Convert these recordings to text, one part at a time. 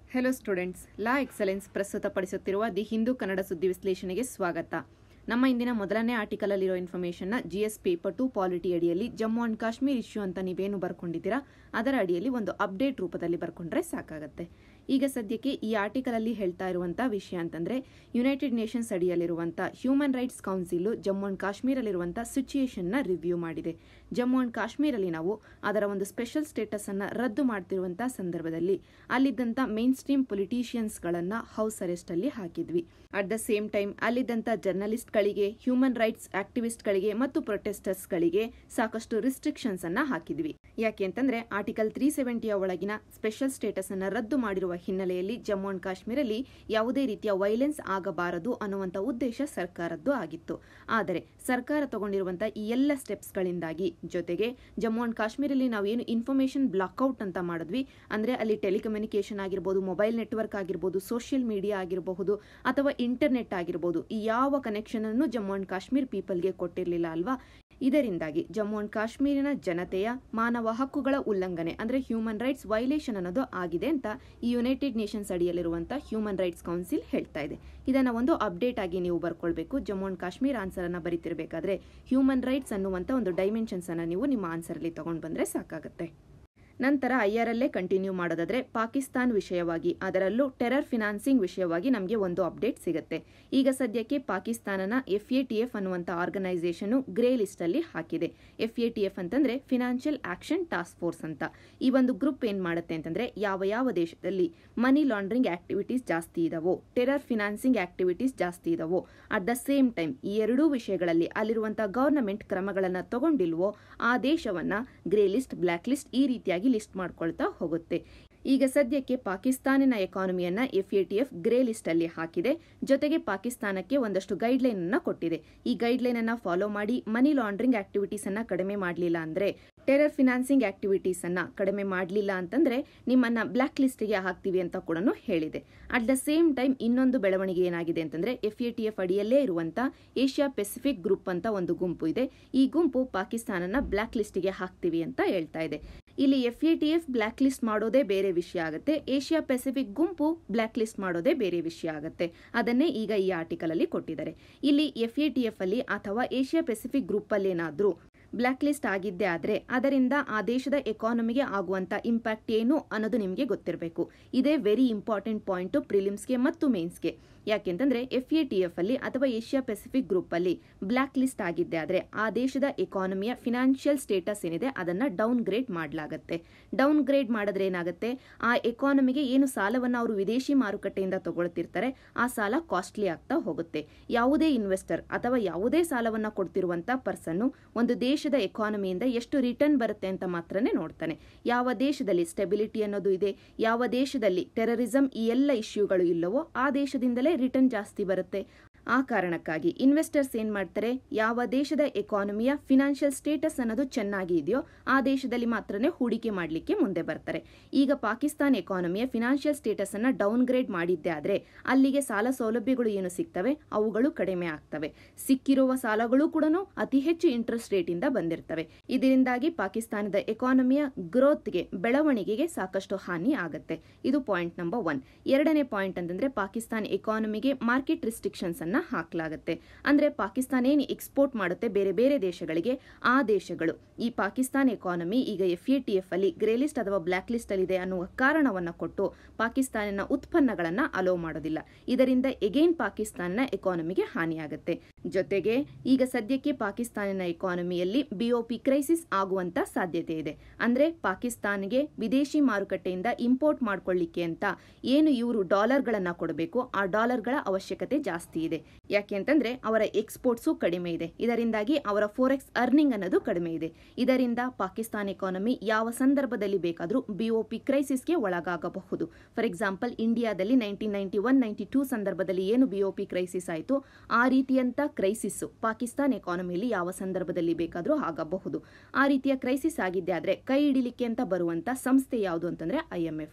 hello students law excellence ಪ್ರಸ್ತುತಪಡಿಸುತ್ತಿರುವ the Hindu Kannada ಸುದ್ದಿ ವಿಶ್ಲೇಷಣೆಗೆ ಸ್ವಾಗತ ನಮ್ಮ ಇಂದಿನ ಮೊದಲನೇ ಆರ್ಟಿಕಲ್ ಅಲ್ಲಿರೋ ಇನ್ಫಾರ್ಮೇಷನ್ನ G S paper two polity ಅಡಿಯಲ್ಲಿ ಜಮ್ಮು ಅಂಡ್ ಕಾಶ್ಮೀರ್ ಇಶ್ಯೂ ಅಂತ ನೀವೇನು ಬರ್ಕೊಂಡಿದ್ದೀರಾ ಅದರ ಅಡಿಯಲ್ಲಿ ಒಂದು ಅಪ್ಡೇಟ್ ರೂಪದಲ್ಲಿ ಬರ್ಕೊಂಡ್ರೆ ಸಾಕಾಗತ್ತೆ ಈಗ ಸದ್ಯಕ್ಕೆ ಈ ಆರ್ಟಿಕಲ್ ಅಲ್ಲಿ ಹೇಳ್ತಾ ಇರುವಂತಹ ವಿಷಯ ಅಂತಂದ್ರೆ ಯುನೈಟೆಡ್ ನೇಷನ್ಸ್ ಅಡಿಯಲ್ಲಿರುವಂತಹ human rights council Jammu and ಕಾಶ್ಮೀರಲ್ಲಿರುವಂತಹ ಸಿಚುಯೇಷನ್ ನ ರಿವ್ಯೂ ಮಾಡಿದೆ ಜಮ್ಮು ಅಂಡ್ ಕಾಶ್ಮೀರಲ್ಲಿ ನಾವು ಅದರ ಒಂದು ಸ್ಪೆಷಲ್ ಸ್ಟೇಟಸ್ ಅನ್ನ ರದ್ದು ಮಾಡ್ತಿರುವಂತಹ ಸಂದರ್ಭದಲ್ಲಿ ಅಲ್ಲಿದ್ದಂತ ಮೇನ್ ಸ್ಟ್ರೀಮ್ ಪೊಲಿಟಿಷಿಯನ್ಸ್ ಗಳನ್ನ ಹೌಸ್ ಅರೆಸ್ಟ್ ಅಲ್ಲಿ ಹಾಕಿದ್ವಿ ಅಟ್ ದ ಸೇಮ್ ಟೈಮ್ ಅಲ್ಲಿದ್ದಂತ ಜರ್ನಲಿಸ್ಟ್ ಗಳಿಗೆ ಹ್ಯೂಮನ್ ರೈಟ್ಸ್ ಆಕ್ಟಿವಿಸ್ಟ್ ಗಳಿಗೆ ಮತ್ತು ಪ್ರೊಟೆಸ್ಟರ್ಸ್ ಗಳಿಗೆ ಸಾಕಷ್ಟು ರಿಸ್ಟ್ರಿಕ್ಷನ್ಸ್ ಅನ್ನ ಹಾಕಿದ್ವಿ ಯಾಕೆ ಅಂತಂದ್ರೆ ಆರ್ಟಿಕಲ್ ತ್ರೀ ಸೆವೆಂಟಿಯ ಒಳಗಿನ ಸ್ಪೆಷಲ್ ಸ್ಟೇಟಸ್ ಅನ್ನ ರದ್ದು ಮಾಡಿರುವ ಹಿನ್ನೆಲೆಯಲ್ಲಿ ಜಮ್ಮು ಅಂಡ್ ಕಾಶ್ಮೀರಲ್ಲಿ ಯಾವುದೇ ರೀತಿಯ ವೈಲೆನ್ಸ್ ಆಗಬಾರದು ಅನ್ನುವಂತ ಉದ್ದೇಶ ಸರ್ಕಾರದ್ದು ಆಗಿತ್ತು ಆದರೆ ಸರ್ಕಾರ ತಗೊಂಡಿರುವಂತಹ ಈ ಎಲ್ಲ ಸ್ಟೆಪ್ಸ್ ಗಳಿಂದಾಗಿ ಜೊತೆಗೆ ಜಮ್ಮು ಅಂಡ್ ಕಾಶ್ಮೀರಲ್ಲಿ ನಾವು ಏನು ಇನ್ಫಾರ್ಮೇಶನ್ ಬ್ಲಾಕ್ಔಟ್ ಅಂತ ಮಾಡಿದ್ವಿ ಅಂದ್ರೆ ಅಲ್ಲಿ ಟೆಲಿಕಮ್ಯುನಿಕೇಶನ್ ಆಗಿರ್ಬೋದು ಮೊಬೈಲ್ ನೆಟ್ವರ್ಕ್ ಆಗಿರ್ಬೋದು ಸೋಷಿಯಲ್ ಮೀಡಿಯಾ ಆಗಿರಬಹುದು ಅಥವಾ ಇಂಟರ್ನೆಟ್ ಆಗಿರ್ಬೋದು ಈ ಯಾವ ಕನೆಕ್ಷನ್ ಅನ್ನು ಜಮ್ಮು ಅಂಡ್ ಕಾಶ್ಮೀರ್ ಪೀಪಲ್ಗೆ ಕೊಟ್ಟಿರಲಿಲ್ಲ ಅಲ್ವಾ ಇದರಿಂದಾಗಿ ಜಮ್ಮು ಅಂಡ್ ಕಾಶ್ಮೀರಿನ ಜನತೆಯ ಮಾನವ ಹಕ್ಕುಗಳ ಉಲ್ಲಂಘನೆ ಅಂದ್ರೆ ಹ್ಯೂಮನ್ ರೈಟ್ಸ್ ವೈಲೇಷನ್ ಅನ್ನೋದು ಆಗಿದೆ ಅಂತ ಈ ಯುನೈಟೆಡ್ ನೇಷನ್ಸ್ ಅಡಿಯಲ್ಲಿರುವಂತಹ ಹ್ಯೂಮನ್ ರೈಟ್ಸ್ ಕೌನ್ಸಿಲ್ ಹೇಳ್ತಾ ಇದೆ ಇದನ್ನ ಒಂದು ಅಪ್ಡೇಟ್ ಆಗಿ ನೀವು ಬರ್ಕೊಳ್ಬೇಕು ಜಮ್ಮು ಅಂಡ್ ಕಾಶ್ಮೀರ್ ಆನ್ಸರ್ ಅನ್ನ ಬರೀತಿರ್ಬೇಕಾದ್ರೆ ಹ್ಯೂಮನ್ ರೈಟ್ಸ್ ಅನ್ನುವಂತ ಒಂದು ಡೈಮೆನ್ಷನ್ಸ್ ಅನ್ನ ನೀವು ನಿಮ್ಮ ಆನ್ಸರ್ ಅಲ್ಲಿ ತಗೊಂಡ್ ಬಂದ್ರೆ ಸಾಕಾಗುತ್ತೆ ನಂತರ ಐಆರ್ಎಲ್ಎ ಕಂಟಿನ್ಯೂ ಮಾಡೋದಾದ್ರೆ ಪಾಕಿಸ್ತಾನ್ ವಿಷಯವಾಗಿ ಅದರಲ್ಲೂ ಟೆರರ್ ಫಿನಾನ್ಸಿಂಗ್ ವಿಷಯವಾಗಿ ನಮಗೆ ಒಂದು ಅಪ್ಡೇಟ್ ಸಿಗುತ್ತೆ ಈಗ ಸದ್ಯಕ್ಕೆ ಪಾಕಿಸ್ತಾನನ ಎಫ್ ಎ ಟಿ ಎಫ್ ಅನ್ನುವಂಥ ಆರ್ಗನೈಸೇಷನ್ ಗ್ರೇ ಲಿಸ್ಟ್ ಅಲ್ಲಿ ಹಾಕಿದೆ ಎಫ್ ಎ ಟಿ ಎಫ್ ಅಂತಂದ್ರೆ ಫಿನಾನ್ಷಿಯಲ್ ಆಕ್ಷನ್ ಟಾಸ್ಕ್ ಫೋರ್ಸ್ ಅಂತ ಈ ಒಂದು ಗ್ರೂಪ್ ಏನ್ ಮಾಡುತ್ತೆ ಅಂತಂದ್ರೆ ಯಾವ ಯಾವ ದೇಶದಲ್ಲಿ ಮನಿ ಲಾಂಡ್ರಿಂಗ್ ಆಕ್ಟಿವಿಟೀಸ್ ಜಾಸ್ತಿ ಇದಾವೋ ಟೆರರ್ ಫಿನಾನ್ಸಿಂಗ್ ಆಕ್ಟಿವಿಟೀಸ್ ಜಾಸ್ತಿ ಇದಾವೋ ಅಟ್ ದ ಸೇಮ್ ಟೈಮ್ ಈ ಎರಡೂ ವಿಷಯಗಳಲ್ಲಿ ಅಲ್ಲಿರುವಂತಹ ಗವರ್ನಮೆಂಟ್ ಕ್ರಮಗಳನ್ನ ತಗೊಂಡಿಲ್ವೋ ಆ ದೇಶವನ್ನ ಗ್ರೇ ಲಿಸ್ಟ್ ಬ್ಲಾಕ್ ಲಿಸ್ಟ್ ಈ ರೀತಿಯಾಗಿ ಲಿಸ್ಟ್ ಮಾಡ್ಕೊಳ್ತಾ ಹೋಗುತ್ತೆ ಈಗ ಸದ್ಯಕ್ಕೆ ಪಾಕಿಸ್ತಾನಿನ ಎಕಾನಮಿಯನ್ನ F A T F grey list ಅಲ್ಲಿ ಹಾಕಿದೆ ಜೊತೆಗೆ ಪಾಕಿಸ್ತಾನಕ್ಕೆ ಒಂದಷ್ಟು ಗೈಡ್ ಲೈನ್ ಅನ್ನ ಕೊಟ್ಟಿದೆ ಈ ಗೈಡ್ ಲೈನ್ ಅನ್ನ ಫಾಲೋ ಮಾಡಿ ಮನಿ ಲಾಂಡ್ರಿಂಗ್ ಆಕ್ಟಿವಿಟೀಸ್ ಅನ್ನ ಕಡಿಮೆ ಮಾಡಲಿಲ್ಲ ಅಂದ್ರೆ ಟೆರರ್ ಫಿನಾನ್ಸಿಂಗ್ ಆಕ್ಟಿವಿಟೀಸ್ ಅನ್ನ ಕಡಿಮೆ ಮಾಡಲಿಲ್ಲ ಅಂತಂದ್ರೆ ನಿಮ್ಮನ್ನ ಬ್ಲಾಕ್ ಲಿಸ್ಟ್ಗೆ ಹಾಕ್ತೀವಿ ಅಂತ ಕೂಡ ಹೇಳಿದೆ ಅಟ್ ದ ಸೇಮ್ ಟೈಮ್ ಇನ್ನೊಂದು ಬೆಳವಣಿಗೆ ಏನಾಗಿದೆ ಅಂತಂದ್ರೆ ಎಫ್ ಎ ಟಿ ಎಫ್ ಅಡಿಯಲ್ಲೇ ಇರುವಂತ ಏಷ್ಯಾ ಪೆಸಿಫಿಕ್ ಗ್ರೂಪ್ ಅಂತ ಒಂದು ಗುಂಪು ಇದೆ ಈ ಗುಂಪು ಪಾಕಿಸ್ತಾನನ ಬ್ಲಾಕ್ ಲಿಸ್ಟ್ಗೆ ಹಾಕ್ತೀವಿ ಅಂತ ಹೇಳ್ತಾ ಇದೆ ಇಲ್ಲಿ F A T F black list ಮಾಡೋದೇ ಬೇರೆ ವಿಷಯ ಆಗುತ್ತೆ ಏಷ್ಯಾ ಪೆಸಿಫಿಕ್ ಗುಂಪು ಬ್ಲಾಕ್ ಲಿಸ್ಟ್ ಮಾಡೋದೇ ಬೇರೆ ವಿಷಯ ಆಗುತ್ತೆ ಅದನ್ನೇ ಈಗ ಈ ಆರ್ಟಿಕಲ್ ಅಲ್ಲಿ ಕೊಟ್ಟಿದ್ದಾರೆ ಇಲ್ಲಿ ಎಫ್ ಎ ಟಿ ಎಫ್ ಅಲ್ಲಿ ಅಥವಾ ಏಷ್ಯಾ ಪೆಸಿಫಿಕ್ ಗ್ರೂಪ್ ಅಲ್ಲಿ ಏನಾದ್ರೂ ಬ್ಲಾಕ್ ಲಿಸ್ಟ್ ಆಗಿದ್ದೇ ಆದ್ರೆ ಅದರಿಂದ ಆ ದೇಶದ ಎಕಾನಮಿಗೆ ಆಗುವಂತ ಇಂಪ್ಯಾಕ್ಟ್ ಏನು ಅನ್ನೋದು ನಿಮಗೆ ಗೊತ್ತಿರಬೇಕು ಇದೇ ವೆರಿ ಇಂಪಾರ್ಟೆಂಟ್ ಪಾಯಿಂಟ್ ಪ್ರಿಲಿಮ್ಸ್ಗೆ ಮತ್ತು ಮೇನ್ಸ್ಗೆ ಯಾಕೆಂತಂದ್ರೆ ಎಫ್ ಎ ಟಿ ಎಫ್ ಅಲ್ಲಿ ಅಥವಾ ಏಷ್ಯಾ ಪೆಸಿಫಿಕ್ ಗ್ರೂಪ್ ಅಲ್ಲಿ ಬ್ಲಾಕ್ ಲಿಸ್ಟ್ ಆಗಿದ್ದೆ ಆದ್ರೆ ಆ ದೇಶದ ಎಕಾನಮಿಯ ಫಿನಾನ್ಷಿಯಲ್ ಸ್ಟೇಟಸ್ ಏನಿದೆ ಅದನ್ನ ಡೌನ್ ಗ್ರೇಡ್ ಮಾಡಲಾಗುತ್ತೆ ಡೌನ್ ಗ್ರೇಡ್ ಮಾಡಿದ್ರೆ ಏನಾಗುತ್ತೆ ಆ ಎಕಾನಮಿಗೆ ಏನು ಸಾಲವನ್ನ ಅವರು ವಿದೇಶಿ ಮಾರುಕಟ್ಟೆಯಿಂದ ತಗೊಳ್ತಿರ್ತಾರೆ ಆ ಸಾಲ ಕಾಸ್ಟ್ಲಿ ಆಗ್ತಾ ಹೋಗುತ್ತೆ ಯಾವುದೇ ಇನ್ವೆಸ್ಟರ್ ಅಥವಾ ಯಾವುದೇ ಸಾಲವನ್ನ ಕೊಡ್ತಿರುವಂತ ಪರ್ಸನ್ ಒಂದು ದೇಶದ ಎಕಾನಮಿಯಿಂದ ಎಷ್ಟು ರಿಟರ್ನ್ ಬರುತ್ತೆ ಅಂತ ಮಾತ್ರನೇ ನೋಡ್ತಾನೆ ಯಾವ ದೇಶದಲ್ಲಿ ಸ್ಟೆಬಿಲಿಟಿ ಅನ್ನೋದು ಇದೆ ಯಾವ ದೇಶದಲ್ಲಿ ಟೆರರಿಸಂ ಈ ಎಲ್ಲ ಇಶ್ಯೂಗಳು ಇಲ್ಲವೋ ಆ ದೇಶದಿಂದಲೇ ರಿಟರ್ನ್ ಜಾಸ್ತಿ ಬರುತ್ತೆ ಆ ಕಾರಣಕ್ಕಾಗಿ ಇನ್ವೆಸ್ಟರ್ಸ್ ಏನ್ ಮಾಡ್ತಾರೆ ಯಾವ ದೇಶದ ಎಕಾನಮಿಯ ಫಿನಾನ್ಷಿಯಲ್ ಸ್ಟೇಟಸ್ ಅನ್ನೋದು ಚೆನ್ನಾಗಿ ಇದೆಯೋ ಆ ದೇಶದಲ್ಲಿ ಮಾತ್ರನೇ ಹೂಡಿಕೆ ಮಾಡಲಿಕ್ಕೆ ಮುಂದೆ ಬರ್ತಾರೆ ಈಗ ಪಾಕಿಸ್ತಾನ ಎಕಾನಮಿಯ ಫಿನಾನ್ಷಿಯಲ್ ಸ್ಟೇಟಸ್ ಅನ್ನ ಡೌನ್ ಗ್ರೇಡ್ ಮಾಡಿದ್ದೆ ಆದ್ರೆ ಅಲ್ಲಿಗೆ ಸಾಲ ಸೌಲಭ್ಯಗಳು ಏನು ಸಿಗ್ತವೆ ಅವುಗಳು ಕಡಿಮೆ ಆಗ್ತವೆ ಸಿಕ್ಕಿರುವ ಸಾಲಗಳು ಕೂಡ ಅತಿ ಹೆಚ್ಚು ಇಂಟ್ರೆಸ್ಟ್ ರೇಟ್ ಇಂದ ಬಂದಿರ್ತವೆ ಇದರಿಂದಾಗಿ ಪಾಕಿಸ್ತಾನದ ಎಕಾನಮಿಯ ಗ್ರೋತ್ಗೆ ಬೆಳವಣಿಗೆಗೆ ಸಾಕಷ್ಟು ಹಾನಿ ಆಗುತ್ತೆ ಇದು ಪಾಯಿಂಟ್ ನಂಬರ್ ಒನ್ ಎರಡನೇ ಪಾಯಿಂಟ್ ಅಂತಂದ್ರೆ ಪಾಕಿಸ್ತಾನ ಎಕಾನಮಿಗೆ ಮಾರ್ಕೆಟ್ ರಿಸ್ಟ್ರಿಕ್ಷನ್ಸ್ ಅನ್ನ ಹಾಕಲಾಗುತ್ತೆ ಅಂದ್ರೆ ಪಾಕಿಸ್ತಾನ ಏನು ಎಕ್ಸ್ಪೋರ್ಟ್ ಮಾಡುತ್ತೆ ಬೇರೆ ಬೇರೆ ದೇಶಗಳಿಗೆ ಆ ದೇಶಗಳು ಈ ಪಾಕಿಸ್ತಾನ ಎಕಾನಮಿ ಈಗ ಎಫ್ ಎ ಟಿ ಎಫ್ ಅಲ್ಲಿ ಗ್ರೇ ಲಿಸ್ಟ್ ಅಥವಾ ಬ್ಲಾಕ್ ಲಿಸ್ಟ್ ಅಲ್ಲಿ ಇದೆ ಅನ್ನುವ ಕಾರಣವನ್ನ ಕೊಟ್ಟು ಪಾಕಿಸ್ತಾನಿನ ಉತ್ಪನ್ನಗಳನ್ನ ಅಲೋ ಮಾಡೋದಿಲ್ಲ ಇದರಿಂದ ಎಗೈನ್ ಪಾಕಿಸ್ತಾನ ಎಕಾನಮಿಗೆ ಹಾನಿಯಾಗುತ್ತೆ ಜೊತೆಗೆ ಈಗ ಸದ್ಯಕ್ಕೆ ಪಾಕಿಸ್ತಾನಿನ ಎಕಾನಮಿಯಲ್ಲಿ ಬಿಒಪಿ ಕ್ರೈಸಿಸ್ ಆಗುವಂತ ಸಾಧ್ಯತೆ ಇದೆ ಅಂದ್ರೆ ಪಾಕಿಸ್ತಾನ್ಗೆ ವಿದೇಶಿ ಮಾರುಕಟ್ಟೆಯಿಂದ ಇಂಪೋರ್ಟ್ ಮಾಡ್ಕೊಳ್ಳಿಕ್ಕೆ ಅಂತ ಏನು ಇವರು ಡಾಲರ್ಗಳನ್ನ ಕೊಡಬೇಕು ಆ ಡಾಲರ್ಗಳ ಅವಶ್ಯಕತೆ ಜಾಸ್ತಿ ಇದೆ ಯಾಕೆ ಅಂತಂದ್ರೆ ಅವರ ಎಕ್ಸ್ಪೋರ್ಟ್ಸು ಕಡಿಮೆ ಇದೆ ಇದರಿಂದಾಗಿ ಅವರ ಫೋರೆಕ್ಸ್ ಅರ್ನಿಂಗ್ ಅನ್ನೋದು ಕಡಿಮೆ ಇದೆ ಇದರಿಂದ ಪಾಕಿಸ್ತಾನ ಎಕಾನಮಿ ಯಾವ ಸಂದರ್ಭದಲ್ಲಿ ಬೇಕಾದರೂ ಬಿಒಪಿ ಕ್ರೈಸಿಸ್ಗೆ ಒಳಗಾಗಬಹುದು ಫಾರ್ ಎಕ್ಸಾಂಪಲ್ ಇಂಡಿಯಾದಲ್ಲಿ nineteen ninety one ninety two ಸಂದರ್ಭದಲ್ಲಿ ಏನು ಬಿಒಪಿ ಕ್ರೈಸಿಸ್ ಆಯಿತು ಆ ರೀತಿಯಂತ ಕ್ರೈಸಿಸ್ ಪಾಕಿಸ್ತಾನ ಎಕಾನಮಿಯಲ್ಲಿ ಯಾವ ಸಂದರ್ಭದಲ್ಲಿ ಬೇಕಾದರೂ ಆಗಬಹುದು ಆ ರೀತಿಯ ಕ್ರೈಸಿಸ್ ಆಗಿದ್ದೆ ಆದ್ರೆ ಕೈ ಹಿಡಿಲಿಕ್ಕೆ ಅಂತ ಬರುವಂತ ಸಂಸ್ಥೆ ಯಾವುದು ಅಂತಂದ್ರೆ ಐಎಂಎಫ್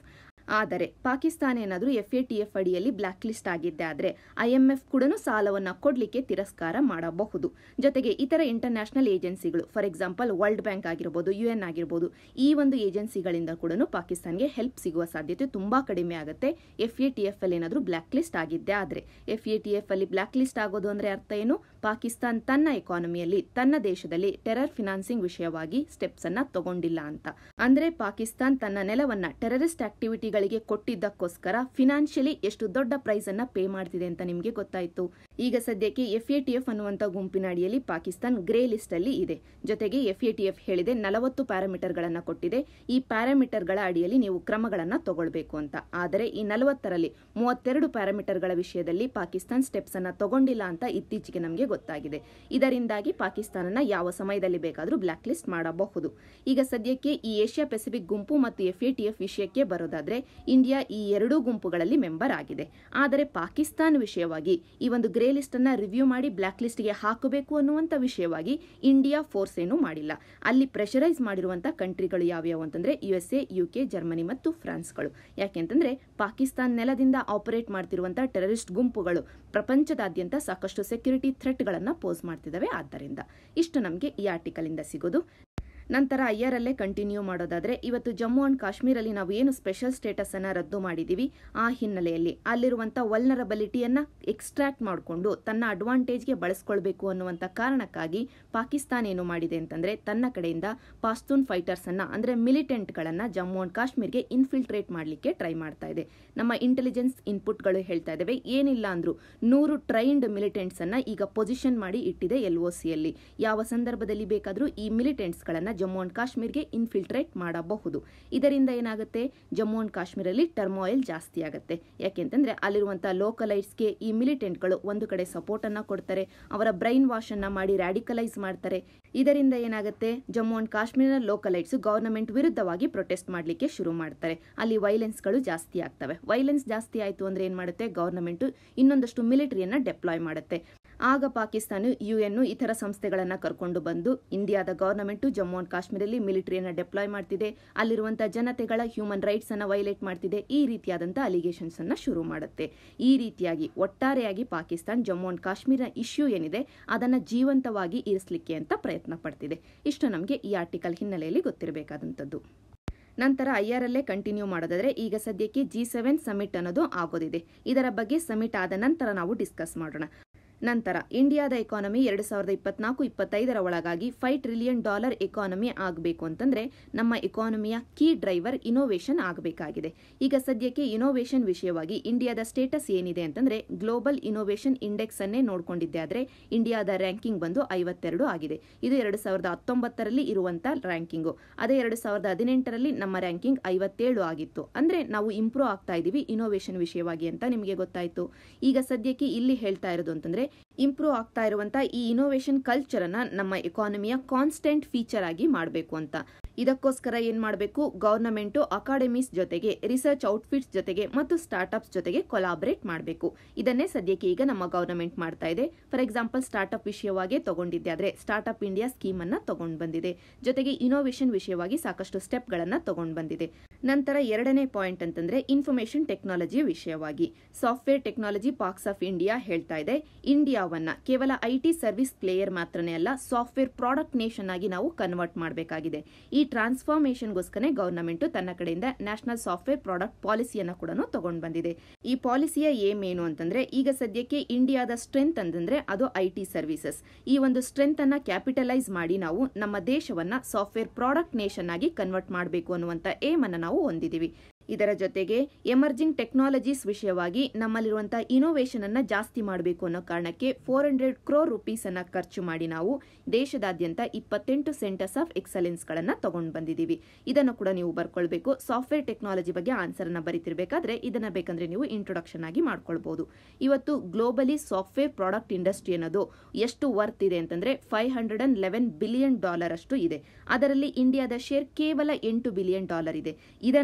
ಆದರೆ ಪಾಕಿಸ್ತಾನ ಏನಾದರೂ ಎಫ್ ಎ ಟಿ ಎಫ್ ಅಡಿಯಲ್ಲಿ ಬ್ಲಾಕ್ ಲಿಸ್ಟ್ ಆಗಿದ್ದೆ ಆದರೆ ಐಎಂಎಫ್ ಕೂಡ ಸಾಲವನ್ನು ಕೊಡಲಿಕ್ಕೆ ತಿರಸ್ಕಾರ ಮಾಡಬಹುದು ಜೊತೆಗೆ ಇತರ ಇಂಟರ್ನ್ಯಾಷನಲ್ ಏಜೆನ್ಸಿಗಳು ಫಾರ್ ಎಕ್ಸಾಂಪಲ್ ವರ್ಲ್ಡ್ ಬ್ಯಾಂಕ್ ಆಗಿರ್ಬೋದು ಯು ಎನ್ ಆಗಿರ್ಬೋದು ಈ ಒಂದು ಏಜೆನ್ಸಿಗಳಿಂದ ಕೂಡ ಪಾಕಿಸ್ತಾನ್ಗೆ ಹೆಲ್ಪ್ ಸಿಗುವ ಸಾಧ್ಯತೆ ತುಂಬಾ ಕಡಿಮೆ ಆಗುತ್ತೆ ಎಫ್ ಎ ಟಿ ಎಫ್ ಅಲ್ಲಿ ಏನಾದರೂ ಬ್ಲಾಕ್ ಲಿಸ್ಟ್ ಆಗಿದ್ದೆ ಆದರೆ ಎಫ್ ಎ ಟಿ ಎಫ್ ಅಲ್ಲಿ ಬ್ಲಾಕ್ ಲಿಸ್ಟ್ ಆಗೋದು ಅಂದ್ರೆ ಅರ್ಥ ಏನು ಪಾಕಿಸ್ತಾನ್ ತನ್ನ ಎಕಾನಮಿಯಲ್ಲಿ ತನ್ನ ದೇಶದಲ್ಲಿ ಟೆರರ್ ಫಿನಾನ್ಸಿಂಗ್ ವಿಷಯವಾಗಿ ಸ್ಟೆಪ್ಸ್ ಅನ್ನ ತಗೊಂಡಿಲ್ಲ ಅಂತ ಅಂದ್ರೆ ಪಾಕಿಸ್ತಾನ್ ತನ್ನ ನೆಲವನ್ನ ಟೆರರಿಸ್ಟ್ ಆಕ್ಟಿವಿಟಿಗಳಿಗೆ ಕೊಟ್ಟಿದ್ದಕ್ಕೋಸ್ಕರ ಫಿನಾನ್ಷಿಯಲಿ ಎಷ್ಟು ದೊಡ್ಡ ಪ್ರೈಸ್ ಅನ್ನ ಪೇ ಮಾಡ್ತಿದೆ ಅಂತ ನಿಮಗೆ ಗೊತ್ತಾಯ್ತು ಈಗ ಸದ್ಯಕ್ಕೆ ಎಫ್ ಎ ಟಿ ಎಫ್ ಅನ್ನುವಂತ ಗುಂಪಿನ ಅಡಿಯಲ್ಲಿ ಪಾಕಿಸ್ತಾನ್ ಗ್ರೇ ಲಿಸ್ಟ್ ಅಲ್ಲಿ ಇದೆ ಜೊತೆಗೆ ಎಫ್ ಎ ಟಿ ಎಫ್ ಹೇಳಿದೆ ನಲವತ್ತು ಪ್ಯಾರಾಮೀಟರ್ ಗಳನ್ನ ಕೊಟ್ಟಿದೆ ಈ ಪ್ಯಾರಾಮೀಟರ್ ಗಳ ಅಡಿಯಲ್ಲಿ ನೀವು ಕ್ರಮಗಳನ್ನ ತಗೊಳ್ಬೇಕು ಅಂತ ಆದರೆ ಈ ನಲವತ್ತರಲ್ಲಿ ಮೂವತ್ತೆರಡು ಪ್ಯಾರಾಮೀಟರ್ ಗಳ ವಿಷಯದಲ್ಲಿ ಪಾಕಿಸ್ತಾನ್ ಸ್ಟೆಪ್ಸ್ ಅನ್ನ ತಗೊಂಡಿಲ್ಲ ಅಂತ ಇತ್ತೀಚೆಗೆ ನಮಗೆ ಗೊತ್ತಾಗಿದೆ ಇದರಿಂದಾಗಿ ಪಾಕಿಸ್ತಾನನ ಯಾವ ಸಮಯದಲ್ಲಿ ಬೇಕಾದರೂ ಬ್ಲಾಕ್ ಲಿಸ್ಟ್ ಮಾಡಬಹುದು ಈಗ ಸದ್ಯಕ್ಕೆ ಈ ಏಷ್ಯಾ ಪೆಸಿಫಿಕ್ ಗುಂಪು ಮತ್ತು ಎಫ್ ಎ ಟಿ ಎಫ್ ವಿಷಯಕ್ಕೆ ಬರೋದಾದ್ರೆ ಇಂಡಿಯಾ ಈ ಎರಡೂ ಗುಂಪುಗಳಲ್ಲಿ ಮೆಂಬರ್ ಆಗಿದೆ ಆದರೆ ಪಾಕಿಸ್ತಾನ ವಿಷಯವಾಗಿ ಈ ಒಂದು ಗ್ರೇ ಲಿಸ್ಟ್ ಅನ್ನ ರಿವ್ಯೂ ಮಾಡಿ ಬ್ಲಾಕ್ ಲಿಸ್ಟ್ಗೆ ಹಾಕಬೇಕು ಅನ್ನುವಂತ ವಿಷಯವಾಗಿ ಇಂಡಿಯಾ ಫೋರ್ಸ್ ಏನು ಮಾಡಿಲ್ಲ ಅಲ್ಲಿ ಪ್ರೆಷರೈಸ್ ಮಾಡಿರುವಂತಹ ಕಂಟ್ರಿಗಳು ಯಾವ್ಯಾವು ಅಂತಂದ್ರೆ U S A UK Germany ಮತ್ತು ಫ್ರಾನ್ಸ್ಗಳು ಯಾಕೆಂತಂದ್ರೆ ಪಾಕಿಸ್ತಾನ ನೆಲದಿಂದ ಆಪರೇಟ್ ಮಾಡ್ತಿರುವಂತಹ ಟೆರರಿಸ್ಟ್ ಗುಂಪುಗಳು ಪ್ರಪಂಚದಾದ್ಯಂತ ಸಾಕಷ್ಟು ಸೆಕ್ಯೂರಿಟಿ ಥ್ರೆಟ್ಗಳನ್ನು ಪೋಸ್ ಮಾಡ್ತಿದ್ದಾವೆ ಆದ್ದರಿಂದ ಇಷ್ಟು ನಮಗೆ ಈ ಆರ್ಟಿಕಲ್ ಇಂದ ಸಿಗೋದು ನಂತರ ಐಆರ್ಅಲ್ಲೇ ಕಂಟಿನ್ಯೂ ಮಾಡೋದಾದ್ರೆ ಇವತ್ತು ಜಮ್ಮು ಅಂಡ್ ಕಾಶ್ಮೀರಲ್ಲಿ ನಾವು ಏನು ಸ್ಪೆಷಲ್ ಸ್ಟೇಟಸ್ ಅನ್ನ ರದ್ದು ಮಾಡಿದೀವಿ ಆ ಹಿನ್ನೆಲೆಯಲ್ಲಿ ಅಲ್ಲಿರುವಂತ ವಲ್ನರಬಿಲಿಟಿಯನ್ನ ಎಕ್ಸ್ಟ್ರಾಕ್ಟ್ ಮಾಡಿಕೊಂಡು ತನ್ನ ಅಡ್ವಾಂಟೇಜ್ಗೆ ಬಳಸ್ಕೊಳ್ಬೇಕು ಅನ್ನುವಂತ ಕಾರಣಕ್ಕಾಗಿ ಪಾಕಿಸ್ತಾನ ಏನು ಮಾಡಿದೆ ಅಂತಂದ್ರೆ ತನ್ನ ಕಡೆಯಿಂದ ಪಾಸ್ತೂನ್ ಫೈಟರ್ಸ್ ಅನ್ನ ಅಂದ್ರೆ ಮಿಲಿಟೆಂಟ್ ಗಳನ್ನ ಜಮ್ಮು ಅಂಡ್ ಕಾಶ್ಮೀರ್ಗೆ ಇನ್ಫಿಲ್ಟ್ರೇಟ್ ಮಾಡಲಿಕ್ಕೆ ಟ್ರೈ ಮಾಡ್ತಾ ಇದೆ ನಮ್ಮ ಇಂಟೆಲಿಜೆನ್ಸ್ ಇನ್ಪುಟ್ಗಳು ಹೇಳ್ತಾ ಇದಾವೆ ಏನಿಲ್ಲ ಅಂದ್ರೂ ನೂರು ಟ್ರೈನ್ಡ್ ಮಿಲಿಟೆಂಟ್ಸ್ ಅನ್ನ ಈಗ ಪೊಸಿಷನ್ ಮಾಡಿ ಇಟ್ಟಿದೆ ಎಲ್ ಸಿಯಲ್ಲಿ ಯಾವ ಸಂದರ್ಭದಲ್ಲಿ ಬೇಕಾದರೂ ಈ ಮಿಲಿಟೆಂಟ್ಸ್ ಗಳನ್ನ ಜಮ್ಮು ಅಂಡ್ ಕಾಶ್ಮೀರ್ಗೆ ಇನ್ಫಿಲ್ಟ್ರೇಟ್ ಮಾಡಬಹುದು ಇದರಿಂದ ಏನಾಗುತ್ತೆ ಜಮ್ಮು ಅಂಡ್ ಕಾಶ್ಮೀರಲ್ಲಿ ಟರ್ಮಾಯಿಲ್ ಜಾಸ್ತಿ ಆಗುತ್ತೆ ಯಾಕೆಂತಂದ್ರೆ ಅಲ್ಲಿರುವಂತಹ ಲೋಕಲೈಟ್ಸ್ಗೆ ಈ ಮಿಲಿಟೆಂಟ್ಗಳು ಒಂದು ಕಡೆ ಸಪೋರ್ಟ್ ಅನ್ನ ಕೊಡ್ತಾರೆ ಅವರ ಬ್ರೈನ್ ವಾಶ್ ಅನ್ನ ಮಾಡಿ ರ್ಯಾಡಿಕಲೈಸ್ ಮಾಡ್ತಾರೆ ಇದರಿಂದ ಏನಾಗುತ್ತೆ Jammu and Kashmir localites government ವಿರುದ್ಧವಾಗಿ ಪ್ರೊಟೆಸ್ಟ್ ಮಾಡಲಿಕ್ಕೆ ಶುರು ಮಾಡ್ತಾರೆ ಅಲ್ಲಿ ವೈಲೆನ್ಸ್ಗಳು ಜಾಸ್ತಿ ಆಗ್ತವೆ ವೈಲೆನ್ಸ್ ಜಾಸ್ತಿ ಆಯಿತು ಅಂದ್ರೆ ಏನ್ ಮಾಡುತ್ತೆ ಗವರ್ನಮೆಂಟ್ ಇನ್ನೊಂದಷ್ಟು ಮಿಲಿಟರಿಯನ್ನ ಡೆಪ್ಲಾಯ್ ಮಾಡುತ್ತೆ ಆಗ ಪಾಕಿಸ್ತಾನ ಯುಎನ್ ಇತರ ಸಂಸ್ಥೆಗಳನ್ನ ಕರ್ಕೊಂಡು ಬಂದು ಇಂಡಿಯಾದ ಗವರ್ನಮೆಂಟ್ ಜಮ್ಮು ಅಂಡ್ ಕಾಶ್ಮೀರಲ್ಲಿ ಮಿಲಿಟರಿಯನ್ನ ಡೆಪ್ಲಾಯ್ ಮಾಡ್ತಿದೆ ಅಲ್ಲಿರುವಂತಹ ಜನತೆಗಳ ಹ್ಯೂಮನ್ ರೈಟ್ಸ್ ಅನ್ನ ವೈಲೇಟ್ ಮಾಡ್ತಿದೆ ಈ ರೀತಿಯಾದಂತಹ ಅಲಿಗೇಷನ್ಸ್ ಅನ್ನ ಶುರು ಮಾಡುತ್ತೆ ಈ ರೀತಿಯಾಗಿ ಒಟ್ಟಾರೆಯಾಗಿ ಪಾಕಿಸ್ತಾನ್ ಜಮ್ಮು ಅಂಡ್ ಕಾಶ್ಮೀರ ಇಶ್ಯೂ ಏನಿದೆ ಅದನ್ನ ಜೀವಂತವಾಗಿ ಇರಿಸಲಿಕ್ಕೆ ಅಂತ ಪ್ರಯತ್ನ ಪಡ್ತಿದೆ ಇಷ್ಟು ನಮಗೆ ಈ ಆರ್ಟಿಕಲ್ ಹಿನ್ನೆಲೆಯಲ್ಲಿ ಗೊತ್ತಿರಬೇಕಾದಂಥದ್ದು ನಂತರ ಐಆರ್ಎಲ್ಎ ಕಂಟಿನ್ಯೂ ಮಾಡೋದಾದ್ರೆ ಈಗ ಸದ್ಯಕ್ಕೆ ಜಿ ಸೆವೆನ್ ಸಮಿಟ್ ಅನ್ನೋದು ಆಗೋದಿದೆ ಇದರ ಬಗ್ಗೆ ಸಮಿಟ್ ಆದ ನಂತರ ನಾವು ಡಿಸ್ಕಸ್ ಮಾಡೋಣ ನಂತರ ಇಂಡಿಯಾದ ಎಕಾನಮಿ ಎರಡು ಸಾವಿರದ ಇಪ್ಪತ್ನಾಲ್ಕು ಇಪ್ಪತ್ತೈದರ ಒಳಗಾಗಿ ಫೈವ್ ಟ್ರಿಲಿಯನ್ ಡಾಲರ್ ಎಕಾನಮಿ ಆಗಬೇಕು ಅಂತಂದ್ರೆ ನಮ್ಮ ಎಕಾನಮಿಯ ಕೀ ಡ್ರೈವರ್ ಇನೋವೇಷನ್ ಆಗಬೇಕಾಗಿದೆ ಈಗ ಸದ್ಯಕ್ಕೆ ಇನೋವೇಷನ್ ವಿಷಯವಾಗಿ ಇಂಡಿಯಾದ ಸ್ಟೇಟಸ್ ಏನಿದೆ ಅಂತಂದ್ರೆ ಗ್ಲೋಬಲ್ ಇನೋವೇಷನ್ ಇಂಡೆಕ್ಸ್ ಅನ್ನೇ ನೋಡ್ಕೊಂಡಿದ್ದೆ ಆದ್ರೆ ಇಂಡಿಯಾದ ರ್ಯಾಂಕಿಂಗ್ ಬಂದು ಐವತ್ತೆರಡು ಆಗಿದೆ ಇದು ಎರಡು ಸಾವಿರದ ಹತ್ತೊಂಬತ್ತರಲ್ಲಿ ಇರುವಂತ ರ್ಯಾಂಕಿಂಗು ಅದೇ ಎರಡು ಸಾವಿರದ ಹದಿನೆಂಟರಲ್ಲಿ ನಮ್ಮ ರ್ಯಾಂಕಿಂಗ್ ಐವತ್ತೇಳು ಆಗಿತ್ತು ಅಂದ್ರೆ ನಾವು ಇಂಪ್ರೂವ್ ಆಗ್ತಾ ಇದೀವಿ ಇನೋವೇಷನ್ ವಿಷಯವಾಗಿ ಅಂತ ನಿಮಗೆ ಗೊತ್ತಾಯ್ತು ಈಗ ಸದ್ಯಕ್ಕೆ ಇಲ್ಲಿ ಹೇಳ್ತಾ ಇರೋದು ಅಂತಂದ್ರೆ ಇಂಪ್ರೂವ್ ಆಗ್ತಾ ಇರುವಂತಹ ಈ ಇನೋವೇಷನ್ ಕಲ್ಚರ್ ಅನ್ನ ನಮ್ಮ ಎಕಾನಮಿಯ ಕಾನ್ಸ್ಟೆಂಟ್ ಫೀಚರ್ ಆಗಿ ಮಾಡಬೇಕು ಅಂತ ಇದಕ್ಕೋಸ್ಕರ ಏನ್ ಮಾಡಬೇಕು ಗವರ್ನಮೆಂಟ್ ಅಕಾಡೆಮೀಸ್ ಜೊತೆಗೆ ರಿಸರ್ಚ್ ಔಟ್ಫಿಟ್ಸ್ ಜೊತೆಗೆ ಮತ್ತು ಸ್ಟಾರ್ಟ್ಅಪ್ಸ್ ಜೊತೆಗೆ ಕೊಲಾಬರೇಟ್ ಮಾಡಬೇಕು ಇದನ್ನೇ ಸದ್ಯಕ್ಕೆ ಈಗ ನಮ್ಮ ಗವರ್ನಮೆಂಟ್ ಮಾಡ್ತಾ ಇದೆ ಫಾರ್ ಎಕ್ಸಾಂಪಲ್ ಸ್ಟಾರ್ಟ್ಅಪ್ ವಿಷಯವಾಗಿ ತಗೊಂಡಿದ್ದೆ ಆದ್ರೆ ಸ್ಟಾರ್ಟ್ಅಪ್ ಇಂಡಿಯಾ ಸ್ಕೀಮ್ ಅನ್ನ ತಗೊಂಡ್ ಬಂದಿದೆ ಜೊತೆಗೆ ಇನೋವೇಷನ್ ವಿಷಯವಾಗಿ ಸಾಕಷ್ಟು ಸ್ಟೆಪ್ ಗಳನ್ನ ತಗೊಂಡ್ ಬಂದಿದೆ ನಂತರ ಎರಡನೇ ಪಾಯಿಂಟ್ ಅಂತಂದ್ರೆ ಇನ್ಫಾರ್ಮೇಶನ್ ಟೆಕ್ನಾಲಜಿ ವಿಷಯವಾಗಿ software technology parks of India ಹೇಳ್ತಾ ಇದೆ ಇಂಡಿಯಾವನ್ನ ಕೇವಲ ಐಟಿ ಸರ್ವಿಸ್ ಪ್ಲೇಯರ್ ಮಾತ್ರನೇ ಅಲ್ಲ ಸಾಫ್ಟ್ವೇರ್ ಪ್ರಾಡಕ್ಟ್ ನೇಷನ್ ಆಗಿ ನಾವು ಕನ್ವರ್ಟ್ ಮಾಡಬೇಕಾಗಿದೆ ಈ ಟ್ರಾನ್ಸ್ಫಾರ್ಮೇಶನ್ಗೋಸ್ಕರ ಗವರ್ನಮೆಂಟ್ ತನ್ನ ಕಡೆಯಿಂದ ನ್ಯಾಷನಲ್ ಸಾಫ್ಟ್ವೇರ್ ಪ್ರಾಡಕ್ಟ್ ಪಾಲಿಸಿಯನ್ನ ಕೂಡ ತಗೊಂಡ್ ಬಂದಿದೆ ಈ ಪಾಲಿಸಿಯ ಏಮ್ ಏನು ಅಂತಂದ್ರೆ ಈಗ ಸದ್ಯಕ್ಕೆ ಇಂಡಿಯಾದ ಸ್ಟ್ರೆಂತ್ ಅಂತಂದ್ರೆ ಅದು ಐಟಿ ಸರ್ವಿಸಸ್ ಈ ಒಂದು ಸ್ಟ್ರೆಂತ್ ಅನ್ನ ಕ್ಯಾಪಿಟಲೈಸ್ ಮಾಡಿ ನಾವು ನಮ್ಮ ದೇಶವನ್ನ ಸಾಫ್ಟ್ವೇರ್ ಪ್ರಾಡಕ್ಟ್ ನೇಷನ್ ಆಗಿ ಕನ್ವರ್ಟ್ ಮಾಡಬೇಕು ಅನ್ನುವಂತ ಏಮ್ ಅನ್ನ ನಾವು ಹೊಂದಿದೀವಿ ಇದರ ಜೊತೆಗೆ ಎಮರ್ಜಿಂಗ್ ಟೆಕ್ನಾಲಜೀಸ್ ವಿಷಯವಾಗಿ ನಮ್ಮಲ್ಲಿರುವಂತಹ ಇನೋವೇಷನ್ ಅನ್ನ ಜಾಸ್ತಿ ಮಾಡಬೇಕು ಅನ್ನೋ ಕಾರಣಕ್ಕೆ ಫೋರ್ ಹಂಡ್ರೆಡ್ ಕ್ರೋರ್ ರುಪೀಸ್ ಅನ್ನ ಖರ್ಚು ಮಾಡಿ ನಾವು ದೇಶದಾದ್ಯಂತ ಇಪ್ಪತ್ತೆಂಟು ಸೆಂಟರ್ಸ್ ಆಫ್ ಎಕ್ಸಲೆನ್ಸ್ ಗಳನ್ನ ತಗೊಂಡು ಬಂದಿದ್ದೀವಿ ಇದನ್ನು ಕೂಡ ನೀವು ಬರ್ಕೊಳ್ಬೇಕು ಸಾಫ್ಟ್ವೇರ್ ಟೆಕ್ನಾಲಜಿ ಬಗ್ಗೆ ಆನ್ಸರ್ ಅನ್ನ ಬರೀತಿರ್ಬೇಕಾದ್ರೆ ಇದನ್ನ ಬೇಕಂದ್ರೆ ನೀವು ಇಂಟ್ರೊಡಕ್ಷನ್ ಆಗಿ ಮಾಡ್ಕೊಳ್ಬಹುದು ಇವತ್ತು ಗ್ಲೋಬಲಿ ಸಾಫ್ಟ್ವೇರ್ ಪ್ರಾಡಕ್ಟ್ ಇಂಡಸ್ಟ್ರಿ ಅನ್ನೋದು ಎಷ್ಟು ವರ್ತ್ ಇದೆ ಅಂತಂದ್ರೆ five hundred and eleven billion dollar ಅಷ್ಟು ಇದೆ ಅದರಲ್ಲಿ ಇಂಡಿಯಾದ ಶೇರ್ ಕೇವಲ ಎಂಟು ಬಿಲಿಯನ್ ಡಾಲರ್ ಇದೆ ಇದನ್ನ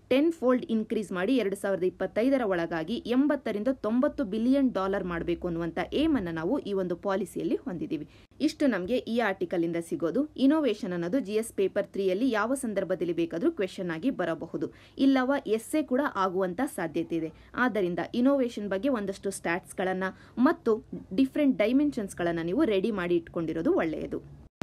ಟೆನ್ ಫೋಲ್ಡ್ ಇನ್ಕ್ರೀಸ್ ಮಾಡಿ ಎರಡು ಸಾವಿರದ ಇಪ್ಪತ್ತೈದರ ಒಳಗಾಗಿ ಎಂಬತ್ತರಿಂದ ತೊಂಬತ್ತು ಬಿಲಿಯನ್ ಡಾಲರ್ ಮಾಡಬೇಕು ಅನ್ನುವಂಥ ಏಮ್ ಅನ್ನು ನಾವು ಈ ಒಂದು ಪಾಲಿಸಿಯಲ್ಲಿ ಹೊಂದಿದ್ದೀವಿ ಇಷ್ಟು ನಮಗೆ ಈ ಆರ್ಟಿಕಲ್ ಇಂದ ಸಿಗೋದು ಇನೋವೇಷನ್ ಅನ್ನೋದು ಜಿ ಎಸ್ ಪೇಪರ್ ತ್ರೀಯಲ್ಲಿ ಯಾವ ಸಂದರ್ಭದಲ್ಲಿ ಬೇಕಾದರೂ ಕ್ವೆಶನ್ ಆಗಿ ಬರಬಹುದು ಇಲ್ಲವ ಎಸ್ಸೆ ಕೂಡ ಆಗುವಂತ ಸಾಧ್ಯತೆ ಇದೆ ಆದ್ದರಿಂದ ಇನೋವೇಷನ್ ಬಗ್ಗೆ ಒಂದಷ್ಟು ಸ್ಟ್ಯಾಟ್ಸ್ಗಳನ್ನು ಮತ್ತು ಡಿಫ್ರೆಂಟ್ ಡೈಮೆನ್ಷನ್ಸ್ಗಳನ್ನು ನೀವು ರೆಡಿ ಮಾಡಿ ಇಟ್ಕೊಂಡಿರೋದು ಒಳ್ಳೆಯದು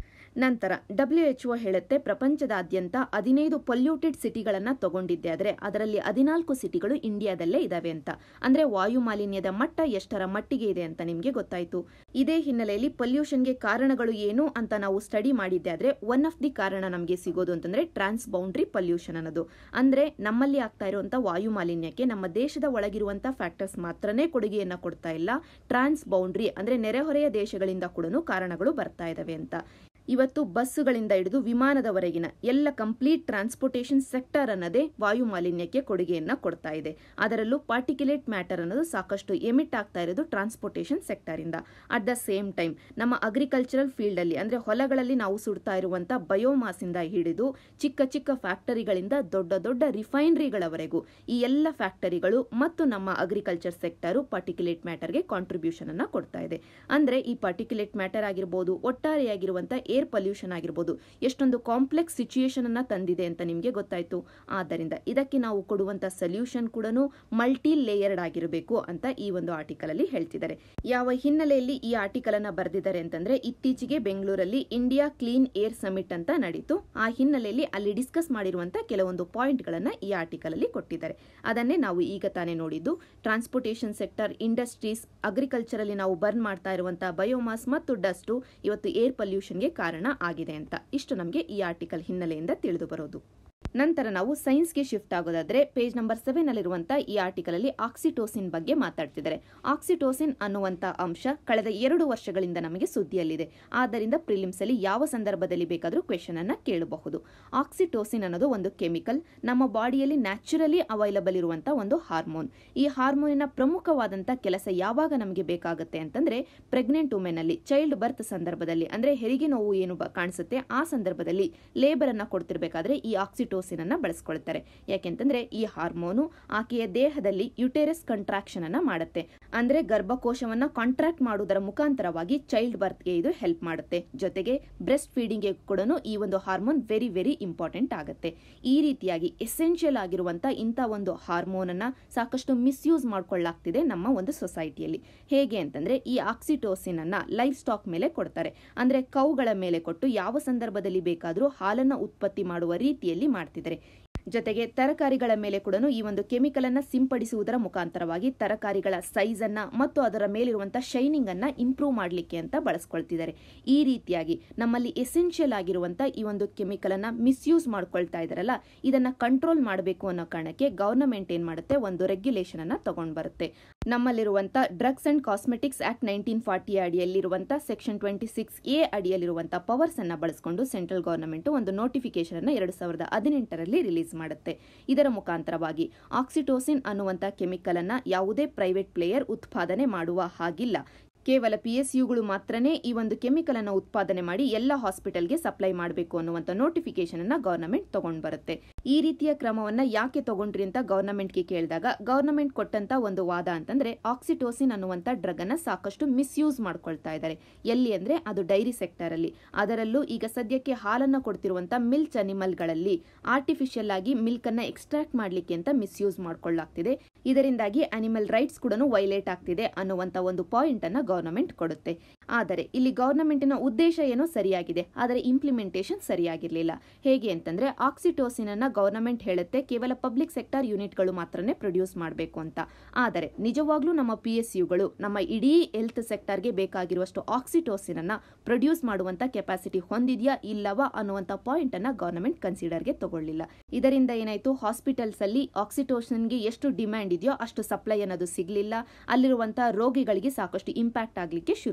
ನಂತರ ಡಬ್ಲ್ಯೂ ಎಚ್ ಒ ಹೇಳುತ್ತೆ ಪ್ರಪಂಚದಾದ್ಯಂತ ಹದಿನೈದು ಪೊಲ್ಯೂಟೆಡ್ ಸಿಟಿಗಳನ್ನು ತಗೊಂಡಿದ್ದೆ ಆದರೆ ಅದರಲ್ಲಿ ಹದಿನಾಲ್ಕು ಸಿಟಿಗಳು ಇಂಡಿಯಾದಲ್ಲೇ ಇದಾವೆ ಅಂತ ಅಂದ್ರೆ ವಾಯು ಮಾಲಿನ್ಯದ ಮಟ್ಟ ಎಷ್ಟರ ಮಟ್ಟಿಗೆ ಇದೆ ಅಂತ ನಿಮಗೆ ಗೊತ್ತಾಯ್ತು ಇದೇ ಹಿನ್ನೆಲೆಯಲ್ಲಿ ಪೊಲ್ಯೂಷನ್ಗೆ ಕಾರಣಗಳು ಏನು ಅಂತ ನಾವು ಸ್ಟಡಿ ಮಾಡಿದ್ದೆ ಆದ್ರೆ ಒನ್ ಆಫ್ ದಿ ಕಾರಣ ನಮಗೆ ಸಿಗೋದು ಅಂತಂದ್ರೆ ಟ್ರಾನ್ಸ್ ಬೌಂಡ್ರಿ ಪೊಲ್ಯೂಷನ್ ಅನ್ನೋದು ಅಂದ್ರೆ ನಮ್ಮಲ್ಲಿ ಆಗ್ತಾ ಇರುವಂತಹ ವಾಯು ಮಾಲಿನ್ಯಕ್ಕೆ ನಮ್ಮ ದೇಶದ ಒಳಗಿರುವಂತಹ ಫ್ಯಾಕ್ಟರ್ಸ್ ಮಾತ್ರನೇ ಕೊಡುಗೆಯನ್ನ ಕೊಡ್ತಾ ಇಲ್ಲ ಟ್ರಾನ್ಸ್ ಬೌಂಡ್ರಿ ಅಂದ್ರೆ ನೆರೆಹೊರೆಯ ದೇಶಗಳಿಂದ ಕೂಡ ಕಾರಣಗಳು ಬರ್ತಾ ಇದಾವೆ ಅಂತ ಇವತ್ತು ಬಸ್ಸುಗಳಿಂದ ಹಿಡಿದು ವಿಮಾನದವರೆಗಿನ ಎಲ್ಲ ಕಂಪ್ಲೀಟ್ ಟ್ರಾನ್ಸ್ಪೋರ್ಟೇಷನ್ ಸೆಕ್ಟರ್ ಅನ್ನೋದೇ ವಾಯು ಮಾಲಿನ್ಯಕ್ಕೆ ಕೊಡುಗೆಯನ್ನ ಕೊಡ್ತಾ ಇದೆ ಅದರಲ್ಲೂ ಪಾರ್ಟಿಕ್ಯುಲೇಟ್ ಮ್ಯಾಟರ್ ಅನ್ನೋದು ಸಾಕಷ್ಟು ಎಮಿಟ್ ಆಗ್ತಾ ಇರೋದು ಟ್ರಾನ್ಸ್ಪೋರ್ಟೇಷನ್ ಸೆಕ್ಟರ್ ಇಂದ ಅಟ್ ದ ಸೇಮ್ ಟೈಮ್ ನಮ್ಮ ಅಗ್ರಿಕಲ್ಚರಲ್ ಫೀಲ್ಡ್ ಅಲ್ಲಿ ಅಂದ್ರೆ ಹೊಲಗಳಲ್ಲಿ ನಾವು ಸುಡ್ತಾ ಇರುವಂತ ಬಯೋಮಾಸ್ ಇಂದ ಹಿಡಿದು ಚಿಕ್ಕ ಚಿಕ್ಕ ಫ್ಯಾಕ್ಟರಿಗಳಿಂದ ದೊಡ್ಡ ದೊಡ್ಡ ರಿಫೈನರಿಗಳವರೆಗೂ ಈ ಎಲ್ಲ ಫ್ಯಾಕ್ಟರಿಗಳು ಮತ್ತು ನಮ್ಮ ಅಗ್ರಿಕಲ್ಚರ್ ಸೆಕ್ಟರ್ ಪಾರ್ಟಿಕ್ಯುಲೇಟ್ ಮ್ಯಾಟರ್ಗೆ ಕಾಂಟ್ರಿಬ್ಯೂಷನ್ ಅನ್ನ ಕೊಡ್ತಾ ಇದೆ ಅಂದ್ರೆ ಈ ಪಾರ್ಟಿಕ್ಯುಲೇಟ್ ಮ್ಯಾಟರ್ ಆಗಿರ್ಬೋದು ಒಟ್ಟಾರೆಯಾಗಿರುವಂತ ಏರ್ ಪೊಲ್ಯೂಷನ್ ಆಗಿರ್ಬೋದು ಎಷ್ಟೊಂದು ಕಾಂಪ್ಲೆಕ್ಸ್ ಸಿಚುಯೇಷನ್ ಅನ್ನ ತಂದಿದೆ ಅಂತ ನಿಮಗೆ ಗೊತ್ತಾಯ್ತು ಆದ್ದರಿಂದ ಇದಕ್ಕೆ ನಾವು ಕೊಡುವಂತ ಸೊಲ್ಯೂಷನ್ ಕೂಡ ಮಲ್ಟಿ ಲೇಯರ್ಡ್ ಆಗಿರಬೇಕು ಅಂತ ಈ ಒಂದು ಆರ್ಟಿಕಲ್ ಅಲ್ಲಿ ಹೇಳ್ತಿದ್ದಾರೆ ಯಾವ ಹಿನ್ನೆಲೆಯಲ್ಲಿ ಈ ಆರ್ಟಿಕಲ್ ಅನ್ನ ಬರೆದಿದ್ದಾರೆ ಅಂತಂದ್ರೆ ಇತ್ತೀಚೆಗೆ ಬೆಂಗಳೂರಲ್ಲಿ ಇಂಡಿಯಾ ಕ್ಲೀನ್ ಏರ್ ಸಮಿಟ್ ಅಂತ ನಡೀತು ಆ ಹಿನ್ನೆಲೆಯಲ್ಲಿ ಅಲ್ಲಿ ಡಿಸ್ಕಸ್ ಮಾಡಿರುವಂತ ಕೆಲವೊಂದು ಪಾಯಿಂಟ್ ಗಳನ್ನ ಈ ಆರ್ಟಿಕಲ್ ಅಲ್ಲಿ ಕೊಟ್ಟಿದ್ದಾರೆ ಅದನ್ನೇ ನಾವು ಈಗ ತಾನೇ ನೋಡಿದ್ದು ಟ್ರಾನ್ಸ್ಪೋರ್ಟೇಷನ್ ಸೆಕ್ಟರ್ ಇಂಡಸ್ಟ್ರೀಸ್ ಅಗ್ರಿಕಲ್ಚರ್ ಅಲ್ಲಿ ನಾವು ಬರ್ನ್ ಮಾಡ್ತಾ ಇರುವಂತಹ ಬಯೋಮಾಸ್ ಮತ್ತು ಡಸ್ಟ್ ಇವತ್ತು ಏರ್ ಪೊಲ್ಯೂಷನ್ಗೆ ಕಾರಣ ಆಗಿದೆ ಅಂತ ಇಷ್ಟು ನಮಗೆ ಈ ಆರ್ಟಿಕಲ್ ಹಿನ್ನೆಲೆಯಿಂದ ತಿಳಿದು ಬರೋದು ನಂತರ ನಾವು ಸೈನ್ಸ್ಗೆ ಶಿಫ್ಟ್ ಆಗೋದಾದ್ರೆ ಪೇಜ್ ನಂಬರ್ ಸೆವೆನ್ ಅಲ್ಲಿರುವಂತಹ ಈ ಆರ್ಟಿಕಲ್ ಅಲ್ಲಿ ಆಕ್ಸಿಟೋಸಿನ್ ಬಗ್ಗೆ ಮಾತಾಡ್ತಿದ್ದಾರೆ ಆಕ್ಸಿಟೋಸಿನ್ ಅನ್ನುವಂತ ಅಂಶ ಕಳೆದ ಎರಡು ವರ್ಷಗಳಿಂದ ನಮಗೆ ಸುದ್ದಿಯಲ್ಲಿದೆ ಆದ್ದರಿಂದ ಪ್ರಿಲಿಮ್ಸ್ ಅಲ್ಲಿ ಯಾವ ಸಂದರ್ಭದಲ್ಲಿ ಬೇಕಾದರೂ ಕ್ವೆಶನ್ ಅನ್ನ ಕೇಳಬಹುದು ಆಕ್ಸಿಟೋಸಿನ್ ಅನ್ನೋದು ಒಂದು ಕೆಮಿಕಲ್ ನಮ್ಮ ಬಾಡಿಯಲ್ಲಿ ನ್ಯಾಚುರಲಿ ಅವೈಲಬಲ್ ಇರುವಂತಹ ಒಂದು ಹಾರ್ಮೋನ್ ಈ ಹಾರ್ಮೋನಿನ ಪ್ರಮುಖವಾದಂತ ಕೆಲಸ ಯಾವಾಗ ನಮಗೆ ಬೇಕಾಗುತ್ತೆ ಅಂತಂದ್ರೆ ಪ್ರೆಗ್ನೆಂಟ್ ವುಮೆನ್ ಅಲ್ಲಿ ಚೈಲ್ಡ್ ಬರ್ತ್ ಸಂದರ್ಭದಲ್ಲಿ ಅಂದ್ರೆ ಹೆರಿಗೆ ನೋವು ಏನು ಬ- ಕಾಣಿಸುತ್ತೆ ಆ ಸಂದರ್ಭದಲ್ಲಿ ಲೇಬರ್ ಅನ್ನ ಕೊಡ್ತಿರ್ಬೇಕಾದ್ರೆ ಈ ಆಕ್ಸಿಟೋಸಿನ್ ಅನ್ನ ಬಳಸ್ಕೊಳ್ತಾರೆ ಯಾಕೆಂತಂದ್ರೆ ಈ ಹಾರ್ಮೋನು ಆಕೆಯ ದೇಹದಲ್ಲಿ ಯುಟೇರಸ್ ಕಂಟ್ರಾಕ್ಷನ್ ಅನ್ನ ಮಾಡುತ್ತೆ ಅಂದ್ರೆ ಗರ್ಭಕೋಶವನ್ನ ಕಾಂಟ್ರಾಕ್ಟ್ ಮಾಡುವುದರ ಮುಖಾಂತರವಾಗಿ ಚೈಲ್ಡ್ ಬರ್ತ್ಗೆ ಇದು ಹೆಲ್ಪ್ ಮಾಡುತ್ತೆ ಜೊತೆಗೆ ಬ್ರೆಸ್ಟ್ ಫೀಡಿಂಗ್ಗೆ ಕೂಡ ಈ ಒಂದು ಹಾರ್ಮೋನ್ ವೆರಿ ವೆರಿ ಇಂಪಾರ್ಟೆಂಟ್ ಆಗುತ್ತೆ ಈ ರೀತಿಯಾಗಿ ಎಸೆನ್ಷಿಯಲ್ ಆಗಿರುವಂತ ಇಂಥ ಒಂದು ಹಾರ್ಮೋನ್ ಅನ್ನ ಸಾಕಷ್ಟು ಮಿಸ್ಯೂಸ್ ಮಾಡ್ಕೊಳ್ಳಾಗ್ತಿದೆ ನಮ್ಮ ಒಂದು ಸೊಸೈಟಿಯಲ್ಲಿ ಹೇಗೆ ಅಂತಂದ್ರೆ ಈ ಆಕ್ಸಿಟೋಸಿನ್ ಅನ್ನ ಲೈಫ್ ಸ್ಟಾಕ್ ಮೇಲೆ ಕೊಡ್ತಾರೆ ಅಂದ್ರೆ ಕೌಗಳ ಮೇಲೆ ಕೊಟ್ಟು ಯಾವ ಸಂದರ್ಭದಲ್ಲಿ ಬೇಕಾದರೂ ಹಾಲನ್ನ ಉತ್ಪತ್ತಿ ಮಾಡುವ ರೀತಿಯಲ್ಲಿ ಮಾಡ್ತಿದ್ದಾರೆ ಜೊತೆಗೆ ತರಕಾರಿಗಳ ಮೇಲೆ ಕೂಡ ಈ ಒಂದು ಕೆಮಿಕಲ್ ಅನ್ನ ಸಿಂಪಡಿಸುವುದರ ಮುಖಾಂತರವಾಗಿ ತರಕಾರಿಗಳ ಸೈಜ್ ಅನ್ನ ಮತ್ತು ಅದರ ಮೇಲಿರುವಂತಹ ಶೈನಿಂಗ್ ಅನ್ನ ಇಂಪ್ರೂವ್ ಮಾಡಲಿಕ್ಕೆ ಅಂತ ಬಳಸ್ಕೊಳ್ತಿದ್ದಾರೆ ಈ ರೀತಿಯಾಗಿ ನಮ್ಮಲ್ಲಿ ಎಸೆನ್ಷಿಯಲ್ ಆಗಿರುವಂತ ಈ ಒಂದು ಕೆಮಿಕಲ್ ಅನ್ನ ಮಿಸ್ಯೂಸ್ ಮಾಡ್ಕೊಳ್ತಾ ಇದಾರಲ್ಲ ಇದನ್ನ ಕಂಟ್ರೋಲ್ ಮಾಡಬೇಕು ಅನ್ನೋ ಕಾರಣಕ್ಕೆ ಗವರ್ನಮೆಂಟ್ ಏನ್ ಮಾಡುತ್ತೆ ಒಂದು ರೆಗ್ಯುಲೇಷನ್ ಅನ್ನ ತಗೊಂಡ್ ಬರುತ್ತೆ ನಮ್ಮಲ್ಲಿರುವಂತ drugs and cosmetics act nineteen forty ಅಡಿಯಲ್ಲಿರುವಂತ ಸೆಕ್ಷನ್ ಟ್ವೆಂಟಿ ಸಿಕ್ಸ್ ಎ ಅಡಿಯಲ್ಲಿರುವಂತಹ ಪವರ್ಸ್ ಅನ್ನ ಬಳಸಿಕೊಂಡು ಸೆಂಟ್ರಲ್ ಗವರ್ನಮೆಂಟ್ ಒಂದು ನೋಟಿಫಿಕೇಶನ್ ಅನ್ನ ಎರಡು ಸಾವಿರದ ಹದಿನೆಂಟರಲ್ಲಿ ರಿಲೀಸ್ ಮಾಡುತ್ತೆ ಇದರ ಮುಖಾಂತರವಾಗಿ ಆಕ್ಸಿಟೋಸಿನ್ ಅನ್ನುವಂಥ ಕೆಮಿಕಲ್ ಅನ್ನ ಯಾವುದೇ ಪ್ರೈವೇಟ್ ಪ್ಲೇಯರ್ ಉತ್ಪಾದನೆ ಮಾಡುವ ಹಾಗಿಲ್ಲ ಕೇವಲ ಪಿ ಎಸ್ ಯುಗಳು ಮಾತ್ರನೇ ಈ ಒಂದು ಕೆಮಿಕಲ್ ಅನ್ನು ಉತ್ಪಾದನೆ ಮಾಡಿ ಎಲ್ಲ ಹಾಸ್ಪಿಟಲ್ಗೆ ಸಪ್ಲೈ ಮಾಡಬೇಕು ಅನ್ನುವಂಥ ನೋಟಿಫಿಕೇಶನ್ ಅನ್ನ ಗವರ್ನಮೆಂಟ್ ತಗೊಂಡ್ ಬರುತ್ತೆ ಈ ರೀತಿಯ ಕ್ರಮವನ್ನ ಯಾಕೆ ತಗೊಂಡ್ರಿ ಅಂತ ಗವರ್ನಮೆಂಟ್ಗೆ ಕೇಳಿದಾಗ ಗವರ್ನಮೆಂಟ್ ಕೊಟ್ಟಂತ ಒಂದು ವಾದ ಅಂತಂದ್ರೆ ಆಕ್ಸಿಟೋಸಿನ್ ಅನ್ನುವಂಥ ಡ್ರಗ್ ಅನ್ನ ಸಾಕಷ್ಟು ಮಿಸ್ಯೂಸ್ ಮಾಡ್ಕೊಳ್ತಾ ಇದ್ದಾರೆ ಎಲ್ಲಿ ಅಂದ್ರೆ ಅದು ಡೈರಿ ಸೆಕ್ಟರ್ ಅಲ್ಲಿ ಅದರಲ್ಲೂ ಈಗ ಸದ್ಯಕ್ಕೆ ಹಾಲನ್ನ ಕೊಡ್ತಿರುವಂತ ಮಿಲ್ಚ್ ಅನಿಮಲ್ಗಳಲ್ಲಿ ಆರ್ಟಿಫಿಷಿಯಲ್ ಆಗಿ ಮಿಲ್ಕ್ ಅನ್ನ ಎಕ್ಸ್ಟ್ರಾಕ್ಟ್ ಮಾಡ್ಲಿಕ್ಕೆ ಅಂತ ಮಿಸ್ಯೂಸ್ ಮಾಡ್ಕೊಳ್ಳಾಗ್ತಿದೆ ಇದರಿಂದಾಗಿ ಅನಿಮಲ್ ರೈಟ್ಸ್ ಕೂಡ ವೈಲೇಟ್ ಆಗ್ತಿದೆ ಅನ್ನುವಂತ ಒಂದು ಪಾಯಿಂಟ್ ಅನ್ನ ಗವರ್ನಮೆಂಟ್ ಕೊಡುತ್ತೆ ಆದರೆ ಇಲ್ಲಿ ಗವರ್ನಮೆಂಟಿನ ಉದ್ದೇಶ ಏನೋ ಸರಿಯಾಗಿದೆ ಆದರೆ ಇಂಪ್ಲಿಮೆಂಟೇಷನ್ ಸರಿಯಾಗಿರ್ಲಿಲ್ಲ ಹೇಗೆ ಅಂತಂದ್ರೆ ಆಕ್ಸಿಟೋಸಿನ್ ಅನ್ನ ಗವರ್ನಮೆಂಟ್ ಹೇಳುತ್ತೆ ಕೇವಲ ಪಬ್ಲಿಕ್ ಸೆಕ್ಟರ್ ಯೂನಿಟ್ಗಳು ಮಾತ್ರನೇ ಪ್ರೊಡ್ಯೂಸ್ ಮಾಡಬೇಕು ಅಂತ ಆದರೆ ನಿಜವಾಗ್ಲೂ ನಮ್ಮ ಪಿ ಎಸ್ ಯುಗಳು ನಮ್ಮ ಇಡೀ ಹೆಲ್ತ್ ಸೆಕ್ಟರ್ಗೆ ಬೇಕಾಗಿರುವಷ್ಟು ಆಕ್ಸಿಟೋಸಿನ್ ಅನ್ನ ಪ್ರೊಡ್ಯೂಸ್ ಮಾಡುವಂತ ಕೆಪಾಸಿಟಿ ಹೊಂದಿದ್ಯಾ ಇಲ್ಲವಾ ಅನ್ನುವಂತ ಪಾಯಿಂಟ್ ಅನ್ನ ಗವರ್ನಮೆಂಟ್ ಕನ್ಸಿಡರ್ಗೆ ತಗೊಳ್ಳಿಲ್ಲ ಇದರಿಂದ ಏನಾಯ್ತು ಹಾಸ್ಪಿಟಲ್ಸ್ ಅಲ್ಲಿ ಆಕ್ಸಿಟೋಸಿನ್ಗೆ ಎಷ್ಟು ಡಿಮ್ಯಾಂಡ್ ಇದೆಯೋ ಅಷ್ಟು ಸಪ್ಲೈ ಅನ್ನೋದು ಸಿಗ್ಲಿಲ್ಲ ಅಲ್ಲಿರುವಂತಹ ರೋಗಿಗಳಿಗೆ ಸಾಕಷ್ಟು ಇಂಪ್ಯಾಕ್ಟ್ ಆಗ್ಲಿಕ್ಕೆ ಶುರುವಾಯಿತು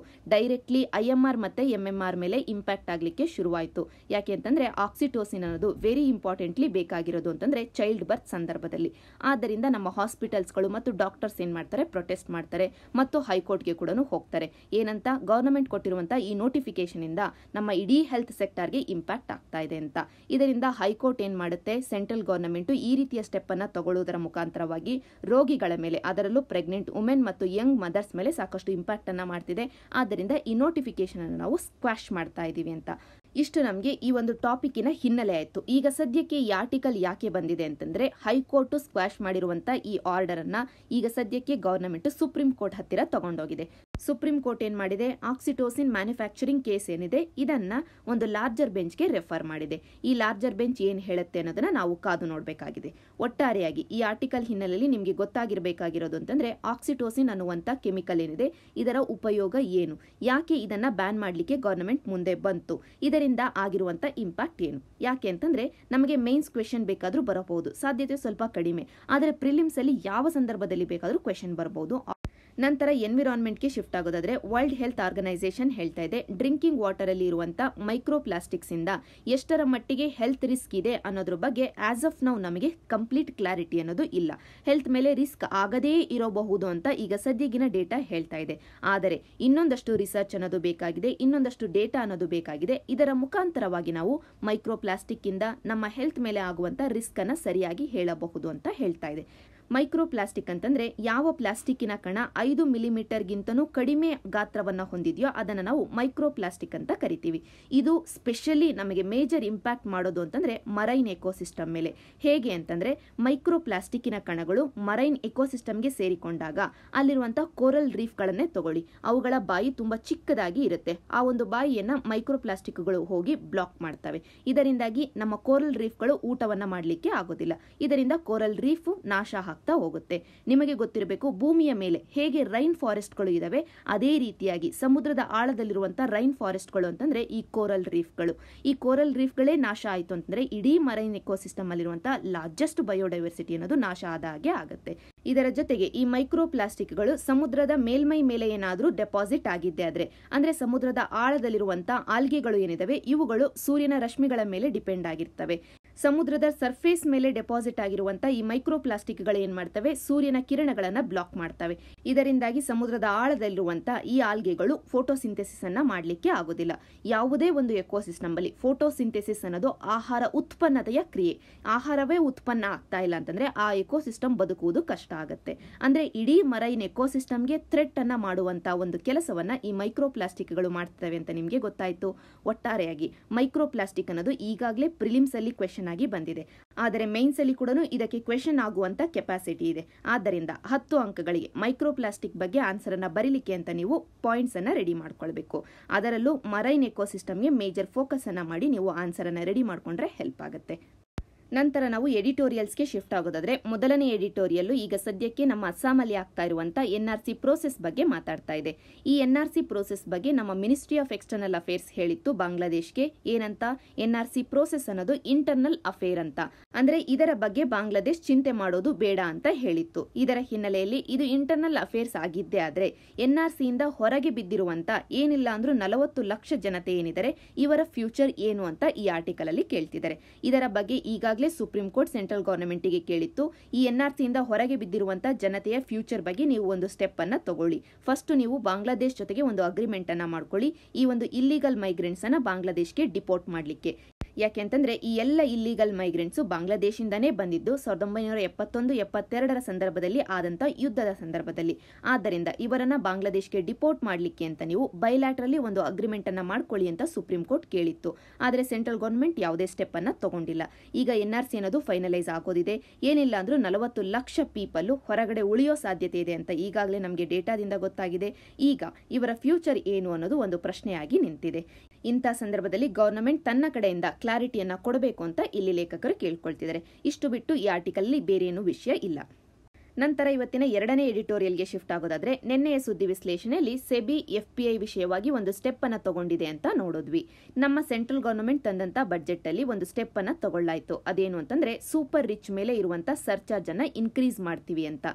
ಡೈರೆಕ್ಟ್ಲಿ ಐ ಎಂ ಆರ್ ಮತ್ತೆ ಎಂ ಎಂ ಆರ್ ಮೇಲೆ ಇಂಪ್ಯಾಕ್ಟ್ ಆಗಲಿಕ್ಕೆ ಶುರುವಾಯಿತು ಯಾಕೆ ಅಂತಂದ್ರೆ ಆಕ್ಸಿಟೋಸಿನ್ ಅನ್ನೋದು ವೆರಿ ಇಂಪಾರ್ಟೆಂಟ್ಲಿ ಬೇಕಾಗಿರೋದು ಅಂತಂದ್ರೆ ಚೈಲ್ಡ್ ಬರ್ತ್ ಸಂದರ್ಭದಲ್ಲಿ ಆದ್ದರಿಂದ ನಮ್ಮ ಹಾಸ್ಪಿಟಲ್ಸ್ಗಳು ಮತ್ತು ಡಾಕ್ಟರ್ಸ್ ಏನ್ ಮಾಡ್ತಾರೆ ಪ್ರೊಟೆಸ್ಟ್ ಮಾಡ್ತಾರೆ ಮತ್ತು ಹೈಕೋರ್ಟ್ಗೆ ಕೂಡ ಹೋಗ್ತಾರೆ ಏನಂತ ಗವರ್ನಮೆಂಟ್ ಕೊಟ್ಟಿರುವಂತಹ ಈ ನೋಟಿಫಿಕೇಶನ್ ಇಂದ ನಮ್ಮ ಇಡೀ ಹೆಲ್ತ್ ಸೆಕ್ಟರ್ಗೆ ಇಂಪ್ಯಾಕ್ಟ್ ಆಗ್ತಾ ಇದೆ ಅಂತ ಇದರಿಂದ ಹೈಕೋರ್ಟ್ ಏನ್ ಮಾಡುತ್ತೆ ಸೆಂಟ್ರಲ್ ಗವರ್ನಮೆಂಟ್ ಈ ರೀತಿಯ ಸ್ಟೆಪ್ ಅನ್ನ ತಗೊಳ್ಳುವುದರ ಮುಖಾಂತರವಾಗಿ ರೋಗಿಗಳ ಮೇಲೆ ಅದರಲ್ಲೂ ಪ್ರೆಗ್ನೆಂಟ್ ವುಮೆನ್ ಮತ್ತು ಯಂಗ್ ಮದರ್ಸ್ ಮೇಲೆ ಸಾಕಷ್ಟು ಇಂಪ್ಯಾಕ್ಟ್ ಅನ್ನ ಮಾಡ್ತಿದೆ ಆದ್ದರಿಂದ ಈ ನೋಟಿಫಿಕೇಶನ್ ಅನ್ನು ನಾವು ಸ್ಕ್ವಾಶ್ ಮಾಡ್ತಾ ಇದೀವಿ ಅಂತ ಇಷ್ಟು ನಮಗೆ ಈ ಒಂದು ಟಾಪಿಕ್ಕಿನ ಹಿನ್ನೆಲೆ ಆಯಿತು ಈಗ ಸದ್ಯಕ್ಕೆ ಈ ಆರ್ಟಿಕಲ್ ಯಾಕೆ ಬಂದಿದೆ ಅಂತಂದ್ರೆ ಹೈಕೋರ್ಟ್ ಸ್ಕ್ವಾಶ್ ಮಾಡಿರುವಂತ ಈ ಆರ್ಡರ್ ಅನ್ನ ಈಗ ಸದ್ಯಕ್ಕೆ ಗವರ್ನಮೆಂಟ್ ಸುಪ್ರೀಂ ಕೋರ್ಟ್ ಹತ್ತಿರ ತಗೊಂಡೋಗಿದೆ ಸುಪ್ರೀಂ ಕೋರ್ಟ್ ಏನ್ ಮಾಡಿದೆ ಆಕ್ಸಿಟೋಸಿನ್ ಮ್ಯಾನುಫ್ಯಾಕ್ಚರಿಂಗ್ ಕೇಸ್ ಏನಿದೆ ಇದನ್ನ ಒಂದು ಲಾರ್ಜರ್ ಬೆಂಚ್ಗೆ ರೆಫರ್ ಮಾಡಿದೆ ಈ ಲಾರ್ಜರ್ ಬೆಂಚ್ ಏನ್ ಹೇಳುತ್ತೆ ಅನ್ನೋದನ್ನ ನಾವು ಕಾದು ನೋಡಬೇಕಾಗಿದೆ ಒಟ್ಟಾರೆಯಾಗಿ ಈ ಆರ್ಟಿಕಲ್ ಹಿನ್ನೆಲೆಯಲ್ಲಿ ನಿಮಗೆ ಗೊತ್ತಾಗಿರಬೇಕಾಗಿರೋದು ಅಂತಂದ್ರೆ ಆಕ್ಸಿಟೋಸಿನ್ ಅನ್ನುವಂತ ಕೆಮಿಕಲ್ ಏನಿದೆ ಇದರ ಉಪಯೋಗ ಏನು ಯಾಕೆ ಇದನ್ನ ಬ್ಯಾನ್ ಮಾಡಲಿಕ್ಕೆ ಗವರ್ನಮೆಂಟ್ ಮುಂದೆ ಬಂತು ಇದರಿಂದ ಆಗಿರುವಂತ ಇಂಪ್ಯಾಕ್ಟ್ ಏನು ಯಾಕೆ ಅಂತಂದ್ರೆ ನಮಗೆ ಮೇನ್ಸ್ ಕ್ವೆಶನ್ ಬೇಕಾದ್ರೂ ಬರಬಹುದು ಸಾಧ್ಯತೆ ಸ್ವಲ್ಪ ಕಡಿಮೆ ಆದರೆ ಪ್ರಿಲಿಮ್ಸ್ ಅಲ್ಲಿ ಯಾವ ಸಂದರ್ಭದಲ್ಲಿ ಬೇಕಾದ್ರೂ ಕ್ವೆಶನ್ ಬರಬಹುದು ನಂತರ ಎನ್ವಿರಾನ್ಮೆಂಟ್ಗೆ ಶಿಫ್ಟ್ ಆಗೋದಾದ್ರೆ ವರ್ಲ್ಡ್ ಹೆಲ್ತ್ ಆರ್ಗನೈಸೇಷನ್ ಹೇಳ್ತಾ ಇದೆ ಡ್ರಿಂಕಿಂಗ್ ವಾಟರ್ ಅಲ್ಲಿ ಇರುವಂತ ಮೈಕ್ರೋ ಪ್ಲಾಸ್ಟಿಕ್ಸ್ ಇಂದ ಎಷ್ಟರ ಮಟ್ಟಿಗೆ ಹೆಲ್ತ್ ರಿಸ್ಕ್ ಇದೆ ಅನ್ನೋದ್ರ ಬಗ್ಗೆ ಆಸ್ ಆಫ್ ನಾವು ನಮಗೆ ಕಂಪ್ಲೀಟ್ ಕ್ಲಾರಿಟಿ ಅನ್ನೋದು ಇಲ್ಲ ಹೆಲ್ತ್ ಮೇಲೆ ರಿಸ್ಕ್ ಆಗದೇ ಇರಬಹುದು ಅಂತ ಈಗ ಸದ್ಯಗಿನ ಡೇಟಾ ಹೇಳ್ತಾ ಇದೆ ಆದರೆ ಇನ್ನೊಂದಷ್ಟು ರಿಸರ್ಚ್ ಅನ್ನೋದು ಬೇಕಾಗಿದೆ ಇನ್ನೊಂದಷ್ಟು ಡೇಟಾ ಅನ್ನೋದು ಬೇಕಾಗಿದೆ ಇದರ ಮುಖಾಂತರವಾಗಿ ನಾವು ಮೈಕ್ರೋ ಪ್ಲಾಸ್ಟಿಕ್ ಇಂದ ನಮ್ಮ ಹೆಲ್ತ್ ಮೇಲೆ ಆಗುವಂತ ರಿಸ್ಕ್ ಅನ್ನ ಸರಿಯಾಗಿ ಹೇಳಬಹುದು ಅಂತ ಹೇಳ್ತಾ ಇದೆ ಮೈಕ್ರೋ ಪ್ಲಾಸ್ಟಿಕ್ ಅಂತಂದ್ರೆ ಯಾವ ಪ್ಲಾಸ್ಟಿಕ್ಕಿನ ಕಣ ಐದು ಮಿಲಿಮೀಟರ್ಗಿಂತನೂ ಕಡಿಮೆ ಗಾತ್ರವನ್ನ ಹೊಂದಿದೆಯೋ ಅದನ್ನು ನಾವು ಮೈಕ್ರೋ ಪ್ಲಾಸ್ಟಿಕ್ ಅಂತ ಕರಿತೀವಿ ಇದು ಸ್ಪೆಷಲಿ ನಮಗೆ ಮೇಜರ್ ಇಂಪ್ಯಾಕ್ಟ್ ಮಾಡೋದು ಅಂತಂದ್ರೆ ಮರೈನ್ ಎಕೋಸಿಸ್ಟಮ್ ಮೇಲೆ ಹೇಗೆ ಅಂತಂದ್ರೆ ಮೈಕ್ರೋ ಪ್ಲಾಸ್ಟಿಕ್ಕಿನ ಕಣಗಳು ಮರೈನ್ ಎಕೋಸಿಸ್ಟಮ್ಗೆ ಸೇರಿಕೊಂಡಾಗ ಅಲ್ಲಿರುವಂತಹ ಕೋರಲ್ ರೀಫ್ಗಳನ್ನೇ ತಗೊಳ್ಳಿ ಅವುಗಳ ಬಾಯಿ ತುಂಬಾ ಚಿಕ್ಕದಾಗಿ ಇರುತ್ತೆ ಆ ಒಂದು ಬಾಯಿಯನ್ನ ಮೈಕ್ರೋ ಪ್ಲಾಸ್ಟಿಕ್ಗಳು ಹೋಗಿ ಬ್ಲಾಕ್ ಮಾಡ್ತವೆ ಇದರಿಂದಾಗಿ ನಮ್ಮ ಕೋರಲ್ ರೀಫ್ಗಳು ಊಟವನ್ನ ಮಾಡಲಿಕ್ಕೆ ಆಗೋದಿಲ್ಲ ಇದರಿಂದ ಕೋರಲ್ ರೀಫ್ ನಾಶ ಆಗ್ತಾ ಹೋಗುತ್ತೆ ನಿಮಗೆ ಗೊತ್ತಿರಬೇಕು ಭೂಮಿಯ ಮೇಲೆ ಹೇಗೆ ರೈನ್ ಫಾರೆಸ್ಟ್ಗಳು ಇದಾವೆ ಅದೇ ರೀತಿಯಾಗಿ ಸಮುದ್ರದ ಆಳದಲ್ಲಿರುವಂತಹ ರೈನ್ ಫಾರೆಸ್ಟ್ಗಳು ಅಂತಂದ್ರೆ ಈ ಕೋರಲ್ ರೀಫ್ಗಳು ಈ ಕೋರಲ್ ರೀಫ್ಗಳೇ ನಾಶ ಆಯಿತು ಅಂತಂದ್ರೆ ಇಡೀ ಮರೈನ್ ಎಕೋಸಿಸ್ಟಮ್ ಅಲ್ಲಿರುವಂತಹ ಲಾರ್ಜೆಸ್ಟ್ ಬಯೋಡೈವರ್ಸಿಟಿ ಅನ್ನೋದು ನಾಶ ಆದ ಹಾಗೆ ಆಗುತ್ತೆ ಇದರ ಜೊತೆಗೆ ಈ ಮೈಕ್ರೋ ಪ್ಲಾಸ್ಟಿಕ್ಗಳು ಸಮುದ್ರದ ಮೇಲ್ಮೈ ಮೇಲೆ ಏನಾದರೂ ಡೆಪಾಸಿಟ್ ಆಗಿದ್ದೆ ಆದ್ರೆ ಅಂದ್ರೆ ಸಮುದ್ರದ ಆಳದಲ್ಲಿರುವಂತಹ ಆಲ್ಗೆಗಳು ಏನಿದಾವೆ ಇವುಗಳು ಸೂರ್ಯನ ರಶ್ಮಿಗಳ ಮೇಲೆ ಡಿಪೆಂಡ್ ಆಗಿರ್ತವೆ ಸಮುದ್ರದ ಸರ್ಫೇಸ್ ಮೇಲೆ ಡೆಪಾಸಿಟ್ ಆಗಿರುವಂತಹ ಈ ಮೈಕ್ರೋ ಪ್ಲಾಸ್ಟಿಕ್ಗಳು ಏನ್ ಮಾಡ್ತವೆ ಸೂರ್ಯನ ಕಿರಣಗಳನ್ನ ಬ್ಲಾಕ್ ಮಾಡ್ತವೆ ಇದರಿಂದಾಗಿ ಸಮುದ್ರದ ಆಳದಲ್ಲಿರುವಂತಹ ಈ ಆಲ್ಗೆಗಳು ಫೋಟೋಸಿಂಥೆಸಿಸ್ ಅನ್ನ ಮಾಡಲಿಕ್ಕೆ ಆಗೋದಿಲ್ಲ ಯಾವುದೇ ಒಂದು ಎಕೋಸಿಸ್ಟಮ್ ಅಲ್ಲಿ ಫೋಟೋಸಿಂಥೆಸಿಸ್ ಅನ್ನೋದು ಆಹಾರ ಉತ್ಪನ್ನತೆಯ ಕ್ರಿಯೆ ಆಹಾರವೇ ಉತ್ಪನ್ನ ಆಗ್ತಾ ಇಲ್ಲ ಅಂತಂದ್ರೆ ಆ ಎಕೋಸಿಸ್ಟಮ್ ಬದುಕುವುದು ಕಷ್ಟ ಆಗುತ್ತೆ ಅಂದ್ರೆ ಇಡೀ ಮರೈನ್ ಎಕೋಸಿಸ್ಟಮ್ಗೆ ಥ್ರೆಟ್ ಅನ್ನ ಮಾಡುವಂತ ಒಂದು ಕೆಲಸವನ್ನ ಈ ಮೈಕ್ರೋ ಪ್ಲಾಸ್ಟಿಕ್ಗಳು ಮಾಡ್ತವೆ ಅಂತ ನಿಮಗೆ ಗೊತ್ತಾಯ್ತು ಒಟ್ಟಾರೆಯಾಗಿ ಮೈಕ್ರೋ ಪ್ಲಾಸ್ಟಿಕ್ ಅನ್ನೋದು ಈಗಾಗಲೇ ಪ್ರಿಲಿಮ್ಸ್ ಅಲ್ಲಿ ಕ್ವೆಶನ್ ಆಗಿ ಬಂದಿದೆ ಆದರೆ ಮೈನ್ಸ್ ಅಲ್ಲಿ ಕೂಡ ಇದಕ್ಕೆ ಕ್ವೆಶನ್ ಆಗುವಂತ ಕೆಪಾಸಿಟಿ ಇದೆ ಆದ್ದರಿಂದ ಹತ್ತು ಅಂಕಗಳಿಗೆ ಮೈಕ್ರೋ ಪ್ಲಾಸ್ಟಿಕ್ ಬಗ್ಗೆ ಆನ್ಸರ್ ಅನ್ನ ಬರೀಲಿಕ್ಕೆ ಅಂತ ನೀವು ಪಾಯಿಂಟ್ಸ್ ಅನ್ನ ರೆಡಿ ಮಾಡ್ಕೊಳ್ಬೇಕು ಅದರಲ್ಲೂ ಮರೈನ್ ಎಕೋಸಿಸ್ಟಮ್ಗೆ ಮೇಜರ್ ಫೋಕಸ್ ಅನ್ನ ಮಾಡಿ ನೀವು ಆನ್ಸರ್ ಅನ್ನ ರೆಡಿ ಮಾಡ್ಕೊಂಡ್ರೆ ಹೆಲ್ಪ್ ಆಗುತ್ತೆ ನಂತರ ನಾವು ಎಡಿಟೋರಿಯಲ್ಸ್ಗೆ ಶಿಫ್ಟ್ ಆಗೋದಾದ್ರೆ ಮೊದಲನೇ ಎಡಿಟೋರಿಯಲ್ ಈಗ ಸದ್ಯಕ್ಕೆ ನಮ್ಮ ಅಸ್ಸಾಮಲ್ಲಿ ಆಗ್ತಾ ಇರುವಂತ ಎನ್ ಆರ್ ಸಿ ಪ್ರೋಸೆಸ್ ಬಗ್ಗೆ ಮಾತಾಡ್ತಾ ಇದೆ ಈ ಎನ್ ಆರ್ ಸಿ ಪ್ರೋಸೆಸ್ ಬಗ್ಗೆ ನಮ್ಮ ಮಿನಿಸ್ಟ್ರಿ ಆಫ್ ಎಕ್ಸ್ಟರ್ನಲ್ ಅಫೇರ್ಸ್ ಹೇಳಿತ್ತು ಬಾಂಗ್ಲಾದೇಶ್ಗೆ ಏನಂತ ಎನ್ ಆರ್ ಸಿ ಪ್ರೋಸೆಸ್ ಅನ್ನೋದು ಇಂಟರ್ನಲ್ ಅಫೇರ್ ಅಂತ ಅಂದ್ರೆ ಇದರ ಬಗ್ಗೆ ಬಾಂಗ್ಲಾದೇಶ್ ಚಿಂತೆ ಮಾಡೋದು ಬೇಡ ಅಂತ ಹೇಳಿತ್ತು ಇದರ ಹಿನ್ನೆಲೆಯಲ್ಲಿ ಇದು ಇಂಟರ್ನಲ್ ಅಫೇರ್ಸ್ ಆಗಿದ್ದೇ ಆದ್ರೆ ಎನ್ ಆರ್ ಸಿಯಿಂದ ಹೊರಗೆ ಬಿದ್ದಿರುವಂತ ಏನಿಲ್ಲ ಅಂದ್ರೂ ನಲವತ್ತು ಲಕ್ಷ ಜನತೆ ಏನಿದ್ದಾರೆ ಇವರ ಫ್ಯೂಚರ್ ಏನು ಅಂತ ಈ ಆರ್ಟಿಕಲ್ ಅಲ್ಲಿ ಕೇಳ್ತಿದ್ದಾರೆ ಇದರ ಬಗ್ಗೆ ಈಗಾಗಲೇ ಸುಪ್ರೀಂ ಕೋರ್ಟ್ ಸೆಂಟ್ರಲ್ ಗವರ್ನಮೆಂಟ್ಗೆ ಕೇಳಿತ್ತು ಈ ಎನ್ ಆರ್ ಸಿಯಿಂದ ಹೊರಗೆ ಬಿದ್ದಿರುವಂತಹ ಜನತೆಯ ಫ್ಯೂಚರ್ ಬಗ್ಗೆ ನೀವು ಒಂದು ಸ್ಟೆಪ್ ಅನ್ನ ತಗೊಳ್ಳಿ ಫಸ್ಟ್ ನೀವು ಬಾಂಗ್ಲಾದೇಶ್ ಜೊತೆಗೆ ಒಂದು ಅಗ್ರಿಮೆಂಟ್ ಅನ್ನ ಮಾಡ್ಕೊಳ್ಳಿ ಈ ಒಂದು ಇಲ್ಲಿಗಲ್ ಮೈಗ್ರೆಂಟ್ಸ್ ಅನ್ನ ಬಾಂಗ್ಲಾದೇಶ್ಗೆ ಡಿಪೋರ್ಟ್ ಮಾಡಲಿಕ್ಕೆ ಯಾಕೆಂತಂದ್ರೆ ಈ ಎಲ್ಲ ಇಲ್ಲಿಗಲ್ ಮೈಗ್ರೆಂಟ್ಸ್ ಬಾಂಗ್ಲಾದೇಶಿಂದನೇ ಬಂದಿದ್ದು ಸಾವಿರದ ಒಂಬೈನೂರ ಎಪ್ಪತ್ತೊಂದು ಎಪ್ಪತ್ತೆರಡರ ಸಂದರ್ಭದಲ್ಲಿ ಆದಂತ ಯುದ್ಧದ ಸಂದರ್ಭದಲ್ಲಿ ಆದ್ದರಿಂದ ಇವರನ್ನ ಬಾಂಗ್ಲಾದೇಶ್ಗೆ ಡಿಪೋರ್ಟ್ ಮಾಡಲಿಕ್ಕೆ ಅಂತ ನೀವು ಬೈಲ್ಯಾಟ್ರಲ್ಲಿ ಒಂದು ಅಗ್ರಿಮೆಂಟ್ ಅನ್ನ ಮಾಡ್ಕೊಳ್ಳಿ ಅಂತ ಸುಪ್ರೀಂ ಕೋರ್ಟ್ ಕೇಳಿತ್ತು ಆದರೆ ಸೆಂಟ್ರಲ್ ಗವರ್ನಮೆಂಟ್ ಯಾವುದೇ ಸ್ಟೆಪ್ ಅನ್ನ ತಗೊಂಡಿಲ್ಲ ಈಗ ಎನ್ ಆರ್ ಸಿ ಅನ್ನೋದು ಫೈನಲೈಸ್ ಆಗೋದಿದೆ ಏನಿಲ್ಲ ಅಂದ್ರೂ ನಲವತ್ತು ಲಕ್ಷ ಪೀಪಲ್ ಹೊರಗಡೆ ಉಳಿಯೋ ಸಾಧ್ಯತೆ ಇದೆ ಅಂತ ಈಗಾಗಲೇ ನಮಗೆ ಡೇಟಾದಿಂದ ಗೊತ್ತಾಗಿದೆ ಈಗ ಇವರ ಫ್ಯೂಚರ್ ಏನು ಅನ್ನೋದು ಒಂದು ಪ್ರಶ್ನೆಯಾಗಿ ನಿಂತಿದೆ ಇಂಥ ಸಂದರ್ಭದಲ್ಲಿ ಗವರ್ನಮೆಂಟ್ ತನ್ನ ಕಡೆಯಿಂದ ಕ್ಲಾರಿಟಿಯನ್ನ ಕೊಡಬೇಕು ಅಂತ ಇಲ್ಲಿ ಲೇಖಕರು ಕೇಳ್ಕೊಳ್ತಿದ್ದಾರೆ ಇಷ್ಟು ಬಿಟ್ಟು ಈ ಆರ್ಟಿಕಲ್ ಬೇರೇನು ವಿಷಯ ಇಲ್ಲ ನಂತರ ಇವತ್ತಿನ ಎರಡನೇ ಎಡಿಟೋರಿಯಲ್ಗೆ ಶಿಫ್ಟ್ ಆಗೋದಾದ್ರೆ ನಿನ್ನೆಯ ಸುದ್ದಿ ವಿಶ್ಲೇಷಣೆಯಲ್ಲಿ ಸೆಬಿ ಎಫ್ಪಿಐ ವಿಷಯವಾಗಿ ಒಂದು ಸ್ಟೆಪ್ ಅನ್ನ ತಗೊಂಡಿದೆ ಅಂತ ನೋಡಿದ್ವಿ ನಮ್ಮ ಸೆಂಟ್ರಲ್ ಗವರ್ನಮೆಂಟ್ ತಂದಂತ ಬಜೆಟ್ ಅಲ್ಲಿ ಒಂದು ಸ್ಟೆಪ್ ಅನ್ನ ತಗೊಳ್ಳಾಯ್ತು ಅದೇನು ಅಂತಂದ್ರೆ ಸೂಪರ್ ರಿಚ್ ಮೇಲೆ ಇರುವಂತ ಸರ್ಚಾರ್ಜ್ ಅನ್ನ ಇನ್ಕ್ರೀಸ್ ಮಾಡ್ತೀವಿ ಅಂತ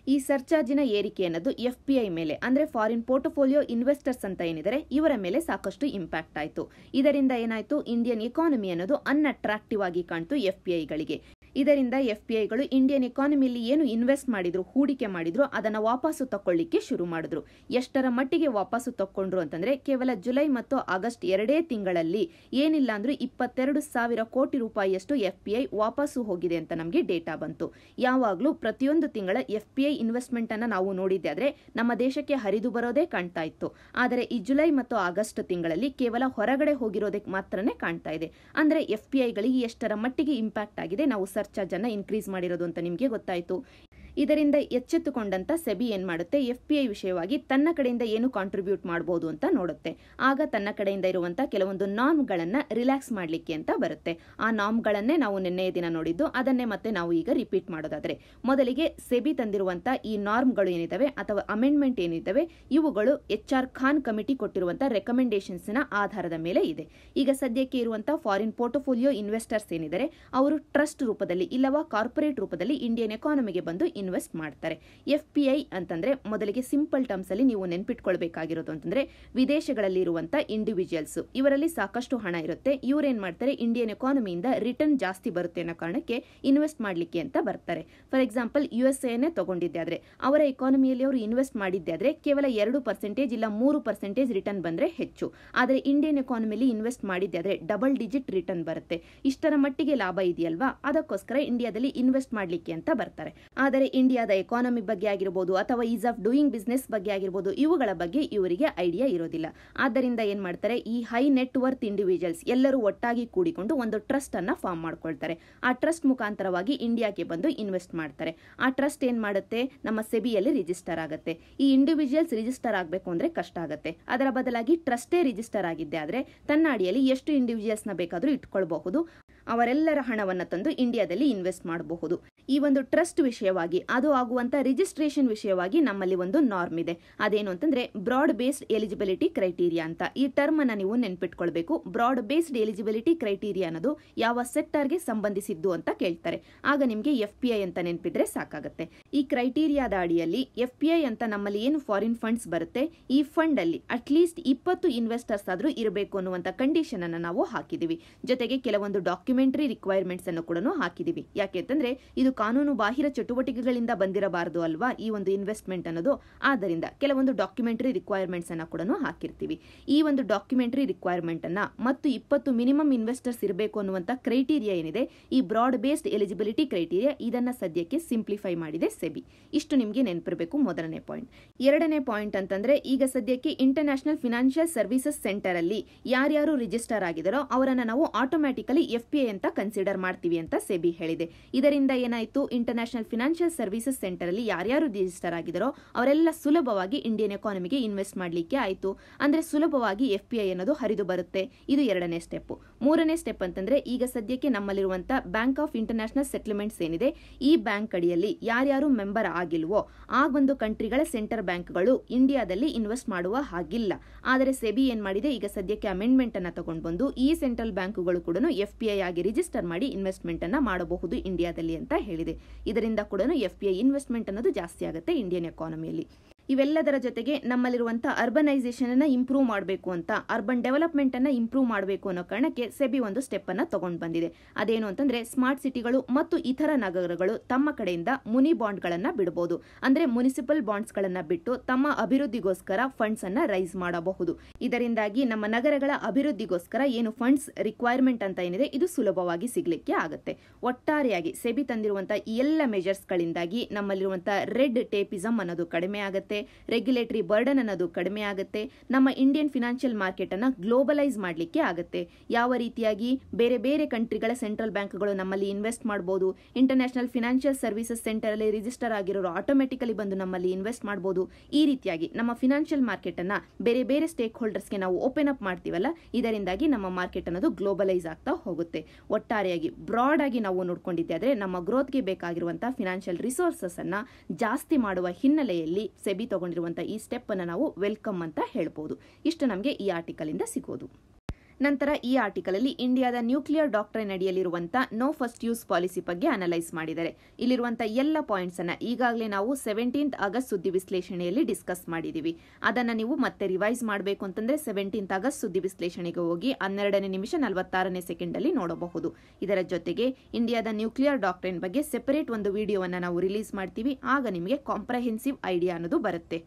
ಈ ಸರ್ಚಾರ್ಜಿನ ಏರಿಕೆ ಅನ್ನೋದು ಎಫ್ ಪಿ ಐ ಮೇಲೆ ಅಂದ್ರೆ ಫಾರಿನ್ ಪೋರ್ಟಫೋಲಿಯೋ ಇನ್ವೆಸ್ಟರ್ಸ್ ಅಂತ ಏನಿದ್ದಾರೆ ಇವರ ಮೇಲೆ ಸಾಕಷ್ಟು ಇಂಪ್ಯಾಕ್ಟ್ ಆಯಿತು ಇದರಿಂದ ಏನಾಯಿತು ಇಂಡಿಯನ್ ಎಕಾನಮಿ ಅನ್ನೋದು ಅನ್ಅಟ್ರಾಕ್ಟಿವ್ ಆಗಿ ಕಾಣ್ತು ಎಫ್ ಪಿ ಐಗಳಿಗೆ ಇದರಿಂದ ಎಫ್ ಪಿ ಐಗಳು ಇಂಡಿಯನ್ ಎಕಾನಮಿಯಲ್ಲಿ ಏನು ಇನ್ವೆಸ್ಟ್ ಮಾಡಿದ್ರು ಹೂಡಿಕೆ ಮಾಡಿದ್ರು ಅದನ್ನ ವಾಪಸ್ಸು ತಕೊಳ್ಳಿಕ್ಕೆ ಶುರು ಮಾಡಿದ್ರು ಎಷ್ಟರ ಮಟ್ಟಿಗೆ ವಾಪಸ್ಸು ತಕ್ಕೊಂಡ್ರು ಅಂತಂದ್ರೆ ಕೇವಲ ಜುಲೈ ಮತ್ತು ಆಗಸ್ಟ್ ಎರಡೇ ತಿಂಗಳಲ್ಲಿ ಏನಿಲ್ಲ ಅಂದ್ರೂ ಇಪ್ಪತ್ತೆರಡು ಸಾವಿರ ಕೋಟಿ ರೂಪಾಯಿಯಷ್ಟು ಎಫ್ ಪಿ ಐ ವಾಪಸ್ಸು ಹೋಗಿದೆ ಅಂತ ನಮಗೆ ಡೇಟಾ ಬಂತು ಯಾವಾಗಲೂ ಪ್ರತಿಯೊಂದು ತಿಂಗಳ ಎಫ್ ಪಿ ಐ ಇನ್ವೆಸ್ಟ್ಮೆಂಟ್ ಅನ್ನ ನಾವು ನೋಡಿದ್ದೆ ಆದ್ರೆ ನಮ್ಮ ದೇಶಕ್ಕೆ ಹರಿದು ಬರೋದೇ ಕಾಣ್ತಾ ಇತ್ತು ಆದರೆ ಈ ಜುಲೈ ಮತ್ತು ಆಗಸ್ಟ್ ತಿಂಗಳಲ್ಲಿ ಕೇವಲ ಹೊರಗಡೆ ಹೋಗಿರೋದಕ್ಕೆ ಮಾತ್ರನೇ ಕಾಣ್ತಾ ಇದೆ ಅಂದ್ರೆ ಎಫ್ ಪಿ ಐಗಳಿಗೆ ಎಷ್ಟರ ಮಟ್ಟಿಗೆ ಇಂಪ್ಯಾಕ್ಟ್ ಆಗಿದೆ ನಾವು ಸರ್ಚಾರ್ಜ್ ಅನ್ನ ಇನ್ಕ್ರೀಸ್ ಮಾಡಿರೋದು ಅಂತ ನಿಮಗೆ ಗೊತ್ತಾಯಿತು ಇದರಿಂದ ಎಚ್ಚೆತ್ತುಕೊಂಡಂತ ಸೆಬಿ ಏನ್ ಮಾಡುತ್ತೆ ಎಫ್ ಪಿ ಐ ವಿಷಯವಾಗಿ ತನ್ನ ಕಡೆಯಿಂದ ಏನು ಕಾಂಟ್ರಿಬ್ಯೂಟ್ ಮಾಡಬಹುದು ಅಂತ ನೋಡುತ್ತೆ ಆಗ ತನ್ನ ಕಡೆಯಿಂದ ಇರುವಂತಹ ಕೆಲವೊಂದು ನಾರ್ಮ್ಗಳನ್ನ ರಿಲ್ಯಾಕ್ಸ್ ಮಾಡಲಿಕ್ಕೆ ಅಂತ ಬರುತ್ತೆ ಆ ನಾರ್ಮ್ಗಳನ್ನೇ ನಾವು ನಿನ್ನೆಯ ದಿನ ನೋಡಿದ್ದು ಅದನ್ನೇ ಮತ್ತೆ ನಾವು ಈಗ ರಿಪೀಟ್ ಮಾಡೋದಾದ್ರೆ ಮೊದಲಿಗೆ ಸೆಬಿ ತಂದಿರುವಂತಹ ಈ ನಾರ್ಮ್ಗಳು ಏನಿದಾವೆ ಅಥವಾ ಅಮೆಂಡ್ಮೆಂಟ್ ಏನಿದ್ದಾವೆ ಇವುಗಳು ಎಚ್ ಆರ್ ಖಾನ್ ಕಮಿಟಿ ಕೊಟ್ಟಿರುವಂತಹ ರೆಕಮೆಂಡೇಶನ್ಸ್ ನ ಆಧಾರದ ಮೇಲೆ ಇದೆ ಈಗ ಸದ್ಯಕ್ಕೆ ಇರುವಂತಹ ಫಾರಿನ್ ಪೋರ್ಟಫೋಲಿಯೋ ಇನ್ವೆಸ್ಟರ್ಸ್ ಏನಿದ್ದಾರೆ ಅವರು ಟ್ರಸ್ಟ್ ರೂಪದಲ್ಲಿ ಇಲ್ಲವಾ ಕಾರ್ಪೊರೇಟ್ ರೂಪದಲ್ಲಿ ಇಂಡಿಯನ್ ಎಕಾನಮಿಗೆ ಬಂದು ಇನ್ವೆಸ್ಟ್ ಮಾಡ್ತಾರೆ ಎಫ್ ಪಿ ಐ ಅಂತಂದ್ರೆ ಮೊದಲಿಗೆ ಸಿಂಪಲ್ ಟರ್ಮ್ಸ್ ಅಲ್ಲಿ ನೀವು ನೆನ್ಪಿಟ್ಕೊಳ್ಬೇಕಾಗಿರೋದು ಅಂತಂದ್ರೆ ವಿದೇಶಗಳಲ್ಲಿ ಇರುವಂತ ಇಂಡಿವಿಜುವಲ್ಸ್ ಇವರಲ್ಲಿ ಸಾಕಷ್ಟು ಹಣ ಇರುತ್ತೆ ಇವ್ರೇನ್ ಮಾಡ್ತಾರೆ ಇಂಡಿಯನ್ ಎಕಾನಮಿಯಿಂದ ರಿಟರ್ನ್ ಜಾಸ್ತಿ ಬರುತ್ತೆ ಅನ್ನೋ ಕಾರಣಕ್ಕೆ ಇನ್ವೆಸ್ಟ್ ಮಾಡ್ಲಿಕ್ಕೆ ಅಂತ ಬರ್ತಾರೆ ಫಾರ್ ಎಕ್ಸಾಂಪಲ್ ಯು ಎಸ್ ಎನೇ ತಗೊಂಡಿದ್ದೆ ಆದ್ರೆ ಅವರ ಎಕಾನಮಿಯಲ್ಲಿ ಅವರು ಇನ್ವೆಸ್ಟ್ ಮಾಡಿದ್ದೆ ಆದ್ರೆ ಕೇವಲ ಎರಡು ಪರ್ಸೆಂಟೇಜ್ ಇಲ್ಲ ಮೂರು ಪರ್ಸೆಂಟೇಜ್ ರಿಟರ್ನ್ ಬಂದ್ರೆ ಹೆಚ್ಚು ಆದರೆ ಇಂಡಿಯನ್ ಎಕಾನಮಿಲಿ ಇನ್ವೆಸ್ಟ್ ಮಾಡಿದ್ದೆ ಆದ್ರೆ ಡಬಲ್ ಡಿಜಿಟ್ ರಿಟರ್ನ್ ಬರುತ್ತೆ ಇಷ್ಟರ ಮಟ್ಟಿಗೆ ಲಾಭ ಇದೆಯಲ್ವಾ ಅದಕ್ಕೋಸ್ಕರ ಇಂಡಿಯಾದಲ್ಲಿ ಇನ್ವೆಸ್ಟ್ ಮಾಡ್ಲಿಕ್ಕೆ ಅಂತ ಬರ್ತಾರೆ ಆದರೆ ಇಂಡಿಯಾದ ಎಕಾನಮಿ ಬಗ್ಗೆ ಆಗಿರಬಹುದು ಅಥವಾ ಈಸ್ ಆಫ್ ಡೂಯಿಂಗ್ ಬಿಸ್ನೆಸ್ ಬಗ್ಗೆ ಆಗಿರಬಹುದು ಇವುಗಳ ಬಗ್ಗೆ ಇವರಿಗೆ ಐಡಿಯಾ ಇರೋದಿಲ್ಲ ಆದ್ದರಿಂದ ಏನ್ ಮಾಡ್ತಾರೆ ಈ ಹೈ ನೆಟ್ ವರ್ತ್ ಇಂಡಿವಿಜುವಲ್ಸ್ ಎಲ್ಲರೂ ಒಟ್ಟಾಗಿ ಕೂಡಿಕೊಂಡು ಒಂದು ಟ್ರಸ್ಟ್ ಅನ್ನ ಫಾರ್ಮ್ ಮಾಡ್ಕೊಳ್ತಾರೆ ಆ ಟ್ರಸ್ಟ್ ಮುಖಾಂತರವಾಗಿ ಇಂಡಿಯಾಗೆ ಬಂದು ಇನ್ವೆಸ್ಟ್ ಮಾಡ್ತಾರೆ ಆ ಟ್ರಸ್ಟ್ ಏನ್ ಮಾಡುತ್ತೆ ನಮ್ಮ ಸೆಬಿಯಲ್ಲಿ ರಿಜಿಸ್ಟರ್ ಆಗುತ್ತೆ ಈ ಇಂಡಿವಿಜುವಲ್ಸ್ ರಿಜಿಸ್ಟರ್ ಆಗಬೇಕು ಅಂದ್ರೆ ಕಷ್ಟ ಆಗುತ್ತೆ ಅದರ ಬದಲಾಗಿ ಟ್ರಸ್ಟೇ ರಿಜಿಸ್ಟರ್ ಆಗಿದ್ದೆ ಆದ್ರೆ ತನ್ನ ಅಡಿಯಲ್ಲಿ ಎಷ್ಟು ಇಂಡಿವಿಜುವಲ್ಸ್ ನ ಬೇಕಾದರೂ ಇಟ್ಕೊಳ್ಬಹುದು ಅವರೆಲ್ಲರ ಹಣವನ್ನು ತಂದು ಇಂಡಿಯಾದಲ್ಲಿ ಇನ್ವೆಸ್ಟ್ ಮಾಡಬಹುದು ಈ ಒಂದು ಟ್ರಸ್ಟ್ ವಿಷಯವಾಗಿ ಅದು ಆಗುವಂತ ರಿಜಿಸ್ಟ್ರೇಷನ್ ವಿಷಯವಾಗಿ ನಮ್ಮಲ್ಲಿ ಒಂದು ನಾರ್ಮ್ ಇದೆ ಅದೇನು ಅಂತಂದ್ರೆ ಬ್ರಾಡ್ ಬೇಸ್ಡ್ ಎಲಿಜಿಬಿಲಿಟಿ ಕ್ರೈಟೀರಿಯಾ ಅಂತ ಈ ಟರ್ಮ್ ಅನ್ನ ನೀವು ನೆನ್ಪಿಟ್ಕೊಳ್ಬೇಕು ಬ್ರಾಡ್ ಬೇಸ್ಡ್ ಎಲಿಜಿಬಿಲಿಟಿ ಕ್ರೈಟೀರಿಯಾ ಅನ್ನೋದು ಯಾವ ಸೆಕ್ಟರ್ಗೆ ಸಂಬಂಧಿಸಿದ್ದು ಅಂತ ಕೇಳ್ತಾರೆ ಆಗ ನಿಮಗೆ ಎಫ್ ಪಿ ಐ ಅಂತ ನೆನಪಿದ್ರೆ ಸಾಕಾಗುತ್ತೆ ಈ ಕ್ರೈಟೀರಿಯಾದ ಅಡಿಯಲ್ಲಿ ಎಫ್ ಪಿ ಐ ಅಂತ ನಮ್ಮಲ್ಲಿ ಏನು ಫಾರಿನ್ ಫಂಡ್ಸ್ ಬರುತ್ತೆ ಈ ಫಂಡ್ ಅಲ್ಲಿ ಅಟ್ಲೀಸ್ಟ್ ಇಪ್ಪತ್ತು ಇನ್ವೆಸ್ಟರ್ಸ್ ಆದ್ರೂ ಇರಬೇಕು ಅನ್ನುವಂತ ಕಂಡೀಷನ್ ಅನ್ನ ನಾವು ಹಾಕಿದೀವಿ ಜೊತೆಗೆ ಕೆಲವೊಂದು ಡಾಕ್ಯುಮೆಂಟರಿ ರಿಕ್ವೈರ್ಮೆಂಟ್ಸ್ ಅನ್ನು ಕೂಡ ಹಾಕಿದೀವಿ ಯಾಕೆಂತಂದ್ರೆ ಇದು ಕಾನೂನು ಬಾಹಿರ ಚಟುವಟಿಕೆಗಳಿಂದ ಬಂದಿರಬಾರದು ಅಲ್ವಾ ಈ ಒಂದು ಇನ್ವೆಸ್ಟ್ಮೆಂಟ್ ಅನ್ನೋದು ಆದ್ದರಿಂದ ಕೆಲವೊಂದು ಡಾಕ್ಯುಮೆಂಟರಿ ರಿಕ್ವೈರ್ಮೆಂಟ್ಸ್ ಅನ್ನ ಕೂಡ ಹಾಕಿರ್ತೀವಿ ಈ ಒಂದು ಡಾಕ್ಯುಮೆಂಟರಿ ರಿಕ್ವೈರ್ಮೆಂಟ್ ಅನ್ನ ಮತ್ತು ಇಪ್ಪತ್ತು ಮಿನಿಮಮ್ ಇನ್ವೆಸ್ಟರ್ಸ್ ಇರಬೇಕು ಅನ್ನುವಂತ ಕ್ರೈಟೀರಿಯಾ ಏನಿದೆ ಈ ಬ್ರಾಡ್ ಬೇಸ್ಡ್ ಎಲಿಜಿಬಿಲಿಟಿ ಕ್ರೈಟೀರಿಯಾ ಇದನ್ನ ಸದ್ಯಕ್ಕೆ ಸಿಂಪ್ಲಿಫೈ ಮಾಡಿದೆ ಸೆಬಿ ಇಷ್ಟು ನಿಮಗೆ ನೆನಪಿರಬೇಕು ಮೊದಲನೇ ಪಾಯಿಂಟ್ ಎರಡನೇ ಪಾಯಿಂಟ್ ಅಂತಂದ್ರೆ ಈಗ ಸದ್ಯಕ್ಕೆ ಇಂಟರ್ನ್ಯಾಷನಲ್ ಫಿನಾನ್ಷಿಯಲ್ ಸರ್ವಿಸಸ್ ಸೆಂಟರ್ ಅಲ್ಲಿ ಯಾರ್ಯಾರು ರಿಜಿಸ್ಟರ್ ಆಗಿದಾರೋ ಅವರನ್ನ ನಾವು ಆಟೋಮ್ಯಾಟಿಕಲಿ ಎಫ್ ಪಿ ಐ ಅಂತ ಕನ್ಸಿಡರ್ ಮಾಡ್ತೀವಿ ಅಂತ ಸೆಬಿ ಹೇಳಿದೆ ಇದರಿಂದ ಏನಾಯಿತು ಇಂಟರ್ನ್ಯಾಷನಲ್ ಫಿನಾನ್ಷಿಯಲ್ ಸರ್ವಿಸಸ್ ಸೆಂಟರ್ ಅಲ್ಲಿ ಯಾರ್ಯಾರು ರಿಜಿಸ್ಟರ್ ಆಗಿದಾರೋ ಅವರೆಲ್ಲ ಸುಲಭವಾಗಿ ಇಂಡಿಯನ್ ಎಕಾನಮಿಗೆ ಇನ್ವೆಸ್ಟ್ ಮಾಡಲಿಕ್ಕೆ ಆಯಿತು ಅಂದ್ರೆ ಸುಲಭವಾಗಿ ಎಫ್ ಪಿ ಐ ಅನ್ನೋದು ಹರಿದು ಬರುತ್ತೆ ಇದು ಎರಡನೇ ಸ್ಟೆಪ್ ಮೂರನೇ ಸ್ಟೆಪ್ ಅಂತಂದ್ರೆ ಈಗ ಸದ್ಯಕ್ಕೆ ನಮ್ಮಲ್ಲಿರುವಂತ ಬ್ಯಾಂಕ್ ಆಫ್ ಇಂಟರ್ನ್ಯಾಷನಲ್ ಸೆಟ್ಲ್ಮೆಂಟ್ಸ್ ಏನಿದೆ ಈ ಬ್ಯಾಂಕ್ ಅಡಿಯಲ್ಲಿ ಯಾರ್ಯಾರು ಮೆಂಬರ್ ಆಗಿಲ್ವೋ ಆ ಒಂದು ಕಂಟ್ರಿಗಳ ಸೆಂಟರ್ ಬ್ಯಾಂಕ್ಗಳು ಇಂಡಿಯಾದಲ್ಲಿ ಇನ್ವೆಸ್ಟ್ ಮಾಡುವ ಹಾಗಿಲ್ಲ ಆದರೆ ಸೆಬಿ ಏನ್ ಮಾಡಿದೆ ಈಗ ಸದ್ಯಕ್ಕೆ ಅಮೆಂಡ್ಮೆಂಟ್ ಅನ್ನ ತಗೊಂಡು ಬಂದು ಈ ಸೆಂಟ್ರಲ್ ಬ್ಯಾಂಕ್ಗಳು ಕೂಡ ಎಫ್ ಪಿ ಐ ಆಗಿ ರಿಜಿಸ್ಟರ್ ಮಾಡಿ ಇನ್ವೆಸ್ಟ್ಮೆಂಟ್ ಅನ್ನ ಮಾಡಬಹುದು ಇಂಡಿಯಾದಲ್ಲಿ ಅಂತ ಹೇಳಿದೆ ಇದರಿಂದ ಕೂಡ ಎಫ್ ಪಿ ಐ ಇನ್ವೆಸ್ಟ್ಮೆಂಟ್ ಅನ್ನೋದು ಜಾಸ್ತಿ ಆಗುತ್ತೆ ಇಂಡಿಯನ್ ಎಕಾನಮಿಯಲ್ಲಿ ಇವೆಲ್ಲದರ ಜೊತೆಗೆ ನಮ್ಮಲ್ಲಿರುವಂತಹ ಅರ್ಬನೈಸೇಷನ್ ಅನ್ನ ಇಂಪ್ರೂವ್ ಮಾಡಬೇಕು ಅಂತ ಅರ್ಬನ್ ಡೆವಲಪ್ಮೆಂಟ್ ಅನ್ನ ಇಂಪ್ರೂವ್ ಮಾಡಬೇಕು ಅನ್ನೋ ಕಾರಣಕ್ಕೆ ಸೆಬಿ ಒಂದು ಸ್ಟೆಪ್ ಅನ್ನ ತಗೊಂಡು ಬಂದಿದೆ ಅದೇನು ಅಂತಂದ್ರೆ ಸ್ಮಾರ್ಟ್ ಸಿಟಿಗಳು ಮತ್ತು ಇತರ ನಗರಗಳು ತಮ್ಮ ಕಡೆಯಿಂದ ಮುನಿ ಬಾಂಡ್ ಗಳನ್ನ ಬಿಡಬಹುದು ಅಂದ್ರೆ ಮುನಿಸಿಪಲ್ ಬಾಂಡ್ಸ್ ಗಳನ್ನ ಬಿಟ್ಟು ತಮ್ಮ ಅಭಿವೃದ್ಧಿಗೋಸ್ಕರ ಫಂಡ್ಸ್ ಅನ್ನ ರೈಸ್ ಮಾಡಬಹುದು ಇದರಿಂದಾಗಿ ನಮ್ಮ ನಗರಗಳ ಅಭಿವೃದ್ಧಿಗೋಸ್ಕರ ಏನು ಫಂಡ್ಸ್ ರಿಕ್ವೈರ್ಮೆಂಟ್ ಅಂತ ಏನಿದೆ ಇದು ಸುಲಭವಾಗಿ ಸಿಗ್ಲಿಕ್ಕೆ ಆಗುತ್ತೆ ಒಟ್ಟಾರೆಯಾಗಿ ಸೆಬಿ ತಂದಿರುವಂತಹ ಈ ಎಲ್ಲ ಮೆಜರ್ಸ್ ಗಳಿಂದಾಗಿ ನಮ್ಮಲ್ಲಿರುವಂತಹ ರೆಡ್ ಟೇಪಿಸಮ್ ಅನ್ನೋದು ಕಡಿಮೆ ಆಗುತ್ತೆ ರೆಗ್ಯುಲೇಟರಿ ಬರ್ಡನ್ ಅನ್ನೋದು ಕಡಿಮೆ ಆಗುತ್ತೆ ನಮ್ಮ ಇಂಡಿಯನ್ ಫಿನಾನ್ಷಿಯಲ್ ಮಾರ್ಕೆಟ್ ಅನ್ನ ಗ್ಲೋಬಲೈಸ್ ಮಾಡಲಿಕ್ಕೆ ಆಗುತ್ತೆ ಯಾವ ರೀತಿಯಾಗಿ ಬೇರೆ ಬೇರೆ ಕಂಟ್ರಿಗಳ ಸೆಂಟ್ರಲ್ ಬ್ಯಾಂಕ್ಗಳು ನಮ್ಮಲ್ಲಿ ಇನ್ವೆಸ್ಟ್ ಮಾಡಬಹುದು ಇಂಟರ್ನ್ಯಾಷನಲ್ ಫಿನಾನ್ಷಿಯಲ್ ಸರ್ವಿಸಸ್ ಸೆಂಟರ್ ಅಲ್ಲಿ ರಿಜಿಸ್ಟರ್ ಆಗಿರೋರು ಆಟೋಮೆಟಿಕಲಿ ಬಂದು ನಮ್ಮಲ್ಲಿ ಇನ್ವೆಸ್ಟ್ ಮಾಡಬಹುದು ಈ ರೀತಿಯಾಗಿ ನಮ್ಮ ಫಿನಾನ್ಷಿಯಲ್ ಮಾರ್ಕೆಟ್ ಅನ್ನ ಬೇರೆ ಬೇರೆ ಸ್ಟೇಕ್ ಹೋಲ್ಡರ್ಸ್ಗೆ ನಾವು ಓಪನ್ ಅಪ್ ಮಾಡ್ತೀವಲ್ಲ ಇದರಿಂದಾಗಿ ನಮ್ಮ ಮಾರ್ಕೆಟ್ ಅನ್ನೋದು ಗ್ಲೋಬಲೈಸ್ ಆಗ್ತಾ ಹೋಗುತ್ತೆ ಒಟ್ಟಾರೆಯಾಗಿ ಬ್ರಾಡ್ ಆಗಿ ನಾವು ನೋಡ್ಕೊಂಡಿದ್ದೆ ಆದ್ರೆ ನಮ್ಮ ಗ್ರೋತ್ಗೆ ಬೇಕಾಗಿರುವಂತಹ ಫಿನಾನ್ಷಿಯಲ್ ರಿಸೋರ್ಸಸ್ ಅನ್ನ ಜಾಸ್ತಿ ಮಾಡುವ ಹಿನ್ನೆಲೆಯಲ್ಲಿ ಸೆಬಿ ತಗೊಂಡಿರುವಂತಹ ಈ ಸ್ಟೆಪ್ ಅನ್ನ ನಾವು ವೆಲ್ಕಮ್ ಅಂತ ಹೇಳ್ಬೋದು ಇಷ್ಟು ನಮಗೆ ಈ ಆರ್ಟಿಕಲ್ ಇಂದ ಸಿಗೋದು ನಂತರ ಈ ಆರ್ಟಿಕಲ್ ಅಲ್ಲಿ ಇಂಡಿಯಾದ ನ್ಯೂಕ್ಲಿಯರ್ ಡಾಕ್ಟ್ರೈನ್ ಅಡಿಯಲ್ಲಿರುವಂತಹ ನೋ ಫಸ್ಟ್ ಯೂಸ್ ಪಾಲಿಸಿ ಬಗ್ಗೆ ಅನಲೈಸ್ ಮಾಡಿದ್ದಾರೆ ಇಲ್ಲಿರುವಂತಹ ಎಲ್ಲ ಪಾಯಿಂಟ್ಸ್ ಅನ್ನ ಈಗಾಗಲೇ ನಾವು ಸೆವೆಂಟೀನ್ತ್ ಆಗಸ್ಟ್ ಸುದ್ದಿ ವಿಶ್ಲೇಷಣೆಯಲ್ಲಿ ಡಿಸ್ಕಸ್ ಮಾಡಿದೀವಿ ಅದನ್ನ ನೀವು ಮತ್ತೆ ರಿವೈಸ್ ಮಾಡಬೇಕು ಅಂತಂದ್ರೆ ಸೆವೆಂಟೀನ್ತ್ ಆಗಸ್ಟ್ ಸುದ್ದಿ ವಿಶ್ಲೇಷಣೆಗೆ ಹೋಗಿ ಹನ್ನೆರಡನೇ ನಿಮಿಷ ನಲವತ್ತಾರನೇ ಸೆಕೆಂಡ್ ಅಲ್ಲಿ ನೋಡಬಹುದು ಇದರ ಜೊತೆಗೆ ಇಂಡಿಯಾದ ನ್ಯೂಕ್ಲಿಯರ್ ಡಾಕ್ಟ್ರೈನ್ ಬಗ್ಗೆ ಸೆಪರೇಟ್ ಒಂದು ವಿಡಿಯೋವನ್ನ ನಾವು ರಿಲೀಸ್ ಮಾಡ್ತೀವಿ ಆಗ ನಿಮಗೆ ಕಾಂಪ್ರಹೆನ್ಸಿವ್ ಐಡಿಯಾ ಅನ್ನೋದು ಬರುತ್ತೆ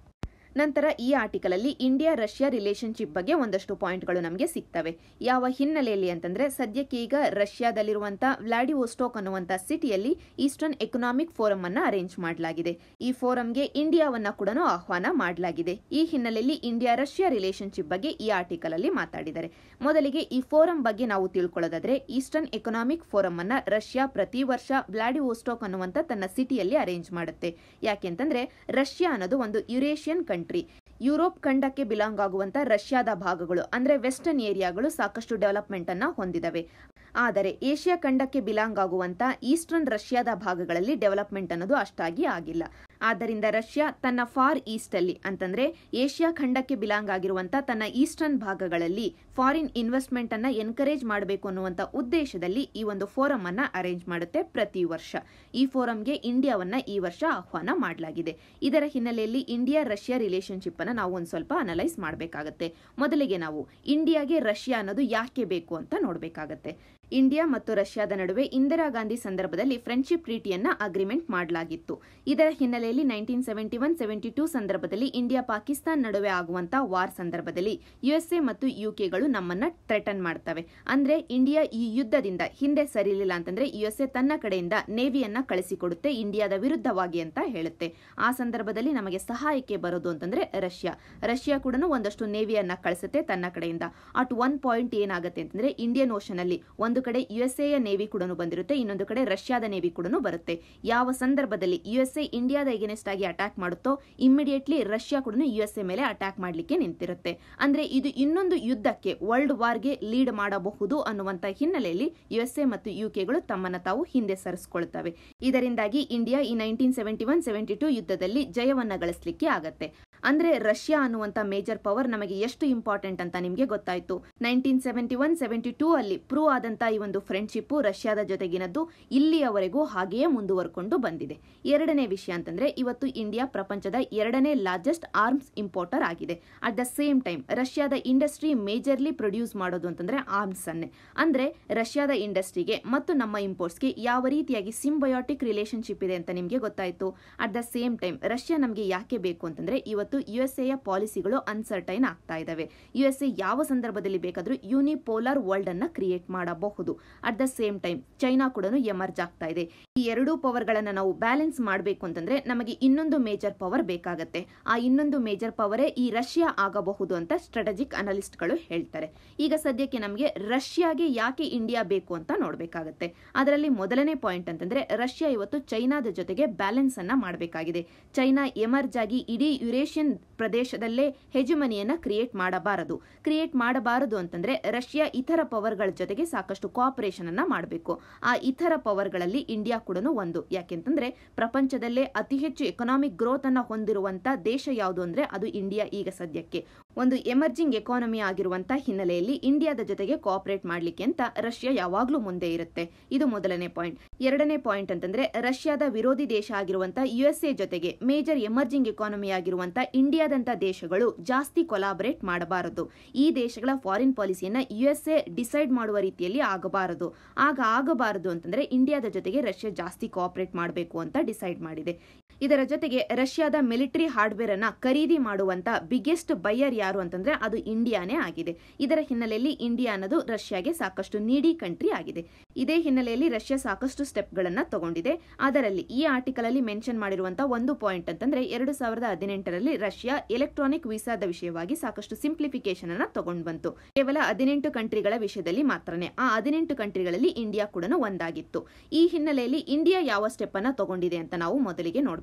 ನಂತರ ಈ ಆರ್ಟಿಕಲ್ ಅಲ್ಲಿ ಇಂಡಿಯಾ ರಷ್ಯಾ ರಿಲೇಶನ್ಶಿಪ್ ಬಗ್ಗೆ ಒಂದಷ್ಟು ಪಾಯಿಂಟ್ಗಳು ನಮಗೆ ಸಿಗ್ತವೆ ಯಾವ ಹಿನ್ನೆಲೆಯಲ್ಲಿ ಅಂತಂದ್ರೆ ಸದ್ಯಕ್ಕೆ ಈಗ ರಷ್ಯಾದಲ್ಲಿರುವಂತಹ ವ್ಲಾಡಿವೋಸ್ಟೋಕ್ ಅನ್ನುವಂಥ ಸಿಟಿಯಲ್ಲಿ ಈಸ್ಟರ್ನ್ ಎಕನಾಮಿಕ್ ಫೋರಂ ಅನ್ನ ಅರೇಂಜ್ ಮಾಡಲಾಗಿದೆ ಈ ಫೋರಂಗೆ ಇಂಡಿಯಾವನ್ನ ಕೂಡ ಆಹ್ವಾನ ಮಾಡಲಾಗಿದೆ ಈ ಹಿನ್ನೆಲೆಯಲ್ಲಿ ಇಂಡಿಯಾ ರಷ್ಯಾ ರಿಲೇಶನ್ಶಿಪ್ ಬಗ್ಗೆ ಈ ಆರ್ಟಿಕಲ್ ಅಲ್ಲಿ ಮಾತಾಡಿದ್ದಾರೆ ಮೊದಲಿಗೆ ಈ ಫೋರಂ ಬಗ್ಗೆ ನಾವು ತಿಳ್ಕೊಳ್ಳೋದಾದ್ರೆ ಈಸ್ಟರ್ನ್ ಎಕನಾಮಿಕ್ ಫೋರಂ ಅನ್ನ ರಷ್ಯಾ ಪ್ರತಿ ವರ್ಷ ವ್ಲಾಡಿವೋಸ್ಟೋಕ್ ಅನ್ನುವಂಥ ತನ್ನ ಸಿಟಿಯಲ್ಲಿ ಅರೇಂಜ್ ಮಾಡುತ್ತೆ ಯಾಕೆಂತಂದ್ರೆ ರಷ್ಯಾ ಅನ್ನೋದು ಒಂದು ಯುರೇಷಿಯನ್ ಕಂಟ್ರಿ ಯುರೋಪ್ ಖಂಡಕ್ಕೆ ಬಿಲಾಂಗ್ ಆಗುವಂತ ರಷ್ಯಾದ ಭಾಗಗಳು ಅಂದ್ರೆ ವೆಸ್ಟರ್ನ್ ಏರಿಯಾಗಳು ಸಾಕಷ್ಟು ಡೆವಲಪ್ಮೆಂಟ್ ಅನ್ನ ಹೊಂದಿದವೆ ಆದರೆ ಏಷ್ಯಾ ಖಂಡಕ್ಕೆ ಬಿಲಾಂಗ್ ಆಗುವಂತ ಈಸ್ಟರ್ನ್ ರಷ್ಯಾದ ಭಾಗಗಳಲ್ಲಿ ಡೆವಲಪ್ಮೆಂಟ್ ಅನ್ನೋದು ಅಷ್ಟಾಗಿ ಆಗಿಲ್ಲ ಆದ್ದರಿಂದ ರಷ್ಯಾ ತನ್ನ ಫಾರ್ ಈಸ್ಟ್ ಅಲ್ಲಿ ಅಂತಂದ್ರೆ ಏಷ್ಯಾ ಖಂಡಕ್ಕೆ ಬಿಲಾಂಗ್ ಆಗಿರುವಂತ ತನ್ನ ಈಸ್ಟರ್ನ್ ಭಾಗಗಳಲ್ಲಿ ಫಾರಿನ್ ಇನ್ವೆಸ್ಟ್ಮೆಂಟ್ ಅನ್ನ ಎನ್ಕರೇಜ್ ಮಾಡಬೇಕು ಅನ್ನುವಂತ ಉದ್ದೇಶದಲ್ಲಿ ಈ ಒಂದು ಫೋರಂ ಅನ್ನ ಅರೇಂಜ್ ಮಾಡುತ್ತೆ ಪ್ರತಿ ವರ್ಷ ಈ ಫೋರಂಗೆ ಇಂಡಿಯಾವನ್ನ ಈ ವರ್ಷ ಆಹ್ವಾನ ಮಾಡಲಾಗಿದೆ ಇದರ ಹಿನ್ನೆಲೆಯಲ್ಲಿ ಇಂಡಿಯಾ ರಷ್ಯಾ ರಿಲೇಶನ್ಶಿಪ್ ಅನ್ನ ನಾವು ಒಂದ್ ಸ್ವಲ್ಪ ಅನಲೈಸ್ ಮಾಡಬೇಕಾಗತ್ತೆ ಮೊದಲಿಗೆ ನಾವು ಇಂಡಿಯಾಗೆ ರಷ್ಯಾ ಅನ್ನೋದು ಯಾಕೆ ಬೇಕು ಅಂತ ನೋಡಬೇಕಾಗತ್ತೆ ಇಂಡಿಯಾ ಮತ್ತು ರಷ್ಯಾದ ನಡುವೆ ಇಂದಿರಾ ಗಾಂಧಿ ಸಂದರ್ಭದಲ್ಲಿ ಫ್ರೆಂಡ್ಶಿಪ್ ಟ್ರೀಟಿಯನ್ನ ಅಗ್ರಿಮೆಂಟ್ ಮಾಡಲಾಗಿತ್ತು ಇದರ ಹಿನ್ನೆಲೆಯಲ್ಲಿ nineteen seventy one seventy two ಸಂದರ್ಭದಲ್ಲಿ ಇಂಡಿಯಾ ಪಾಕಿಸ್ತಾನ್ ನಡುವೆ ಆಗುವಂತಹ ವಾರ್ ಸಂದರ್ಭದಲ್ಲಿ ಯುಎಸ್ಎ ಮತ್ತು ಯುಕೆಗಳು ನಮ್ಮನ್ನ ಥ್ರೆಟನ್ ಮಾಡ್ತವೆ ಅಂದ್ರೆ ಇಂಡಿಯಾ ಈ ಯುದ್ಧದಿಂದ ಹಿಂದೆ ಸರಿಲಿಲ್ಲ ಅಂತಂದ್ರೆ ಯುಎಸ್ಎ ತನ್ನ ಕಡೆಯಿಂದ ನೇವಿಯನ್ನ ಕಳಿಸಿಕೊಡುತ್ತೆ ಇಂಡಿಯಾದ ವಿರುದ್ಧವಾಗಿ ಅಂತ ಹೇಳುತ್ತೆ ಆ ಸಂದರ್ಭದಲ್ಲಿ ನಮಗೆ ಸಹಾಯಕ್ಕೆ ಬರೋದು ಅಂತಂದ್ರೆ ರಷ್ಯಾ ರಷ್ಯಾ ಕೂಡ ಒಂದಷ್ಟು ನೇವಿಯನ್ನ ಕಳಿಸುತ್ತೆ ತನ್ನ ಕಡೆಯಿಂದ ಅಟ್ ಒನ್ ಪಾಯಿಂಟ್ ಏನಾಗುತ್ತೆ ಅಂತಂದ್ರೆ ಇಂಡಿಯನ್ ಓಷನ್ ಅಲ್ಲಿ ಒಂದು ಕಡೆ ಯುಎಸ್ಎಯ ನೇವಿ ಕೂಡ ಬಂದಿರುತ್ತೆ ಇನ್ನೊಂದು ಕಡೆ ರಷ್ಯಾದ ನೇವಿ ಕೂಡ ಬರುತ್ತೆ ಯಾವ ಸಂದರ್ಭದಲ್ಲಿ ಯುಎಸ್ಎ ಇಂಡಿಯಾದ ಎಗೇನೆಸ್ಟ್ ಆಗಿ ಅಟ್ಯಾಕ್ ಮಾಡುತ್ತೋ ಇಮಿಡಿಯೇಟ್ಲಿ ರಷ್ಯಾ ಕೂಡ ಯುಎಸ್ಎ ಮೇಲೆ ಅಟ್ಯಾಕ್ ಮಾಡಲಿಕ್ಕೆ ನಿಂತಿರುತ್ತೆ ಅಂದ್ರೆ ಇದು ಇನ್ನೊಂದು ಯುದ್ಧಕ್ಕೆ ವರ್ಲ್ಡ್ ವಾರ್ಗೆ ಲೀಡ್ ಮಾಡಬಹುದು ಅನ್ನುವಂತ ಹಿನ್ನೆಲೆಯಲ್ಲಿ ಯುಎಸ್ಎ ಮತ್ತು ಯುಕೆಗಳು ತಮ್ಮನ್ನ ತಾವು ಹಿಂದೆ ಸರಿಸಿಕೊಳ್ತವೆ ಇದರಿಂದಾಗಿ ಇಂಡಿಯಾ ಈ nineteen seventy one seventy two ಯುದ್ಧದಲ್ಲಿ ಜಯವನ್ನ ಗಳಿಸಲಿಕ್ಕೆ ಆಗತ್ತೆ ಅಂದ್ರೆ ರಷ್ಯಾ ಅನ್ನುವಂತ ಮೇಜರ್ ಪವರ್ ನಮಗೆ ಎಷ್ಟು ಇಂಪಾರ್ಟೆಂಟ್ ಅಂತ ನಿಮಗೆ ಗೊತ್ತಾಯ್ತು nineteen seventy one seventy two ಅಲ್ಲಿ ಪ್ರೂವ್ ಆದಂತ ಈ ಒಂದು ಫ್ರೆಂಡ್ಶಿಪ್ ರಷ್ಯಾದ ಜೊತೆಗಿನದ್ದು ಇಲ್ಲಿಯವರೆಗೂ ಹಾಗೆಯೇ ಮುಂದುವರ್ಕೊಂಡು ಬಂದಿದೆ ಎರಡನೇ ವಿಷಯ ಅಂತಂದ್ರೆ ಇವತ್ತು ಇಂಡಿಯಾ ಪ್ರಪಂಚದ ಎರಡನೇ ಲಾರ್ಜೆಸ್ಟ್ ಆರ್ಮ್ಸ್ ಇಂಪೋರ್ಟರ್ ಆಗಿದೆ ಅಟ್ ದ ಸೇಮ್ ಟೈಮ್ ರಷ್ಯಾದ ಇಂಡಸ್ಟ್ರಿ ಮೇಜರ್ಲಿ ಪ್ರೊಡ್ಯೂಸ್ ಮಾಡೋದು ಅಂತಂದ್ರೆ ಆರ್ಮ್ಸ್ ಅನ್ನೇ ಅಂದ್ರೆ ರಷ್ಯಾದ ಇಂಡಸ್ಟ್ರಿಗೆ ಮತ್ತು ನಮ್ಮ ಇಂಪೋರ್ಟ್ಸ್ಗೆ ಯಾವ ರೀತಿಯಾಗಿ ಸಿಂಬಯೋಟಿಕ್ ರಿಲೇಶನ್ಶಿಪ್ ಇದೆ ಅಂತ ನಿಮಗೆ ಗೊತ್ತಾಯ್ತು at the same time Russia ನಮಗೆ ಯಾಕೆ ಬೇಕು ಅಂತಂದ್ರೆ ಇವತ್ತು ಯುಎಸ್ಎಯ ಪಾಲಿಸಿಗಳು ಅನ್ಸರ್ಟೈನ್ ಆಗ್ತಾ ಇದಾವೆ ಯುಎಸ್ಎ ಯಾವ ಸಂದರ್ಭದಲ್ಲಿ ಬೇಕಾದ್ರೂ ಯೂನಿಪೋಲಾರ್ ವರ್ಲ್ಡ್ ಅನ್ನ ಕ್ರಿಯೇಟ್ ಮಾಡಬಹುದು at the same time China ಕೂಡ ಎಮರ್ಜ್ ಆಗ್ತಾ ಇದೆ ಈ ಎರಡೂ ಪವರ್ ಗಳನ್ನ ನಾವು ಬ್ಯಾಲೆನ್ಸ್ ಮಾಡಬೇಕು ಅಂತಂದ್ರೆ ನಮಗೆ ಇನ್ನೊಂದು ಮೇಜರ್ ಪವರ್ ಬೇಕಾಗತ್ತೆ ಆ ಇನ್ನೊಂದು ಮೇಜರ್ ಪವರೇ ಈ ರಷ್ಯಾ ಆಗಬಹುದು ಅಂತ ಸ್ಟ್ರಾಟಜಿಕ್ ಅನಲಿಸ್ಟ್ಗಳು ಹೇಳ್ತಾರೆ ಈಗ ಸದ್ಯಕ್ಕೆ ನಮಗೆ ರಷ್ಯಾಗೆ ಯಾಕೆ ಇಂಡಿಯಾ ಬೇಕು ಅಂತ ನೋಡಬೇಕಾಗತ್ತೆ ಅದರಲ್ಲಿ ಮೊದಲನೇ ಪಾಯಿಂಟ್ ಅಂತಂದ್ರೆ ರಷ್ಯಾ ಇವತ್ತು ಚೈನಾದ ಜೊತೆಗೆ ಬ್ಯಾಲೆನ್ಸ್ ಅನ್ನ ಮಾಡಬೇಕಾಗಿದೆ ಚೈನಾ ಎಮರ್ಜ್ ಆಗಿ ಇಡೀ ಯುರೇಷಿಯನ್ ಪ್ರದೇಶದಲ್ಲೇ ಹೆಜುಮನಿಯನ್ನ ಕ್ರಿಯೇಟ್ ಮಾಡಬಾರದು ಕ್ರಿಯೇಟ್ ಮಾಡಬಾರದು ಅಂತಂದ್ರೆ ರಷ್ಯಾ ಇತರ ಪವರ್ಗಳ ಜೊತೆಗೆ ಸಾಕಷ್ಟು ಕೋಆಪರೇಷನ್ ಅನ್ನ ಮಾಡಬೇಕು ಆ ಇತರ ಪವರ್ಗಳಲ್ಲಿ ಇಂಡಿಯಾ ಕೂಡ ಒಂದು ಯಾಕೆಂತಂದ್ರೆ ಪ್ರಪಂಚದಲ್ಲೇ ಅತಿ ಹೆಚ್ಚು ಎಕನಾಮಿಕ್ ಗ್ರೋತ್ ಅನ್ನ ಹೊಂದಿರುವಂತ ದೇಶ ಯಾವುದು ಅಂದ್ರೆ ಅದು ಇಂಡಿಯಾ ಈಗ ಸದ್ಯಕ್ಕೆ ಒಂದು ಎಮರ್ಜಿಂಗ್ ಎಕಾನಮಿ ಆಗಿರುವಂತ ಹಿನ್ನೆಲೆಯಲ್ಲಿ ಇಂಡಿಯಾದ ಜೊತೆಗೆ ಕೋಆಪರೇಟ್ ಮಾಡ್ಲಿಕ್ಕೆ ಅಂತ ರಷ್ಯಾ ಯಾವಾಗ್ಲೂ ಮುಂದೆ ಇರುತ್ತೆ ಇದು ಮೊದಲನೇ ಪಾಯಿಂಟ್ ಎರಡನೇ ಪಾಯಿಂಟ್ ಅಂತಂದ್ರೆ ರಷ್ಯಾದ ವಿರೋಧಿ ದೇಶ ಆಗಿರುವಂತ ಯುಎಸ್ಎ ಜೊತೆಗೆ ಮೇಜರ್ ಎಮರ್ಜಿಂಗ್ ಎಕಾನಮಿ ಆಗಿರುವಂತ ಇಂಡಿಯಾದಂತ ದೇಶಗಳು ಜಾಸ್ತಿ ಕೊಲಾಬರೇಟ್ ಮಾಡಬಾರದು ಈ ದೇಶಗಳ ಫಾರಿನ್ ಪಾಲಿಸಿಯನ್ನ ಯುಎಸ್ಎ ಡಿಸೈಡ್ ಮಾಡುವ ರೀತಿಯಲ್ಲಿ ಆಗಬಾರದು ಆಗ ಆಗಬಾರದು ಅಂತಂದ್ರೆ ಇಂಡಿಯಾದ ಜೊತೆಗೆ ರಷ್ಯಾ ಜಾಸ್ತಿ ಕೋಆಪರೇಟ್ ಮಾಡಬೇಕು ಅಂತ ಡಿಸೈಡ್ ಮಾಡಿದೆ ಇದರ ಜೊತೆಗೆ ರಷ್ಯಾದ ಮಿಲಿಟರಿ ಹಾರ್ಡ್ವೇರ್ ಅನ್ನ ಖರೀದಿ ಮಾಡುವಂತ ಬಿಗ್ಗೆಸ್ಟ್ ಬೈಯರ್ ಯಾರು ಅಂತಂದ್ರೆ ಅದು ಇಂಡಿಯಾನೇ ಆಗಿದೆ ಇದರ ಹಿನ್ನೆಲೆಯಲ್ಲಿ ಇಂಡಿಯಾ ಅನ್ನೋದು ರಷ್ಯಾಗೆ ಸಾಕಷ್ಟು ನೀಡಿ ಕಂಟ್ರಿ ಆಗಿದೆ ಇದೇ ಹಿನ್ನೆಲೆಯಲ್ಲಿ ರಷ್ಯಾ ಸಾಕಷ್ಟು ಸ್ಟೆಪ್ಗಳನ್ನ ತಗೊಂಡಿದೆ ಅದರಲ್ಲಿ ಈ ಆರ್ಟಿಕಲ್ ಅಲ್ಲಿ ಮೆನ್ಷನ್ ಮಾಡಿರುವಂತಹ ಒಂದು ಪಾಯಿಂಟ್ ಅಂತಂದ್ರೆ ಎರಡು ಸಾವಿರದ ಹದಿನೆಂಟರಲ್ಲಿ ರಷ್ಯಾ ಎಲೆಕ್ಟ್ರಾನಿಕ್ ವೀಸಾದ ವಿಷಯವಾಗಿ ಸಾಕಷ್ಟು ಸಿಂಪ್ಲಿಫಿಕೇಶನ್ ಅನ್ನ ತಗೊಂಡು ಬಂತು ಕೇವಲ ಹದಿನೆಂಟು ಕಂಟ್ರಿಗಳ ವಿಷಯದಲ್ಲಿ ಮಾತ್ರನೇ ಆ ಹದಿನೆಂಟು ಕಂಟ್ರಿಗಳಲ್ಲಿ ಇಂಡಿಯಾ ಕೂಡ ಒಂದಾಗಿತ್ತು ಈ ಹಿನ್ನೆಲೆಯಲ್ಲಿ ಇಂಡಿಯಾ ಯಾವ ಸ್ಟೆಪ್ ಅನ್ನ ತಗೊಂಡಿದೆ ಅಂತ ನಾವು ಮೊದಲಿಗೆ ನೋಡಬೇಕು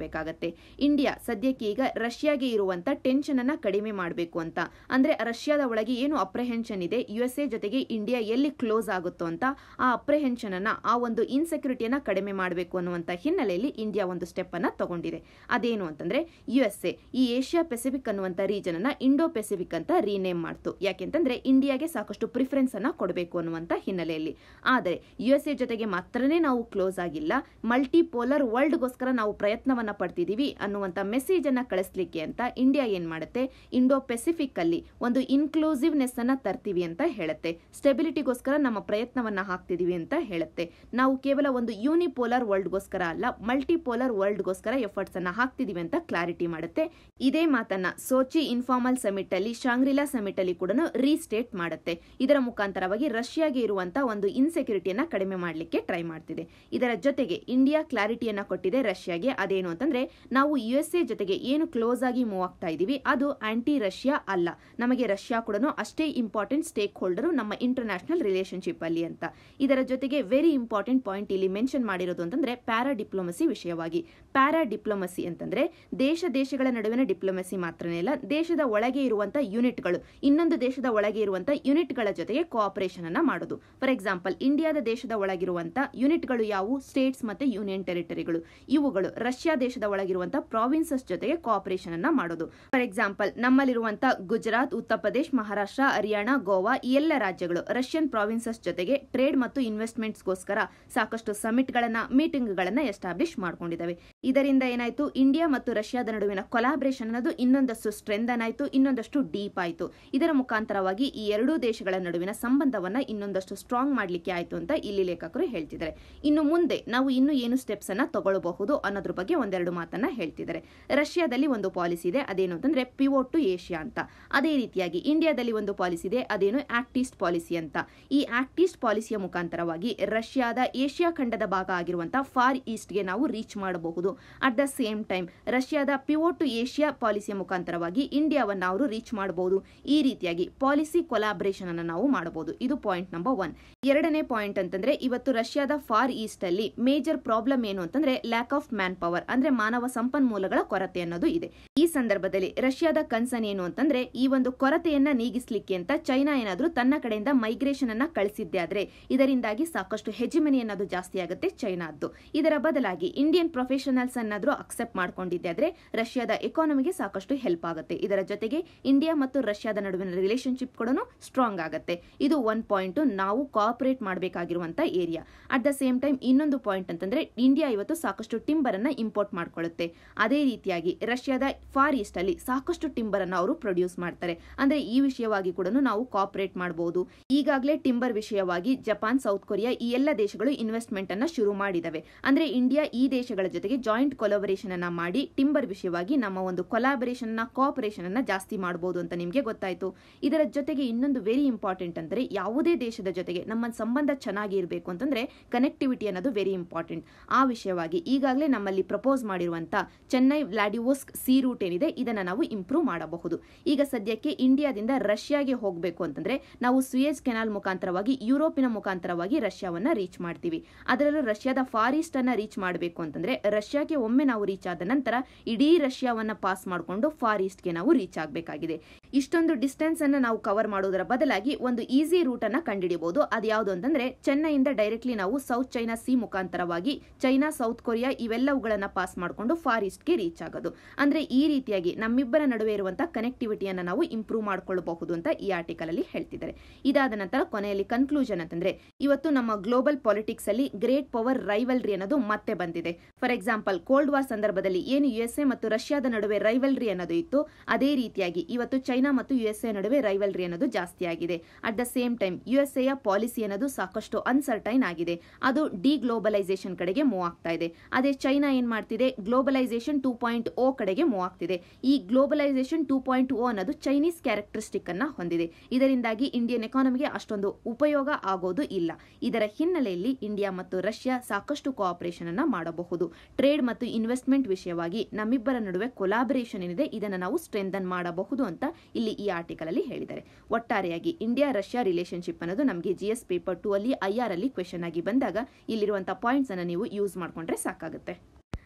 ಮಾಡಬೇಕಾಗತ್ತೆ ಇಂಡಿಯಾ ಸದ್ಯಕ್ಕೆ ಈಗ ರಷ್ಯಾಗೆ ಇರುವಂತ ಟೆನ್ಷನ್ ಅನ್ನ ಕಡಿಮೆ ಮಾಡಬೇಕು ಅಂತ ಅಂದ್ರೆ ರಷ್ಯಾದ ಒಳಗೆ ಏನು ಅಪ್ರೆಹೆನ್ಷನ್ ಇದೆ ಯು ಎಸ್ ಎ ಜೊತೆಗೆ ಇಂಡಿಯಾ ಎಲ್ಲಿ ಕ್ಲೋಸ್ ಆಗುತ್ತೋ ಅಂತ ಆ ಅಪ್ರೆಹೆನ್ಷನ್ ಅನ್ನ ಆ ಒಂದು ಇನ್ಸೆಕ್ಯೂರಿಟಿಯನ್ನ ಕಡಿಮೆ ಮಾಡಬೇಕು ಅನ್ನುವಂತ ಹಿನ್ನೆಲೆಯಲ್ಲಿ ಇಂಡಿಯಾ ಒಂದು ಸ್ಟೆಪ್ ಅನ್ನ ತಗೊಂಡಿದೆ ಅದೇನು ಅಂತಂದ್ರೆ ಯು ಎಸ್ ಎ ಈ ಏಷ್ಯಾ ಪೆಸಿಫಿಕ್ ಅನ್ನುವಂತ ರೀಜನ್ ಅನ್ನ ಇಂಡೋ ಪೆಸಿಫಿಕ್ ಅಂತ ರೀನೇಮ್ ಮಾಡ್ತು ಯಾಕೆಂತಂದ್ರೆ ಇಂಡಿಯಾಗೆ ಸಾಕಷ್ಟು ಪ್ರಿಫರೆನ್ಸ್ ಅನ್ನ ಕೊಡಬೇಕು ಅನ್ನುವಂತ ಹಿನ್ನೆಲೆಯಲ್ಲಿ ಆದರೆ ಯು ಎಸ್ ಎ ಜೊತೆಗೆ ಮಾತ್ರನೇ ನಾವು ಕ್ಲೋಸ್ ಆಗಿಲ್ಲ ಮಲ್ಟಿ ಪೋಲರ್ ವರ್ಲ್ಡ್ಗೋಸ್ಕರ ನಾವು ಪ್ರಯತ್ನವನ್ನ ಪಡ್ತಿದೀವಿ ಅನ್ನುವಂತ ಮೆಸೇಜ್ ಅನ್ನ ಕಳಿಸ್ಲಿಕ್ಕೆ ಅಂತ ಇಂಡಿಯಾ ಏನ್ ಮಾಡುತ್ತೆ ಇಂಡೋ ಪೆಸಿಫಿಕ್ ಅಲ್ಲಿ ಒಂದು ಇನ್ಕ್ಲೂಸಿವ್ನೆಸ್ ಅನ್ನ ತರ್ತೀವಿ ಅಂತ ಹೇಳುತ್ತೆ ಸ್ಟೆಬಿಲಿಟಿಗೋಸ್ಕರ ನಮ್ಮ ಪ್ರಯತ್ನವನ್ನ ಹಾಕ್ತಿದೀವಿ ಅಂತ ಹೇಳುತ್ತೆ ನಾವು ಕೇವಲ ಒಂದು ಯೂನಿಪೋಲರ್ ವರ್ಲ್ಡ್ಗೋಸ್ಕರ ಅಲ್ಲ ಮಲ್ಟಿಪೋಲರ್ ವರ್ಲ್ಡ್ಗೋಸ್ಕರ ಎಫರ್ಟ್ಸ್ ಅನ್ನ ಹಾಕ್ತಿದೀವಿ ಅಂತ ಕ್ಲಾರಿಟಿ ಮಾಡುತ್ತೆ ಇದೇ ಮಾತನ್ನ ಸೋಚಿ ಇನ್ಫಾರ್ಮಲ್ ಸಮಿಟ್ ಅಲ್ಲಿ ಶಾಂಗ್ರಿಲಾ ಸಮಿಟ್ ಅಲ್ಲಿ ಕೂಡ ರೀಸ್ಟೇಟ್ ಮಾಡುತ್ತೆ ಇದರ ಮುಖಾಂತರವಾಗಿ ರಷ್ಯಾಗೆ ಇರುವಂತಹ ಒಂದು ಇನ್ಸೆಕ್ಯೂರಿಟಿಯನ್ನ ಕಡಿಮೆ ಮಾಡಲಿಕ್ಕೆ ಟ್ರೈ ಮಾಡ್ತಿದೆ ಇದರ ಜೊತೆಗೆ ಇಂಡಿಯಾ ಕ್ಲಾರಿಟಿಯನ್ನ ಕೊಟ್ಟಿದೆ ರಷ್ಯಾಗೆ ಅದೇನು ಅಂತಂದ್ರೆ ನಾವು ಯು ಎಸ್ ಎ ಜೊತೆಗೆ ಏನು ಕ್ಲೋಸ್ ಆಗಿ ಮೂವ್ ಆಗ್ತಾ ಇದೀವಿ ಅದು ಆಂಟಿ ರಷ್ಯಾ ಅಲ್ಲ ನಮಗೆ ರಷ್ಯಾ ಕೂಡ ಅಷ್ಟೇ ಇಂಪಾರ್ಟೆಂಟ್ ಸ್ಟೇಕ್ ಹೋಲ್ಡರ್ ನಮ್ಮ ಇಂಟರ್ನ್ಯಾಷನಲ್ ರಿಲೇಶನ್ಶಿಪ್ ಅಲ್ಲಿ ಅಂತ ಇದರ ಜೊತೆಗೆ ವೆರಿ ಇಂಪಾರ್ಟೆಂಟ್ ಪಾಯಿಂಟ್ ಇಲ್ಲಿ ಮೆನ್ಷನ್ ಮಾಡಿರೋದು ಅಂತಂದ್ರೆ ಪ್ಯಾರಾ ಡಿಪ್ಲೊಮಸಿ ವಿಷಯವಾಗಿ ಪ್ಯಾರಾ ಡಿಪ್ಲೊಮಸಿ ಅಂತಂದ್ರೆ ದೇಶ ದೇಶಗಳ ನಡುವಿನ ಡಿಪ್ಲೊಮಸಿ ಮಾತ್ರನೇ ಅಲ್ಲ ದೇಶದ ಒಳಗೆ ಇರುವಂತಹ ಯೂನಿಟ್ಗಳು ಇನ್ನೊಂದು ದೇಶದ ಒಳಗೆ ಇರುವಂತಹ ಯೂನಿಟ್ಗಳ ಜೊತೆಗೆ ಕೋಆಪರೇಷನ್ ಅನ್ನ ಮಾಡೋದು ಫಾರ್ ಎಕ್ಸಾಂಪಲ್ ಇಂಡಿಯಾದ ದೇಶದ ಒಳಗಿರುವಂತಹ ಯೂನಿಟ್ಗಳು ಯಾವುವು ಸ್ಟೇಟ್ಸ್ ಮತ್ತೆ ಯೂನಿಯನ್ ಟೆರಿಟರಿಗಳು ಇವುಗಳು ರಷ್ಯಾ ದೇಶದ ಒಳಗಿರುವಂತಹ ಪ್ರಾವಿನ್ಸಸ್ ಜೊತೆಗೆ ಕೋಆಪರೇಷನ್ ಅನ್ನ ಮಾಡೋದು ಫಾರ್ ಎಕ್ಸಾಂಪಲ್ ನಮ್ಮಲ್ಲಿರುವಂತಹ ಗುಜರಾತ್ ಉತ್ತರ ಪ್ರದೇಶ್ ಮಹಾರಾಷ್ಟ್ರ ಹರಿಯಾಣ ಗೋವಾ ಈ ಎಲ್ಲ ರಾಜ್ಯಗಳು ರಷ್ಯನ್ ಪ್ರಾವಿನ್ಸಸ್ ಜೊತೆಗೆ ಟ್ರೇಡ್ ಮತ್ತು ಇನ್ವೆಸ್ಟ್ಮೆಂಟ್ಸ್ಗೋಸ್ಕರ ಸಾಕಷ್ಟು ಸಮಿಟ್ ಗಳನ್ನ ಮೀಟಿಂಗ್ ಗಳನ್ನ ಎಸ್ಟಾಬ್ಲಿಷ್ ಮಾಡ್ಕೊಂಡಿದ್ದಾವೆ ಇದರಿಂದ ಏನಾಯ್ತು ಇಂಡಿಯಾ ಮತ್ತು ರಷ್ಯಾದ ನಡುವಿನ ಕೊಲಾಬರೇಷನ್ ಅನ್ನೋದು ಇನ್ನೊಂದಷ್ಟು ಸ್ಟ್ರೆಂದನ್ ಆಯ್ತು ಇನ್ನೊಂದಷ್ಟು ಡೀಪ್ ಆಯ್ತು ಇದರ ಮುಖಾಂತರವಾಗಿ ಈ ಎರಡೂ ದೇಶಗಳ ನಡುವಿನ ಸಂಬಂಧವನ್ನ ಇನ್ನೊಂದಷ್ಟು ಸ್ಟ್ರಾಂಗ್ ಮಾಡ್ಲಿಕ್ಕೆ ಆಯ್ತು ಅಂತ ಇಲ್ಲಿ ಲೇಖಕರು ಹೇಳ್ತಿದ್ದಾರೆ ಇನ್ನು ಮುಂದೆ ನಾವು ಇನ್ನು ಏನು ಸ್ಟೆಪ್ಸ್ ಅನ್ನ ತಗೊಳ್ಳಬಹುದು ಅನ್ನೋದ್ರ ಬಗ್ಗೆ ಒಂದೆರಡು ಮಾತನ್ನ ಹೇಳ್ತಿದ್ದಾರೆ ರಷ್ಯಾದಲ್ಲಿ ಒಂದು ಪಾಲಿಸಿ ಇದೆ ಅದೇನು ಅಂತಂದ್ರೆ ಪಿವೋಟ್ ಟು ಏಷ್ಯಾ ಅಂತ ಅದೇ ರೀತಿಯಾಗಿ ಇಂಡಿಯಾದಲ್ಲಿ ಒಂದು ಪಾಲಿಸಿ ಇದೆ ಅದೇನು ಆಕ್ಟಿಸ್ಟ್ ಪಾಲಿಸಿ ಅಂತ ಈ ಆಕ್ಟಿಸ್ಟ್ ಪಾಲಿಸಿಯ ಮುಖಾಂತರವಾಗಿ ರಷ್ಯಾದ ಏಷ್ಯಾ ಖಂಡದ ಭಾಗ ಆಗಿರುವಂತಹ ಫಾರ್ ಈಸ್ಟ್ಗೆ ನಾವು ರೀಚ್ ಮಾಡಬಹುದು ಅಟ್ ದ ಸೇಮ್ ಟೈಮ್ ರಷ್ಯಾದ ಪಿವೋಟ್ ಟು ಏಷ್ಯಾ ಪಾಲಿಸಿಯ ಮುಖಾಂತರವಾಗಿ ಇಂಡಿಯಾವನ್ನ ಅವರು ರೀಚ್ ಮಾಡಬಹುದು ಈ ರೀತಿಯಾಗಿ ಪಾಲಿಸಿ ಕೊಲಾಬರೇಷನ್ ಅನ್ನು ನಾವು ಮಾಡಬಹುದು ಇದು ಪಾಯಿಂಟ್ ನಂಬರ್ ಒನ್ ಎರಡನೇ ಪಾಯಿಂಟ್ ಅಂತಂದ್ರೆ ಇವತ್ತು ರಷ್ಯಾದ ಫಾರ್ ಈಸ್ಟ್ ಅಲ್ಲಿ ಮೇಜರ್ ಪ್ರಾಬ್ಲಮ್ ಏನು ಅಂತಂದ್ರೆ ಲ್ಯಾಕ್ ಆಫ್ ಮ್ಯಾನ್ ಪವರ್ ಅಂದ್ರೆ ಮಾನವ ಸಂಪನ್ಮೂಲಗಳ ಕೊರತೆ ಅನ್ನೋದು ಇದೆ ಈ ಸಂದರ್ಭದಲ್ಲಿ ರಷ್ಯಾದ ಕನ್ಸರ್ನ್ ಏನು ಅಂತಂದ್ರೆ ಈ ಒಂದು ಕೊರತೆಯನ್ನ ನೀಗಿಸ್ಲಿಕ್ಕೆ ಅಂತ ಚೈನಾ ಏನಾದ್ರೂ ತನ್ನ ಕಡೆಯಿಂದ ಮೈಗ್ರೇಷನ್ ಅನ್ನ ಕಳಿಸಿದ್ದೆ ಆದ್ರೆ ಇದರಿಂದಾಗಿ ಸಾಕಷ್ಟು ಹೆಜಿಮನಿ ಅನ್ನೋದು ಜಾಸ್ತಿ ಆಗುತ್ತೆ ಚೈನಾದ್ದು ಇದರ ಬದಲಾಗಿ ಇಂಡಿಯನ್ ಪ್ರೊಫೆಷನಲ್ಸ್ ಅನ್ನಾದ್ರೂ ಅಕ್ಸೆಪ್ಟ್ ಮಾಡ್ಕೊಂಡಿದ್ದೆ ಆದ್ರೆ ರಷ್ಯಾದ ಎಕಾನಮಿಗೆ ಸಾಕಷ್ಟು ಹೆಲ್ಪ್ ಆಗುತ್ತೆ ಇದರ ಜೊತೆಗೆ ಇಂಡಿಯಾ ಮತ್ತು ರಷ್ಯಾದ ನಡುವಿನ ರಿಲೇಶನ್ಶಿಪ್ ಕೂಡ ಸ್ಟ್ರಾಂಗ್ ಆಗುತ್ತೆ ಇದು ಒನ್ ಪಾಯಿಂಟ್ ನಾವು ಕೋಆಪರೇಟ್ ಮಾಡಬೇಕಾಗಿರುವಂತ area at the same time ಇನ್ನೊಂದು ಪಾಯಿಂಟ್ ಅಂತಂದ್ರೆ ಇಂಡಿಯಾ ಇವತ್ತು ಸಾಕಷ್ಟು ಟಿಂಬರ್ ಅನ್ನ ಇಂಪೋರ್ಟ್ ಮಾಡ್ಕೊಳ್ಳುತ್ತೆ ಅದೇ ರೀತಿಯಾಗಿ ರಷ್ಯಾದ ಫಾರ್ ಈಸ್ಟ್ ಅಲ್ಲಿ ಸಾಕಷ್ಟು ಟಿಂಬರ್ ಅನ್ನ ಅವರು ಪ್ರೊಡ್ಯೂಸ್ ಮಾಡ್ತಾರೆ ಅಂದ್ರೆ ಈ ವಿಷಯವಾಗಿ ಕೂಡ ನಾವು ಕೋಆಪರೇಟ್ ಮಾಡಬಹುದು ಈಗಾಗಲೇ ಟಿಂಬರ್ ವಿಷಯವಾಗಿ ಜಪಾನ್ ಸೌತ್ ಕೊರಿಯಾ ಈ ಎಲ್ಲ ದೇಶಗಳು ಇನ್ವೆಸ್ಟ್ಮೆಂಟ್ ಅನ್ನ ಶುರು ಮಾಡಿದವೆ ಅಂದ್ರೆ ಇಂಡಿಯಾ ಈ ದೇಶಗಳ ಜೊತೆಗೆ ಜಾಯಿಂಟ್ ಕೊಲಾಬರೇಷನ್ ಅನ್ನ ಮಾಡಿ ಟಿಂಬರ್ ವಿಷಯವಾಗಿ ನಮ್ಮ ಒಂದು ಕೊಲಾಬರೇಷನ್ ನ ಕೋಆಪರೇಷನ್ ಅನ್ನ ಜಾಸ್ತಿ ಮಾಡಬಹುದು ಅಂತ ನಿಮಗೆ ಗೊತ್ತಾಯ್ತು ಇದರ ಜೊತೆಗೆ ಇನ್ನೊಂದು ವೆರಿ ಇಂಪಾರ್ಟೆಂಟ್ ಅಂದ್ರೆ ಯಾವುದೇ ದೇಶದ ಜೊತೆಗೆ ನಮ್ಮ ಸಂಬಂಧ ಚೆನ್ನಾಗಿ ಇರಬೇಕು ಅಂತಂದ್ರೆ ಕನೆಕ್ಟಿವಿಟಿ ಅನ್ನೋದು ವೆರಿ ಇಂಪಾರ್ಟೆಂಟ್ ಆ ವಿಷಯವಾಗಿ ಈಗಾಗಲೇ ನಮ್ಮಲ್ಲಿ ಪ್ರಪೋಸ್ ಮಾಡಿರುವಂತ ಚೆನ್ನೈ ವ್ಲಾಡಿವೋಸ್ಕ್ ಸಿ ರೂಟ್ ಏನಿದೆ ಇದನ್ನ ನಾವು ಇಂಪ್ರೂವ್ ಮಾಡಬಹುದು ಈಗ ಸದ್ಯಕ್ಕೆ ಇಂಡಿಯಾದಿಂದ ರಷ್ಯಾಗೆ ಹೋಗಬೇಕು ಅಂತಂದ್ರೆ ನಾವು ಸುಯೇಜ್ ಕೆನಾಲ್ ಮುಖಾಂತರವಾಗಿ ಯುರೋಪಿನ ಮುಖಾಂತರವಾಗಿ ರಷ್ಯಾವನ್ನ ರೀಚ್ ಮಾಡ್ತೀವಿ ಅದರಲ್ಲೂ ರಷ್ಯಾದ ಫಾರ್ ಈಸ್ಟ್ ಅನ್ನ ರೀಚ್ ಮಾಡಬೇಕು ಅಂತಂದ್ರೆ ರಷ್ಯಾಗೆ ಒಮ್ಮೆ ನಾವು ರೀಚ್ ಆದ ನಂತರ ಇಡೀ ರಷ್ಯಾವನ್ನ ಪಾಸ್ ಮಾಡಿಕೊಂಡು ಫಾರ್ ಈಸ್ಟ್ಗೆ ನಾವು ರೀಚ್ ಆಗಬೇಕಾಗಿದೆ ಇಷ್ಟೊಂದು ಡಿಸ್ಟೆನ್ಸ್ ಅನ್ನ ನಾವು ಕವರ್ ಮಾಡೋದರ ಬದಲಾಗಿ ಒಂದು ಈಸಿ ರೂಟ್ ಅನ್ನ ಕಂಡುಹಿಡಿಯಬಹುದು ಅದ್ಯಾವುದು ಅಂತಂದ್ರೆ ಚೆನ್ನೈಯಿಂದ ಡೈರೆಕ್ಟ್ಲಿ ನಾವು ಸೌತ್ ಚೈನಾ ಸಿ ಮುಖಾಂತರವಾಗಿ ಚೈನಾ ಸೌತ್ ಕೊರಿಯಾ ಇವೆಲ್ಲವುಗಳನ್ನ ಪಾಸ್ ಮಾಡಿಕೊಂಡು ಫಾರ್ ಈಸ್ಟ್ಗೆ ರೀಚ್ ಆಗೋದು ಅಂದ್ರೆ ಈ ರೀತಿಯಾಗಿ ನಮ್ಮಿಬ್ಬರ ನಡುವೆ ಇರುವಂತಹ ಕನೆಕ್ಟಿವಿಟಿಯನ್ನ ನಾವು ಇಂಪ್ರೂವ್ ಮಾಡ್ಕೊಳ್ಳಬಹುದು ಅಂತ ಈ ಆರ್ಟಿಕಲ್ ಅಲ್ಲಿ ಹೇಳ್ತಿದ್ದಾರೆ ಇದಾದ ನಂತರ ಕೊನೆಯಲ್ಲಿ ಕನ್ಕ್ಲೂಷನ್ ಅಂತಂದ್ರೆ ಇವತ್ತು ನಮ್ಮ ಗ್ಲೋಬಲ್ ಪಾಲಿಟಿಕ್ಸ್ ಅಲ್ಲಿ ಗ್ರೇಟ್ ಪವರ್ ರೈವಲ್ರಿ ಅನ್ನೋದು ಮತ್ತೆ ಬಂದಿದೆ ಫಾರ್ ಎಕ್ಸಾಂಪಲ್ ಕೋಲ್ಡ್ ವಾರ್ ಸಂದರ್ಭದಲ್ಲಿ ಏನು ಯುಎಸ್ಎ ಮತ್ತು ರಷ್ಯಾದ ನಡುವೆ ರೈವಲ್ರಿ ಅನ್ನೋದು ಇತ್ತು ಅದೇ ರೀತಿಯಾಗಿ ಇವತ್ತು ಚೈನಾ ಮತ್ತು ಯುಎಸ್ಎ ನಡುವೆ ರೈವಲ್ರಿ ಅನ್ನೋದು ಜಾಸ್ತಿ ಆಗಿದೆ ಅಟ್ ದ ಸೇಮ್ ಟೈಮ್ ಯುಎಸ್ಎಯ ಪಾಲಿಸಿ ಅನ್ನೋದು ಸಾಕಷ್ಟು ಅನ್ಸರ್ಟೈನ್ ಆಗಿದೆ ಅದು ಡಿ ಗ್ಲೋಬಲೈಸೇಷನ್ ಕಡೆಗೆ ಮೂವ್ ಆಗ್ತಾ ಇದೆ ಅದೇ ಚೈನಾ ಏನ್ ಮಾಡ್ತಿದೆ ಗ್ಲೋಬಲೈಸೇಷನ್ ಟೂ ಪಾಯಿಂಟ್ ಓ ಕಡೆಗೆ ಮೂವ್ ಆಗ್ತಿದೆ ಈ ಗ್ಲೋಬಲೈಸೇಷನ್ ಟೂ ಪಾಯಿಂಟ್ ಓ ಅನ್ನೋದು ಚೈನೀಸ್ ಕ್ಯಾರೆಕ್ಟರಿಸ್ಟಿಕ್ ಅನ್ನ ಹೊಂದಿದೆ ಇದರಿಂದಾಗಿ ಇಂಡಿಯನ್ ಎಕಾನಮಿಗೆ ಅಷ್ಟೊಂದು ಉಪಯೋಗ ಆಗೋದು ಇಲ್ಲ ಇದರ ಹಿನ್ನೆಲೆಯಲ್ಲಿ ಇಂಡಿಯಾ ಮತ್ತು ರಷ್ಯಾ ಸಾಕಷ್ಟು ಕೋಆಪರೇಷನ್ ಅನ್ನ ಮಾಡಬಹುದು ಟ್ರೇಡ್ ಮತ್ತು ಇನ್ವೆಸ್ಟ್ಮೆಂಟ್ ವಿಷಯವಾಗಿ ನಮ್ಮಿಬ್ಬರ ನಡುವೆ ಕೊಲಾಬರೇಷನ್ ಏನಿದೆ ಇದನ್ನು ನಾವು ಸ್ಟ್ರೆಂಥನ್ ಮಾಡಬಹುದು ಅಂತ ಇಲ್ಲಿ ಈ ಆರ್ಟಿಕಲ್ ಅಲ್ಲಿ ಹೇಳಿದ್ದಾರೆ ಒಟ್ಟಾರೆಯಾಗಿ ಇಂಡಿಯಾ ರಷ್ಯಾ ರಿಲೇಶನ್ಶಿಪ್ ಅನ್ನೋದು ನಮಗೆ ಜಿ ಎಸ್ ಪೇಪರ್ ಟೂ ಅಲ್ಲಿ ಐ ಆರ್ ಅಲ್ಲಿ ಕ್ವೆಶನ್ ಆಗಿ ಬಂದಾಗ ಇಲ್ಲಿರುವಂತಹ ಪಾಯಿಂಟ್ಸ್ ಅನ್ನ ನೀವು ಯೂಸ್ ಮಾಡ್ಕೊಂಡ್ರೆ ಸಾಕಾಗುತ್ತೆ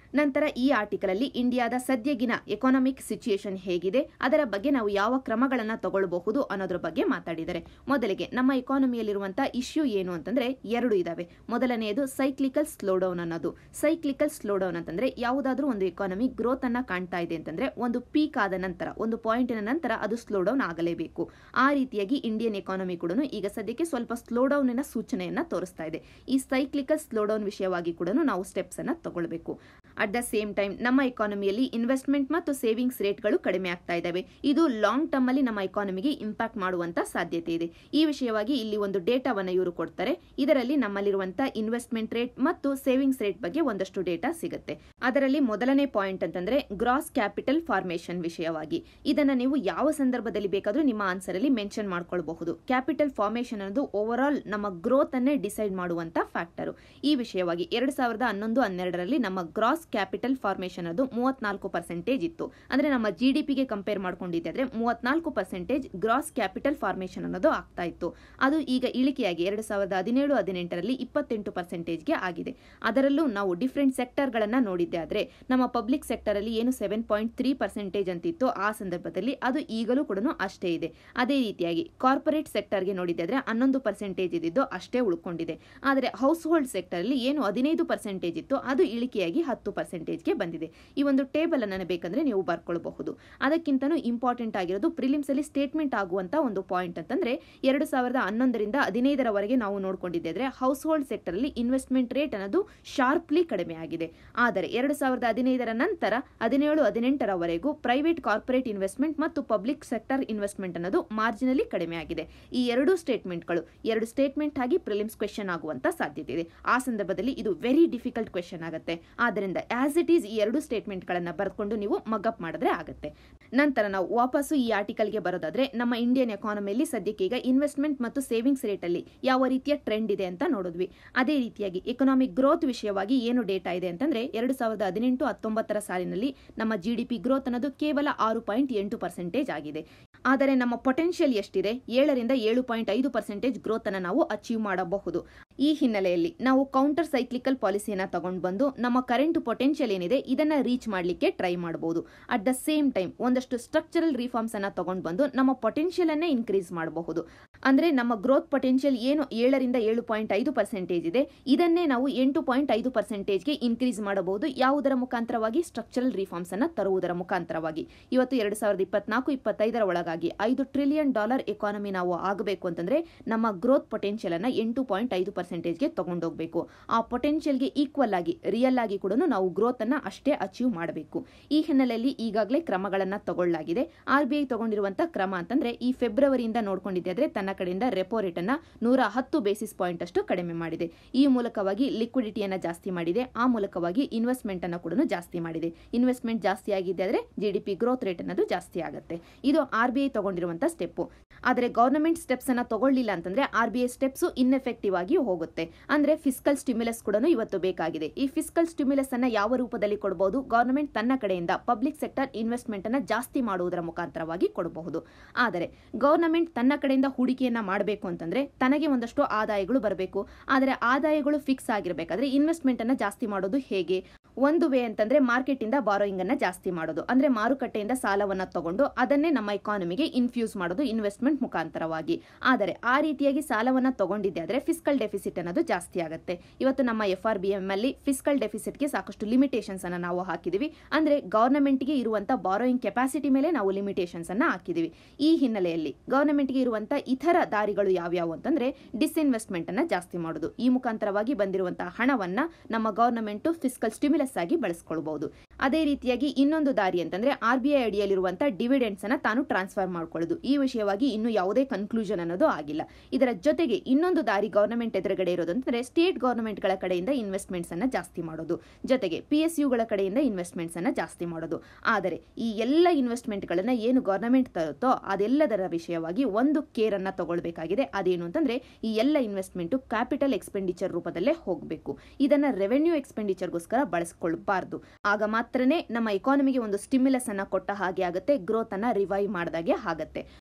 ನಂತರ ಈ ಆರ್ಟಿಕಲ್ ಅಲ್ಲಿ ಇಂಡಿಯಾದ ಸದ್ಯಗಿನ ಎಕಾನಮಿಕ್ ಸಿಚುಯೇಷನ್ ಹೇಗಿದೆ ಅದರ ಬಗ್ಗೆ ನಾವು ಯಾವ ಕ್ರಮಗಳನ್ನು ತಗೊಳ್ಳಬಹುದು ಅನ್ನೋದ್ರ ಬಗ್ಗೆ ಮಾತಾಡಿದ್ದಾರೆ ಮೊದಲಿಗೆ ನಮ್ಮ ಎಕಾನಮಿಯಲ್ಲಿರುವಂತಹ ಇಶ್ಯೂ ಏನು ಅಂತಂದ್ರೆ ಎರಡು ಇದಾವೆ ಮೊದಲನೆಯದು ಸೈಕ್ಲಿಕಲ್ ಸ್ಲೋಡೌನ್ ಅನ್ನೋದು ಸೈಕ್ಲಿಕಲ್ ಸ್ಲೋಡೌನ್ ಅಂತಂದ್ರೆ ಯಾವುದಾದ್ರೂ ಒಂದು ಎಕಾನಮಿ ಗ್ರೋತ್ ಅನ್ನ ಕಾಣ್ತಾ ಇದೆ ಅಂತಂದ್ರೆ ಒಂದು ಪೀಕ್ ಆದ ನಂತರ ಒಂದು ಪಾಯಿಂಟಿನ ನಂತರ ಅದು ಸ್ಲೋಡೌನ್ ಆಗಲೇಬೇಕು ಆ ರೀತಿಯಾಗಿ ಇಂಡಿಯನ್ ಎಕಾನಮಿ ಕೂಡ ಈಗ ಸದ್ಯಕ್ಕೆ ಸ್ವಲ್ಪ ಸ್ಲೋಡೌನಿನ ಸೂಚನೆಯನ್ನ ತೋರಿಸ್ತಾ ಇದೆ ಈ ಸೈಕ್ಲಿಕಲ್ ಸ್ಲೋಡೌನ್ ವಿಷಯವಾಗಿ ಕೂಡ ನಾವು ಸ್ಟೆಪ್ಸ್ ಅನ್ನ ತಗೊಳ್ಬೇಕು ಅಟ್ ದ ಸೇಮ್ ಟೈಮ್ ನಮ್ಮ ಎಕಾನಮಿಯಲ್ಲಿ ಇನ್ವೆಸ್ಟ್ಮೆಂಟ್ ಮತ್ತು ಸೇವಿಂಗ್ಸ್ ರೇಟ್ಗಳು ಕಡಿಮೆ ಆಗ್ತಾ ಇದ್ದಾವೆ ಇದು ಲಾಂಗ್ ಟರ್ಮ್ ಅಲ್ಲಿ ನಮ್ಮ ಎಕಾನಮಿಗೆ ಇಂಪ್ಯಾಕ್ಟ್ ಮಾಡುವಂತ ಸಾಧ್ಯತೆ ಇದೆ ಈ ವಿಷಯವಾಗಿ ಇಲ್ಲಿ ಒಂದು ಡೇಟಾವನ್ನು ಇವರು ಕೊಡ್ತಾರೆ ಇದರಲ್ಲಿ ನಮ್ಮಲ್ಲಿರುವಂತಹ ಇನ್ವೆಸ್ಟ್ಮೆಂಟ್ ರೇಟ್ ಮತ್ತು ಸೇವಿಂಗ್ಸ್ ರೇಟ್ ಬಗ್ಗೆ ಒಂದಷ್ಟು ಡೇಟಾ ಸಿಗುತ್ತೆ ಅದರಲ್ಲಿ ಮೊದಲನೇ ಪಾಯಿಂಟ್ ಅಂತಂದ್ರೆ ಗ್ರಾಸ್ ಕ್ಯಾಪಿಟಲ್ ಫಾರ್ಮೇಶನ್ ವಿಷಯವಾಗಿ ಇದನ್ನ ನೀವು ಯಾವ ಸಂದರ್ಭದಲ್ಲಿ ಬೇಕಾದ್ರೂ ನಿಮ್ಮ ಆನ್ಸರ್ ಅಲ್ಲಿ ಮೆನ್ಷನ್ ಮಾಡ್ಕೊಳ್ಬಹುದು ಕ್ಯಾಪಿಟಲ್ ಫಾರ್ಮೇಶನ್ ಅನ್ನೋದು ಓವರ್ ಆಲ್ ನಮ್ಮ ಗ್ರೋತ್ ಅನ್ನೇ ಡಿಸೈಡ್ ಮಾಡುವಂತ ಫ್ಯಾಕ್ಟರ್ ಈ ವಿಷಯವಾಗಿ ಎರಡ್ ಸಾವಿರದ ಹನ್ನೊಂದು ಹನ್ನೆರಡರಲ್ಲಿ ನಮ್ಮ ಗ್ರಾಸ್ ಕ್ಯಾಪಿಟಲ್ ಫಾರ್ಮೇಶನ್ ಅದು ಮೂವತ್ನಾಲ್ಕು ಪರ್ಸೆಂಟೇಜ್ ಇತ್ತು ಅಂದ್ರೆ ನಮ್ಮ ಜಿ ಡಿ ಪಿಗೆ ಕಂಪೇರ್ ಮಾಡ್ಕೊಂಡಿದ್ದೆ ಮೂವತ್ನಾಲ್ಕು ಪರ್ಸೆಂಟೇಜ್ ಗ್ರಾಸ್ ಕ್ಯಾಪಿಟಲ್ ಫಾರ್ಮೇಶನ್ ಅನ್ನೋದು ಆಗ್ತಾ ಇತ್ತು ಅದು ಈಗ ಇಳಿಕೆಯಾಗಿ ಎರಡು ಸಾವಿರದ ಹದಿನೇಳು ಹದಿನೆಂಟರಲ್ಲಿ ಇಪ್ಪತ್ತೆಂಟು ಪರ್ಸೆಂಟೇಜ್ಗೆ ಆಗಿದೆ ಅದರಲ್ಲೂ ನಾವು ಡಿಫ್ರೆಂಟ್ ಸೆಕ್ಟರ್ಗಳನ್ನ ನೋಡಿದ್ದೆ ಆದ್ರೆ ನಮ್ಮ ಪಬ್ಲಿಕ್ ಸೆಕ್ಟರ್ ಅಲ್ಲಿ ಏನು ಸೆವೆನ್ ಪಾಯಿಂಟ್ ತ್ರೀ ಪರ್ಸೆಂಟೇಜ್ ಅಂತಿತ್ತು ಆ ಸಂದರ್ಭದಲ್ಲಿ ಅದು ಈಗಲೂ ಕೂಡ ಅಷ್ಟೇ ಇದೆ ಅದೇ ರೀತಿಯಾಗಿ ಕಾರ್ಪೊರೇಟ್ ಸೆಕ್ಟರ್ಗೆ ನೋಡಿದ್ದೆ ಆದ್ರೆ ಹನ್ನೊಂದು ಪರ್ಸೆಂಟೇಜ್ ಇದ್ದಿದ್ದು ಅಷ್ಟೇ ಉಳ್ಕೊಂಡಿದೆ ಆದರೆ ಹೌಸ್ ಹೋಲ್ಡ್ ಸೆಕ್ಟರ್ ಅಲ್ಲಿ ಏನು ಹದಿನೈದು ಪರ್ಸೆಂಟೇಜ್ ಇತ್ತು ಅದು ಇಳಿಕೆಯಾಗಿ ಹತ್ತು ಪರ್ಸೆಂಟೇಜ್ಗೆ ಬಂದಿದೆ ಈ ಒಂದು ಟೇಬಲ್ ಅನ್ನ ಬೇಕಂದ್ರೆ ನೀವು ಬರ್ಕೊಳ್ಬಹುದು ಅದಕ್ಕಿಂತನೂ ಇಂಪಾರ್ಟೆಂಟ್ ಆಗಿರೋದು ಪ್ರಿಲಿಮ್ಸ್ ಅಲ್ಲಿ ಸ್ಟೇಟ್ಮೆಂಟ್ ಆಗುವಂತ ಒಂದು ಪಾಯಿಂಟ್ ಅಂತಂದ್ರೆ ಎರಡು ಸಾವಿರದ ಹನ್ನೊಂದರಿಂದ ಹದಿನೈದರವರೆಗೆ ನಾವು ನೋಡ್ಕೊಂಡಿದ್ದೆ ಹೌಸ್ ಹೋಲ್ಡ್ ಸೆಕ್ಟರ್ ಅಲ್ಲಿ ಇನ್ವೆಸ್ಟ್ಮೆಂಟ್ ರೇಟ್ ಅನ್ನೋದು ಶಾರ್ಪ್ಲಿ ಕಡಿಮೆ ಆಗಿದೆ ಆದರೆ ಎರಡು ಸಾವಿರದ ಹದಿನೈದರ ನಂತರ ಹದಿನೇಳು ಹದಿನೆಂಟರವರೆಗೂ ಪ್ರೈವೇಟ್ ಕಾರ್ಪೊರೇಟ್ ಇನ್ವೆಸ್ಟ್ಮೆಂಟ್ ಮತ್ತು ಪಬ್ಲಿಕ್ ಸೆಕ್ಟರ್ ಇನ್ವೆಸ್ಟ್ಮೆಂಟ್ ಅನ್ನೋದು ಮಾರ್ಜಿನಲಿ ಕಡಿಮೆ ಆಗಿದೆ ಈ ಎರಡು ಸ್ಟೇಟ್ಮೆಂಟ್ಗಳು ಎರಡು ಸ್ಟೇಟ್ಮೆಂಟ್ ಆಗಿ ಪ್ರಿಲಿಮ್ಸ್ ಕ್ವೆಶನ್ ಆಗುವಂತ ಸಾಧ್ಯತೆ ಇದೆ ಆ ಸಂದರ್ಭದಲ್ಲಿ ಇದು ವೆರಿ ಡಿಫಿಕಲ್ಟ್ ಕ್ವೆಶನ್ ಆಗುತ್ತೆ ಆದ್ದರಿಂದ ಆಸ್ ಇಟ್ ಈಸ್ ಈ ಎರಡು ಸ್ಟೇಟ್ಮೆಂಟ್ ಗಳನ್ನ ಬರೆದುಕೊಂಡು ನೀವು ಮಗಪ್ ಮಾಡಿದ್ರೆ ಆಗುತ್ತೆ ನಂತರ ನಾವು ವಾಪಸ್ಸು ಈ ಆರ್ಟಿಕಲ್ಗೆ ಬರೋದಾದ್ರೆ ನಮ್ಮ ಇಂಡಿಯನ್ ಎಕಾನಮಿಯಲ್ಲಿ ಸದ್ಯಕ್ಕೆ ಈಗ ಇನ್ವೆಸ್ಟ್ಮೆಂಟ್ ಮತ್ತು ಸೇವಿಂಗ್ಸ್ ರೇಟ್ ಅಲ್ಲಿ ಯಾವ ರೀತಿಯ ಟ್ರೆಂಡ್ ಇದೆ ಅಂತ ನೋಡಿದ್ವಿ ಅದೇ ರೀತಿಯಾಗಿ ಎಕನಾಮಿಕ್ ಗ್ರೋತ್ ವಿಷಯವಾಗಿ ಏನು ಡೇಟಾ ಇದೆ ಅಂತಂದ್ರೆ ಎರಡು ಸಾವಿರದ ಹದಿನೆಂಟು ಹತ್ತೊಂಬತ್ತರ ಸಾಲಿನಲ್ಲಿ ನಮ್ಮ ಜಿ ಡಿ ಪಿ ಗ್ರೋತ್ ಅನ್ನೋದು ಕೇವಲ ಆರು ಪಾಯಿಂಟ್ ಎಂಟು ಪರ್ಸೆಂಟೇಜ್ ಆಗಿದೆ ಆದರೆ ನಮ್ಮ ಪೊಟೆನ್ಷಿಯಲ್ ಎಷ್ಟಿದೆ ಏಳರಿಂದ ಏಳು ಪಾಯಿಂಟ್ ಐದು ಪರ್ಸೆಂಟೇಜ್ ಗ್ರೋತ್ ಅನ್ನು ನಾವು ಅಚೀವ್ ಮಾಡಬಹುದು ಈ ಹಿನ್ನೆಲೆಯಲ್ಲಿ ನಾವು ಕೌಂಟರ್ ಸೈಕ್ಲಿಕಲ್ ಪಾಲಿಸಿಯನ್ನ ತಗೊಂಡು ಬಂದು ನಮ್ಮ ಕರೆಂಟ್ ಪೊಟೆನ್ಷಿಯಲ್ ಏನಿದೆ ಇದನ್ನ ರೀಚ್ ಮಾಡಲಿಕ್ಕೆ ಟ್ರೈ ಮಾಡಬಹುದು ಅಟ್ ದ ಸೇಮ್ ಟೈಮ್ ಒಂದಷ್ಟು ಸ್ಟ್ರಕ್ಚರಲ್ ರಿಫಾರ್ಮ್ಸ್ ಅನ್ನ ತಗೊಂಡು ಬಂದು ನಮ್ಮ ಪೊಟೆನ್ಷಿಯಲ್ ಅನ್ನೇ ಇನ್ಕ್ರೀಸ್ ಮಾಡಬಹುದು ಅಂದ್ರೆ ನಮ್ಮ ಗ್ರೋತ್ ಪೊಟೆನ್ಷಿಯಲ್ ಏನು ಏಳರಿಂದ ಏಳು ಪಾಯಿಂಟ್ ಐದು ಪರ್ಸೆಂಟೇಜ್ ಇದೆ ಇದನ್ನೇ ನಾವು ಎಂಟು ಪಾಯಿಂಟ್ ಐದು ಪರ್ಸೆಂಟೇಜ್ಗೆ ಇನ್ಕ್ರೀಸ್ ಮಾಡಬಹುದು ಯಾವುದರ ಮುಖಾಂತರವಾಗಿ ಸ್ಟ್ರಕ್ಚರಲ್ ರಿಫಾರ್ಮ್ಸ್ ಅನ್ನ ತರುವುದರ ಮುಖಾಂತರವಾಗಿ ಇವತ್ತು ಎರಡು ಸಾವಿರದ ಇಪ್ಪತ್ನಾಲ್ಕು ಇಪ್ಪತ್ತೈದರ ಒಳಗಾಗಿ ಐದು ಟ್ರಿಲಿಯನ್ ಡಾಲರ್ ಎಕಾನಮಿ ನಾವು ಆಗಬೇಕು ಅಂತಂದ್ರೆ ನಮ್ಮ ಗ್ರೋತ್ ಪೊಟೆನ್ಷಿಯಲ್ ಅನ್ನ ಎಂಟು ಪಾಯಿಂಟ್ ಐದು ಪರ್ಸೆಂಟೇಜ್ಗೆ ತಗೊಂಡೋಗ್ಬೇಕು ಆ ಪೊಟೆನ್ಷಿಯಲ್ಗೆ ಈಕ್ವಲ್ ಆಗಿ ರಿಯಲ್ ಆಗಿ ಕೂಡ ನಾವು ಗ್ರೋತ್ ಅನ್ನ ಅಷ್ಟೇ ಅಚೀವ್ ಮಾಡಬೇಕು ಈ ಹಿನ್ನೆಲೆಯಲ್ಲಿ ಈಗಾಗಲೇ ಕ್ರಮಗಳನ್ನ ತಗೊಳ್ಳಲಾಗಿದೆ ಆರ್ ಬಿ ಐ ತಗೊಂಡಿರುವಂತಹ ಕ್ರಮ ಅಂತಂದ್ರೆ ಈ ಫೆಬ್ರವರಿಯಿಂದ ನೋಡ್ಕೊಂಡಿದ್ದೆ ತನ್ನ ಕಡೆಯಿಂದ ರೆಪೋ ರೇಟ್ ಅನ್ನ ನೂರ ಹತ್ತು ಬೇಸಿಸ್ ಪಾಯಿಂಟ್ ಅಷ್ಟು ಕಡಿಮೆ ಮಾಡಿದೆ ಈ ಮೂಲಕವಾಗಿ ಲಿಕ್ವಿಡಿಟಿಯನ್ನ ಜಾಸ್ತಿ ಮಾಡಿದೆ ಆ ಮೂಲಕವಾಗಿ ಇನ್ವೆಸ್ಟ್ಮೆಂಟ್ ಅನ್ನ ಕೂಡ ಜಾಸ್ತಿ ಮಾಡಿದೆ ಇನ್ವೆಸ್ಟ್ಮೆಂಟ್ ಜಾಸ್ತಿ ಆಗಿದೆ ಆದ್ರೆ ಜಿಡಿಪಿ ಗ್ರೋತ್ ರೇಟ್ ಅನ್ನೋದು ಜಾಸ್ತಿ ಆಗುತ್ತೆ ಇದು ಆರ್ ಬಿ ಐ ತಗೊಂಡಿರುವಂತಹ ಸ್ಟೆಪ್ ಆದರೆ ಗವರ್ನಮೆಂಟ್ ಸ್ಟೆಪ್ಸ್ ಅನ್ನ ತಗೊಳ್ಳಿಲ್ಲ ಅಂತಂದ್ರೆ R B I steps ineffective ಆಗಿ ಹೋಗುತ್ತೆ ಅಂದ್ರೆ ಫಿಸ್ಕಲ್ ಸ್ಟಿಮ್ಯುಲಸ್ ಕೂಡ ಇವತ್ತು ಬೇಕಾಗಿದೆ ಈ ಫಿಸ್ಕಲ್ ಸ್ಟಿಮ್ಯುಲಸ್ ಅನ್ನ ಯಾವ ರೂಪದಲ್ಲಿ ಕೊಡಬಹುದು ಗವರ್ನಮೆಂಟ್ ತನ್ನ ಕಡೆಯಿಂದ ಪಬ್ಲಿಕ್ ಸೆಕ್ಟರ್ ಇನ್ವೆಸ್ಟ್ಮೆಂಟ್ ಅನ್ನ ಜಾಸ್ತಿ ಮಾಡುವುದರ ಮುಖಾಂತರವಾಗಿ ಕೊಡಬಹುದು ಆದರೆ ಗವರ್ನಮೆಂಟ್ ತನ್ನ ಕಡೆಯಿಂದ ಹೂಡಿಕೆಯನ್ನ ಮಾಡಬೇಕು ಅಂತಂದ್ರೆ ತನಗೆ ಒಂದಷ್ಟು ಆದಾಯಗಳು ಬರಬೇಕು ಆದರೆ ಆದಾಯಗಳು ಫಿಕ್ಸ್ ಆಗಿರಬೇಕಾದ್ರೆ ಇನ್ವೆಸ್ಟ್ಮೆಂಟ್ ಅನ್ನ ಜಾಸ್ತಿ ಮಾಡೋದು ಹೇಗೆ ಒಂದು ವೇ ಅಂತಂದ್ರೆ ಮಾರ್ಕೆಟ್ ಇಂದ ಬಾರೋಯಿಂಗ್ ಅನ್ನ ಜಾಸ್ತಿ ಮಾಡೋದು ಅಂದ್ರೆ ಮಾರುಕಟ್ಟೆಯಿಂದ ಸಾಲವನ್ನ ತಗೊಂಡು ಅದನ್ನೇ ನಮ್ಮ ಎಕಾನಮಿಗೆ ಇನ್ಫ್ಯೂಸ್ ಮಾಡೋದು ಇನ್ವೆಸ್ಟ್ಮೆಂಟ್ ಮುಖಾಂತರವಾಗಿ ಆದರೆ ಆ ರೀತಿಯಾಗಿ ಸಾಲವನ್ನ ತಗೊಂಡಿದ್ದೆ ಆದ್ರೆ ಫಿಸ್ಕಲ್ ಡೆಫಿಸಿಟ್ ಅನ್ನೋದು ಜಾಸ್ತಿ ಆಗುತ್ತೆ ಇವತ್ತು ನಮ್ಮ ಎಫ್ ಆರ್ ಬಿ ಎಂ ಅಲ್ಲಿ ಫಿಸ್ಕಲ್ ಡೆಫಿಸಿಟ್ಗೆ ಸಾಕಷ್ಟು ಲಿಮಿಟೇಷನ್ಸ್ ಅನ್ನ ನಾವು ಹಾಕಿದೀವಿ ಅಂದ್ರೆ ಗವರ್ನಮೆಂಟ್ಗೆ ಇರುವಂತ ಬಾರೋಯಿಂಗ್ ಕೆಪಾಸಿಟಿ ಮೇಲೆ ನಾವು ಲಿಮಿಟೇಷನ್ಸ್ ಅನ್ನ ಹಾಕಿದೀವಿ ಈ ಹಿನ್ನೆಲೆಯಲ್ಲಿ ಗವರ್ನಮೆಂಟ್ಗೆ ಇರುವಂತ ಇತರ ದಾರಿಗಳು ಯಾವ್ಯಾವು ಅಂತಂದ್ರೆ ಡಿಸ್ಇನ್ವೆಸ್ಟ್ಮೆಂಟ್ ಅನ್ನ ಜಾಸ್ತಿ ಮಾಡೋದು ಈ ಮುಖಾಂತರವಾಗಿ ಬಂದಿರುವಂತಹ ಹಣವನ್ನ ನಮ್ಮ ಗವರ್ನಮೆಂಟ್ ಫಿಸ್ಕಲ್ ಸ್ಟಿಮ್ಯುಲಸ್ ಆಗಿ ಬಳಸ್ಕೊಳ್ಬಹುದು ಅದೇ ರೀತಿಯಾಗಿ ಇನ್ನೊಂದು ದಾರಿ ಅಂತಂದ್ರೆ ಆರ್ ಬಿ ಐ ಅಡಿಯಲ್ಲಿರುವಂತಹ ಡಿವಿಡೆಂಡ್ಸ್ ಅನ್ನ ತಾನು ಟ್ರಾನ್ಸ್ಫರ್ ಮಾಡ್ಕೊಳ್ಳೋದು ಈ ವಿಷಯವಾಗಿ ಇನ್ನು ಯಾವುದೇ ಕನ್ಕ್ಲೂಷನ್ ಅನ್ನೋದು ಆಗಿಲ್ಲ ಇದರ ಜೊತೆಗೆ ಇನ್ನೊಂದು ದಾರಿ ಗವರ್ನಮೆಂಟ್ ಎದುರುಗಡೆ ಇರೋದು ಅಂತಂದ್ರೆ ಸ್ಟೇಟ್ ಗವರ್ನಮೆಂಟ್ ಗಳ ಕಡೆಯಿಂದ ಇನ್ವೆಸ್ಟ್ಮೆಂಟ್ಸ್ ಅನ್ನ ಜಾಸ್ತಿ ಮಾಡೋದು ಜೊತೆಗೆ ಪಿ ಎಸ್ ಯುಗಳ ಕಡೆಯಿಂದ ಇನ್ವೆಸ್ಟ್ಮೆಂಟ್ಸ್ ಅನ್ನ ಜಾಸ್ತಿ ಮಾಡೋದು ಆದರೆ ಈ ಎಲ್ಲ ಇನ್ವೆಸ್ಟ್ಮೆಂಟ್ ಗಳನ್ನ ಏನು ಗವರ್ನಮೆಂಟ್ ತರುತ್ತೋ ಅದೆಲ್ಲದರ ವಿಷಯವಾಗಿ ಒಂದು ಕೇರ್ ಅನ್ನ ತಗೊಳ್ಬೇಕಾಗಿದೆ ಅದೇನು ಅಂತಂದ್ರೆ ಈ ಎಲ್ಲ ಇನ್ವೆಸ್ಟ್ಮೆಂಟ್ ಕ್ಯಾಪಿಟಲ್ ಎಕ್ಸ್ಪೆಂಡಿಚರ್ ರೂಪದಲ್ಲೇ ಹೋಗಬೇಕು ಇದನ್ನ ರೆವೆನ್ಯೂ ಎಕ್ಸ್ಪೆಂಡಿಚರ್ಗೋಸ್ಕರ ಬಳಸ್ಕೊಳ್ಬಾರ್ದು ಆಗ ಮಾತ್ರನೇ ನಮ್ಮ ಎಕಾನಮಿಗೆ ಒಂದು ಸ್ಟಿಮ್ಯುಲಸ್ ಅನ್ನ ಕೊಟ್ಟ ಹಾಗೆ ಆಗುತ್ತೆ ಗ್ರೋತ್ ಅನ್ನ ರಿವೈವ್ ಮಾಡಿದಾಗೆ ಆಗುತ್ತೆ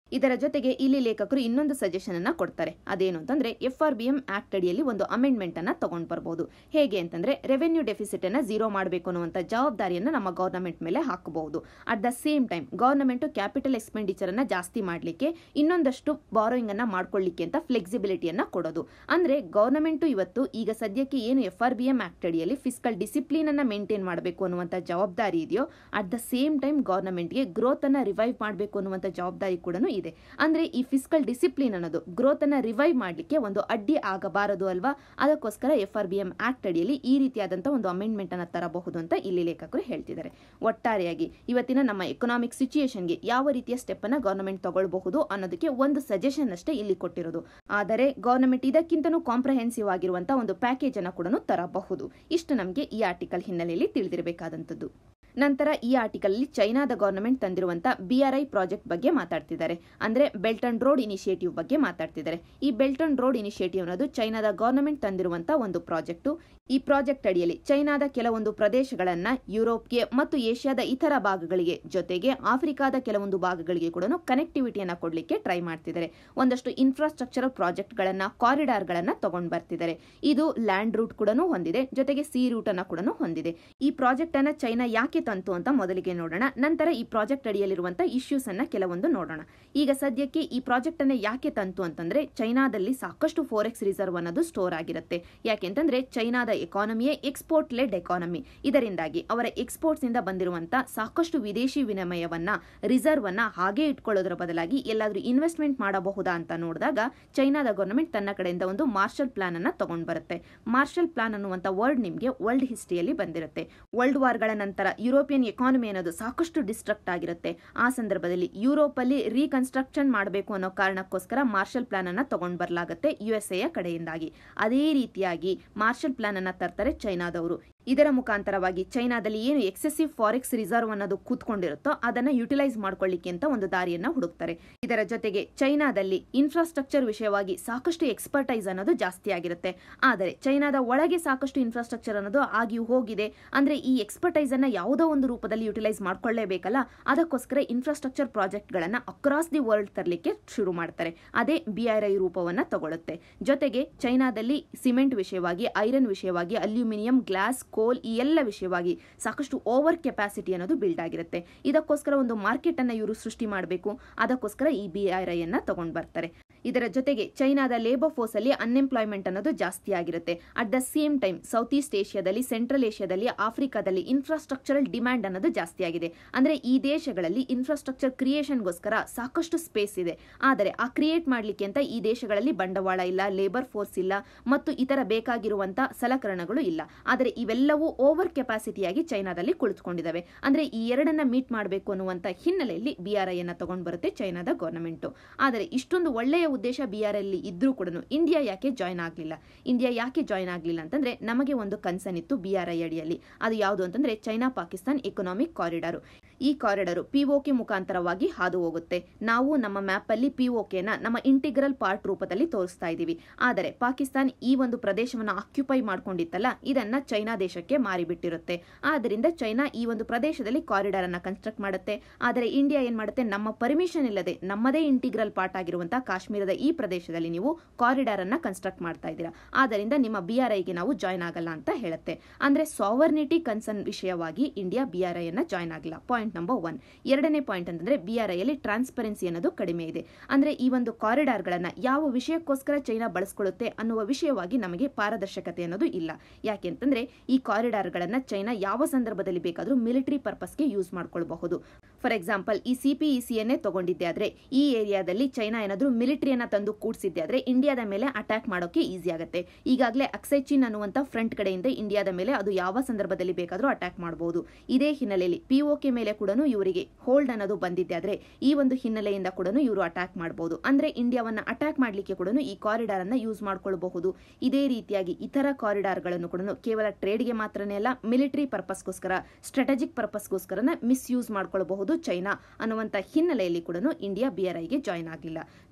ಇದರ ಜೊತೆಗೆ ಇಲ್ಲಿ ಲೇಖಕರು ಇನ್ನೊಂದು ಸಜೆಷನ್ ಅನ್ನ ಕೊಡ್ತಾರೆ ಅದೇನು ಅಂತಂದ್ರೆ F R B M act ಅಡಿಯಲ್ಲಿ ಒಂದು ಅಮೆಂಡ್ಮೆಂಟ್ ಅನ್ನ ತಗೊಂಡ್ ಬರಬಹುದು ಹೇಗೆ ಅಂತಂದ್ರೆ ರೆವೆನ್ಯೂ ಡೆಫಿಸಿಟ್ ಅನ್ನ ಝೀರೋ ಮಾಡಬೇಕು ಅನ್ನುವಂತ ಜವಾಬ್ದಾರಿಯನ್ನ ನಮ್ಮ ಗವರ್ನಮೆಂಟ್ ಮೇಲೆ ಹಾಕಬಹುದು at the same time government capital expenditure ಅನ್ನ ಜಾಸ್ತಿ ಮಾಡಲಿಕ್ಕೆ ಇನ್ನೊಂದಷ್ಟು ಬಾರೋಯಿಂಗ್ ಅನ್ನ ಮಾಡ್ಕೊಳ್ಳಿಕ್ಕೆ ಅಂತ ಫ್ಲೆಕ್ಸಿಬಿಲಿಟಿಯನ್ನ ಕೊಡೋದು ಅಂದ್ರೆ ಗವರ್ನಮೆಂಟ್ ಇವತ್ತು ಈಗ ಸದ್ಯಕ್ಕೆ ಏನು F R B M act ಅಡಿಯಲ್ಲಿ ಫಿಸಿಕಲ್ ಡಿಸಿಪ್ಲಿನ್ ಅನ್ನ ಮೇಂಟೈನ್ ಮಾಡಬೇಕು ಅನ್ನುವಂತ ಜವಾಬ್ದಾರಿ ಇದೆಯೋ ಅಟ್ ದ ಸೇಮ್ ಟೈಮ್ ಗವರ್ನಮೆಂಟ್ಗೆ ಗ್ರೋತ್ ಅನ್ನ ರಿವೈವ್ ಮಾಡಬೇಕು ಅನ್ನುವಂತ ಜವಾಬ್ದಾರಿ ಕೂಡ ಇದೆ ಅಂದ್ರೆ ಈ ಫಿಸಿಕಲ್ ಡಿಸಿಪ್ಲಿನ್ ಅನ್ನೋದು ಗ್ರೋತ್ ಅನ್ನ ರಿವೈವ್ ಮಾಡಲಿಕ್ಕೆ ಒಂದು ಅಡ್ಡಿ ಆಗಬಾರದು ಅಲ್ವಾ ಅದಕ್ಕೋಸ್ಕರ F R B M act ಅಡಿಯಲ್ಲಿ ಈ ರೀತಿಯಾದಂತಹ ಒಂದು ಅಮೆಂಡ್ಮೆಂಟ್ ಅನ್ನ ತರಬಹುದು ಅಂತ ಇಲ್ಲಿ ಲೇಖಕರು ಹೇಳ್ತಿದ್ದಾರೆ ಒಟ್ಟಾರೆಯಾಗಿ ಇವತ್ತಿನ ನಮ್ಮ ಎಕನಾಮಿಕ್ ಸಿಚುಯೇಷನ್ಗೆ ಯಾವ ರೀತಿಯ ಸ್ಟೆಪ್ ಅನ್ನ ಗವರ್ನಮೆಂಟ್ ತಗೊಳ್ಬಹುದು ಅನ್ನೋದಕ್ಕೆ ಒಂದು ಸಜೆಷನ್ ಅಷ್ಟೇ ಇಲ್ಲಿ ಕೊಟ್ಟಿರೋದು ಆದರೆ ಗವರ್ನಮೆಂಟ್ ಇದಕ್ಕಿಂತನೂ ಕಾಂಪ್ರಹೆನ್ಸಿವ್ ಆಗಿರುವಂತಹ ಒಂದು ಪ್ಯಾಕೇಜ್ ಅನ್ನ ಕೂಡ ತರಬಹುದು ಇಷ್ಟು ನಮಗೆ ಈ ಆರ್ಟಿಕಲ್ ಹಿನ್ನೆಲೆಯಲ್ಲಿ ತಿಳಿದಿರಬೇಕಾದಂತದ್ದು ನಂತರ ಈ ಆರ್ಟಿಕಲ್ ಅಲ್ಲಿ ಚೈನಾದ ಗವರ್ನಮೆಂಟ್ ತಂದಿರುವಂತ ಬಿಆರ್ಐ ಪ್ರಾಜೆಕ್ಟ್ ಬಗ್ಗೆ ಮಾತಾಡ್ತಿದ್ದಾರೆ ಅಂದ್ರೆ ಬೆಲ್ಟ್ ಅಂಡ್ ರೋಡ್ ಇನಿಷಿಯೇಟಿವ್ ಬಗ್ಗೆ ಮಾತಾಡ್ತಿದ್ದಾರೆ ಈ ಬೆಲ್ಟ್ ಅಂಡ್ ರೋಡ್ ಇನಿಷಿಯೇಟಿವ್ ಅನ್ನೋದು ಚೈನಾದ ಗವರ್ನಮೆಂಟ್ ತಂದಿರುವಂತ ಒಂದು ಪ್ರಾಜೆಕ್ಟ್ ಈ ಪ್ರಾಜೆಕ್ಟ್ ಅಡಿಯಲ್ಲಿ ಚೈನಾದ ಕೆಲವೊಂದು ಪ್ರದೇಶಗಳನ್ನ ಯುರೋಪ್ಗೆ ಮತ್ತು ಏಷ್ಯಾದ ಇತರ ಭಾಗಗಳಿಗೆ ಜೊತೆಗೆ ಆಫ್ರಿಕಾದ ಕೆಲವೊಂದು ಭಾಗಗಳಿಗೆ ಕೂಡ ಕನೆಕ್ಟಿವಿಟಿಯನ್ನ ಕೊಡಲಿಕ್ಕೆ ಟ್ರೈ ಮಾಡ್ತಿದ್ದಾರೆ ಒಂದಷ್ಟು ಇನ್ಫ್ರಾಸ್ಟ್ರಕ್ಚರಲ್ ಪ್ರಾಜೆಕ್ಟ್ಗಳನ್ನ ಕಾರಿಡಾರ್ಗಳನ್ನ ತಗೊಂಡ್ ಬರ್ತಿದ್ದಾರೆ ಇದು ಲ್ಯಾಂಡ್ ರೂಟ್ ಕೂಡ ಹೊಂದಿದೆ ಜೊತೆಗೆ ಸಿ ರೂಟ್ ಅನ್ನ ಕೂಡ ಹೊಂದಿದೆ ಈ ಪ್ರಾಜೆಕ್ಟ್ ಅನ್ನ ಚೈನಾ ಯಾಕೆ ತಂತು ಅಂತ ಮೊದಲಿಗೆ ನೋಡೋಣ ನಂತರ ಈ ಪ್ರಾಜೆಕ್ಟ್ ಅಡಿಯಲ್ಲಿರುವಂತಹ ಇಶ್ಯೂಸ್ ಅನ್ನ ಕೆಲವೊಂದು ನೋಡೋಣ ಈಗ ಸದ್ಯಕ್ಕೆ ಈ ಪ್ರಾಜೆಕ್ಟ್ ಅನ್ನ ಯಾಕೆ ತಂತು ಅಂತಂದ್ರೆ ಚೈನಾದಲ್ಲಿ ಸಾಕಷ್ಟು ಫೋರೆಕ್ಸ್ ರಿಸರ್ವ್ ಅನ್ನೋದು ಸ್ಟೋರ್ ಆಗಿರುತ್ತೆ ಯಾಕೆಂತಂದ್ರೆ ಚೈನಾದ ಎಕಾನಮಿಯೇ ಎಕ್ಸ್ಪೋರ್ಟ್ ಲೆಡ್ ಎಕಾನಮಿ ಇದರಿಂದಾಗಿ ಅವರ ಎಕ್ಸ್ಪೋರ್ಟ್ಸ್ ಇಂದ ಬಂದಿರುವಂತಹ ಸಾಕಷ್ಟು ವಿದೇಶಿ ವಿನಿಮಯವನ್ನ ರಿಸರ್ವ್ ಅನ್ನ ಹಾಗೆ ಇಟ್ಕೊಳ್ಳೋದ್ರ ಬದಲಾಗಿ ಎಲ್ಲಾದ್ರೂ ಇನ್ವೆಸ್ಟ್ಮೆಂಟ್ ಮಾಡಬಹುದಾ ಅಂತ ನೋಡಿದಾಗ ಚೈನಾದ ಗವರ್ನಮೆಂಟ್ ತನ್ನ ಕಡೆಯಿಂದ ಒಂದು ಮಾರ್ಷಲ್ ಪ್ಲಾನ್ ಅನ್ನ ತಗೊಂಡ್ ಬರುತ್ತೆ ಮಾರ್ಷಲ್ ಪ್ಲಾನ್ ಅನ್ನುವಂತ ವರ್ಡ್ ನಿಮಗೆ ವರ್ಲ್ಡ್ ಹಿಸ್ಟ್ರಿಯಲ್ಲಿ ಬಂದಿರುತ್ತೆ ವರ್ಲ್ಡ್ ವಾರ್ಗಳ ನಂತರ ಯುರೋಪಿಯನ್ ಎಕಾನಮಿ ಅನ್ನೋದು ಸಾಕಷ್ಟು ಡಿಸ್ಟ್ರಕ್ಟ್ ಆಗಿರುತ್ತೆ ಆ ಸಂದರ್ಭದಲ್ಲಿ ಯುರೋಪ್ ಅಲ್ಲಿ ರೀಕನ್ಸ್ಟ್ರಕ್ಷನ್ ಮಾಡಬೇಕು ಅನ್ನೋ ಕಾರಣಕ್ಕೋಸ್ಕರ ಮಾರ್ಷಲ್ ಪ್ಲಾನ್ ಅನ್ನ ತಗೊಂಡ್ ಬರಲಾಗುತ್ತೆ ಯು ಎಸ್ ಎಯ ಕಡೆಯಿಂದಾಗಿ ಅದೇ ರೀತಿಯಾಗಿ ಮಾರ್ಷಲ್ ಪ್ಲಾನ್ ಅನ್ನ ತರ್ತಾರೆ ಚೈನಾದವರು ಇದರ ಮುಖಾಂತರವಾಗಿ ಚೈನಾದಲ್ಲಿ ಏನು ಎಕ್ಸೆಸಿವ್ ಫಾರೆಕ್ಸ್ ರಿಸರ್ವ್ ಅನ್ನೋದು ಕೂತ್ಕೊಂಡಿರುತ್ತೋ ಅದನ್ನ ಯುಟಿಲೈಸ್ ಮಾಡ್ಕೊಳ್ಳಿಕ್ಕೆ ಅಂತ ಒಂದು ದಾರಿಯನ್ನ ಹುಡುಕ್ತಾರೆ ಇದರ ಜೊತೆಗೆ ಚೈನಾದಲ್ಲಿ ಇನ್ಫ್ರಾಸ್ಟ್ರಕ್ಚರ್ ವಿಷಯವಾಗಿ ಸಾಕಷ್ಟು ಎಕ್ಸ್ಪರ್ಟೈಸ್ ಅನ್ನೋದು ಜಾಸ್ತಿ ಆಗಿರುತ್ತೆ ಆದರೆ ಚೈನಾದ ಒಳಗೆ ಸಾಕಷ್ಟು ಇನ್ಫ್ರಾಸ್ಟ್ರಕ್ಚರ್ ಅನ್ನೋದು ಆಗಿ ಹೋಗಿದೆ ಅಂದ್ರೆ ಈ ಎಕ್ಸ್ಪರ್ಟೈಸ್ ಅನ್ನ ಯಾವುದೋ ಒಂದು ರೂಪದಲ್ಲಿ ಯುಟಿಲೈಸ್ ಮಾಡ್ಕೊಳ್ಳೇಬೇಕಲ್ಲ ಅದಕ್ಕೋಸ್ಕರ ಇನ್ಫ್ರಾಸ್ಟ್ರಕ್ಚರ್ ಪ್ರಾಜೆಕ್ಟ್ ಗಳನ್ನ ಅಕ್ರಾಸ್ ದಿ ವರ್ಲ್ಡ್ ತರಲಿಕ್ಕೆ ಶುರು ಮಾಡ್ತಾರೆ ಅದೇ ಬಿಆರ್ಐ ರೂಪವನ್ನ ತಗೊಳುತ್ತೆ ಜೊತೆಗೆ ಚೈನಾದಲ್ಲಿ ಸಿಮೆಂಟ್ ವಿಷಯವಾಗಿ ಐರನ್ ವಿಷಯವಾಗಿ ಅಲ್ಯೂಮಿನಿಯಂ ಗ್ಲಾಸ್ ಕೋಲ್ ಈ ಎಲ್ಲ ವಿಷಯವಾಗಿ ಸಾಕಷ್ಟು ಓವರ್ ಕೆಪಾಸಿಟಿ ಅನ್ನೋದು ಬಿಲ್ಡ್ ಆಗಿರುತ್ತೆ ಇದಕ್ಕೋಸ್ಕರ ಒಂದು ಮಾರ್ಕೆಟ್ ಅನ್ನ ಇವರು ಸೃಷ್ಟಿ ಮಾಡಬೇಕು ಅದಕ್ಕೋಸ್ಕರ ಈ ಬಿಆರ್ಐ ಅನ್ನ ತಗೊಂಡ್ ಬರ್ತಾರೆ ಇದರ ಜೊತೆಗೆ ಚೈನಾದ ಲೇಬರ್ ಫೋರ್ಸ್ ಅಲ್ಲಿ ಅನ್ಎಂಪ್ಲಾಯ್ಮೆಂಟ್ ಅನ್ನೋದು ಜಾಸ್ತಿ ಆಗಿರುತ್ತೆ at the same time south east ಏಷ್ಯಾದಲ್ಲಿ ಸೆಂಟ್ರಲ್ ಏಷ್ಯಾದಲ್ಲಿ ಆಫ್ರಿಕಾದಲ್ಲಿ ಇನ್ಫ್ರಾಸ್ಟ್ರಕ್ಚರಲ್ ಡಿಮ್ಯಾಂಡ್ ಅನ್ನೋದು ಜಾಸ್ತಿ ಆಗಿದೆ ಅಂದ್ರೆ ಈ ದೇಶಗಳಲ್ಲಿ ಇನ್ಫ್ರಾಸ್ಟ್ರಕ್ಚರ್ ಕ್ರಿಯೇಷನ್ಗೋಸ್ಕರ ಸಾಕಷ್ಟು ಸ್ಪೇಸ್ ಇದೆ ಆದರೆ ಆ ಕ್ರಿಯೇಟ್ ಮಾಡ್ಲಿಕ್ಕೆ ಅಂತ ಈ ದೇಶಗಳಲ್ಲಿ ಬಂಡವಾಳ ಇಲ್ಲ ಲೇಬರ್ ಫೋರ್ಸ್ ಇಲ್ಲ ಮತ್ತು ಇತರ ಬೇಕಾಗಿರುವಂತ ಸಲಕರಣೆಗಳು ಇಲ್ಲ ಆದರೆ ಇವೆಲ್ಲವೂ ಓವರ್ ಕೆಪಾಸಿಟಿಯಾಗಿ ಚೈನಾದಲ್ಲಿ ಕುಳಿತುಕೊಂಡಿದ್ದಾವೆ ಅಂದ್ರೆ ಈ ಎರಡನ್ನ ಮೀಟ್ ಮಾಡಬೇಕು ಅನ್ನುವಂತ ಹಿನ್ನೆಲೆಯಲ್ಲಿ ಬಿಆರ್ಐ ಅನ್ನ ತಗೊಂಡ್ ಬರುತ್ತೆ ಚೈನಾದ ಗವರ್ನಮೆಂಟ್ ಆದರೆ ಇಷ್ಟೊಂದು ಒಳ್ಳೆಯ ಉದ್ದೇಶ ಬಿಆರ್ಐ ಅಲ್ಲಿ ಇದ್ರೂ ಕೂಡ ಇಂಡಿಯಾ ಯಾಕೆ ಜಾಯ್ನ್ ಆಗಲಿಲ್ಲ ಇಂಡಿಯಾ ಯಾಕೆ ಜಾಯ್ನ್ ಆಗಲಿಲ್ಲ ಅಂತಂದ್ರೆ ನಮಗೆ ಒಂದು ಕನ್ಸರ್ನ್ ಇತ್ತು ಬಿಆರ್ಐ ಅಡಿಯಲ್ಲಿ ಅದು ಯಾವುದು ಅಂತಂದ್ರೆ ಚೈನಾ ಪಾಕಿಸ್ತಾನ್ ಎಕನಾಮಿಕ್ ಕಾರಿಡಾರ್ ಈ ಕಾರಿಡಾರ್ ಪಿಒಕೆ ಮುಖಾಂತರವಾಗಿ ಹಾದು ಹೋಗುತ್ತೆ ನಾವು ನಮ್ಮ ಮ್ಯಾಪ್ ಅಲ್ಲಿ ಪಿಒಕೆನ ನಮ್ಮ ಇಂಟಿಗ್ರಲ್ ಪಾರ್ಟ್ ರೂಪದಲ್ಲಿ ತೋರಿಸ್ತಾ ಇದ್ದೀವಿ ಆದರೆ ಪಾಕಿಸ್ತಾನ್ ಈ ಒಂದು ಪ್ರದೇಶವನ್ನು ಆಕ್ಯುಪೈ ಮಾಡ್ಕೊಂಡಿತ್ತಲ್ಲ ಇದನ್ನ ಚೈನಾ ದೇಶಕ್ಕೆ ಮಾರಿಬಿಟ್ಟಿರುತ್ತೆ ಆದ್ದರಿಂದ ಚೈನಾ ಈ ಒಂದು ಪ್ರದೇಶದಲ್ಲಿ ಕಾರಿಡಾರ್ ಅನ್ನ ಕನ್ಸ್ಟ್ರಕ್ಟ್ ಮಾಡುತ್ತೆ ಆದರೆ ಇಂಡಿಯಾ ಏನ್ ಮಾಡುತ್ತೆ ನಮ್ಮ ಪರ್ಮಿಷನ್ ಇಲ್ಲದೆ ನಮ್ಮದೇ ಇಂಟಿಗ್ರಲ್ ಪಾರ್ಟ್ ಆಗಿರುವಂತಹ ಕಾಶ್ಮೀರದ ಈ ಪ್ರದೇಶದಲ್ಲಿ ನೀವು ಕಾರಿಡಾರ್ ಅನ್ನ ಕನ್ಸ್ಟ್ರಕ್ಟ್ ಮಾಡ್ತಾ ಇದ್ದೀರಾ ಆದ್ದರಿಂದ ನಿಮ್ಮ ಬಿಆರ್ಐಗೆ ನಾವು ಜಾಯ್ನ್ ಆಗಲ್ಲ ಅಂತ ಹೇಳುತ್ತೆ ಅಂದ್ರೆ ಸಾವರ್ನಿಟಿ ಕನ್ಸರ್ನ್ ವಿಷಯವಾಗಿ ಇಂಡಿಯಾ ಬಿಆರ್ಐ ಅನ್ನ ಜಾಯ್ನ್ ಆಗಿಲ್ಲ ಪಾಯಿಂಟ್ ನಂಬರ್ ಒನ್ ಎರಡನೇ ಪಾಯಿಂಟ್ ಅಂತಂದ್ರೆ ಬಿಆರ್ಐ ಅಲ್ಲಿ ಟ್ರಾನ್ಸ್ಪರೆನ್ಸಿ ಅನ್ನೋದು ಕಡಿಮೆ ಇದೆ ಅಂದ್ರೆ ಈ ಒಂದು ಕಾರಿಡಾರ್ ಗಳನ್ನ ಯಾವ ವಿಷಯಕ್ಕೋಸ್ಕರ ಚೈನಾ ಬಳಸ್ಕೊಳ್ಳುತ್ತೆ ಅನ್ನುವ ವಿಷಯವಾಗಿ ನಮಗೆ ಪಾರದರ್ಶಕತೆ ಅನ್ನೋದು ಇಲ್ಲ ಯಾಕೆಂತಂದ್ರೆ ಈ ಕಾರಿಡಾರ್ ಗಳನ್ನ ಚೈನಾ ಯಾವ ಸಂದರ್ಭದಲ್ಲಿ ಬೇಕಾದರೂ ಮಿಲಿಟರಿ ಪರ್ಪಸ್ಗೆ ಯೂಸ್ ಮಾಡ್ಕೊಳ್ಬಹುದು ಫಾರ್ ಎಕ್ಸಾಂಪಲ್ ಈ ಸಿಪಿಇಸಿಯನ್ನೇ ತಗೊಂಡಿದ್ದೆ ಆದ್ರೆ ಈ ಏರಿಯಾದಲ್ಲಿ ಚೈನಾ ಏನಾದರೂ ಮಿಲಿಟರಿಯನ್ನ ತಂದು ಕೂಡಿಸಿದ್ದೆ ಆದ್ರೆ ಇಂಡಿಯಾದ ಮೇಲೆ ಅಟ್ಯಾಕ್ ಮಾಡೋಕೆ ಈಸಿ ಆಗುತ್ತೆ ಈಗಾಗಲೇ ಅಕ್ಸೈಚಿನ್ ಅನ್ನುವಂತ ಫ್ರಂಟ್ ಕಡೆಯಿಂದ ಇಂಡಿಯಾದ ಮೇಲೆ ಅದು ಯಾವ ಸಂದರ್ಭದಲ್ಲಿ ಬೇಕಾದರೂ ಅಟ್ಯಾಕ್ ಮಾಡಬಹುದು ಇದೇ ಹಿನ್ನೆಲೆಯಲ್ಲಿ ಪಿಒಕೆ ಮೇಲೆ ಕೂಡ ಇವರಿಗೆ ಹೋಲ್ಡ್ ಅನ್ನೋದು ಬಂದಿದ್ದೆ ಆದ್ರೆ ಈ ಒಂದು ಹಿನ್ನೆಲೆಯಿಂದ ಕೂಡ ಇವರು ಅಟ್ಯಾಕ್ ಮಾಡಬಹುದು ಅಂದ್ರೆ ಇಂಡಿಯಾವನ್ನ ಅಟ್ಯಾಕ್ ಮಾಡಲಿಕ್ಕೆ ಕೂಡ ಈ ಕಾರಿಡಾರ್ ಅನ್ನ ಯೂಸ್ ಮಾಡ್ಕೊಳ್ಬಹುದು ಇದೇ ರೀತಿಯಾಗಿ ಇತರ ಕಾರಿಡಾರ್ಗಳನ್ನು ಕೂಡ ಕೇವಲ ಟ್ರೇಡ್ಗೆ ಮಾತ್ರನೇ ಅಲ್ಲ ಮಿಲಿಟರಿ ಪರ್ಪಸ್ಗೋಸ್ಕರ ಸ್ಟ್ರಾಟಜಿಕ್ ಪರ್ಪಸ್ಗೋಸ್ಕರ ಮಿಸ್ಯೂಸ್ ಮಾಡ್ಕೊಳ್ಬಹುದು ಚೈನಾ ಅನ್ನುವಂತ ಹಿನ್ನೆಲೆಯಲ್ಲಿ ಕೂಡ ಇಂಡಿಯಾ ಬಿಆರ್ಐಗೆ ಜಾಯ್ನ್ ಆಗಲಿಲ್ಲ ಜೊತೆಗೆ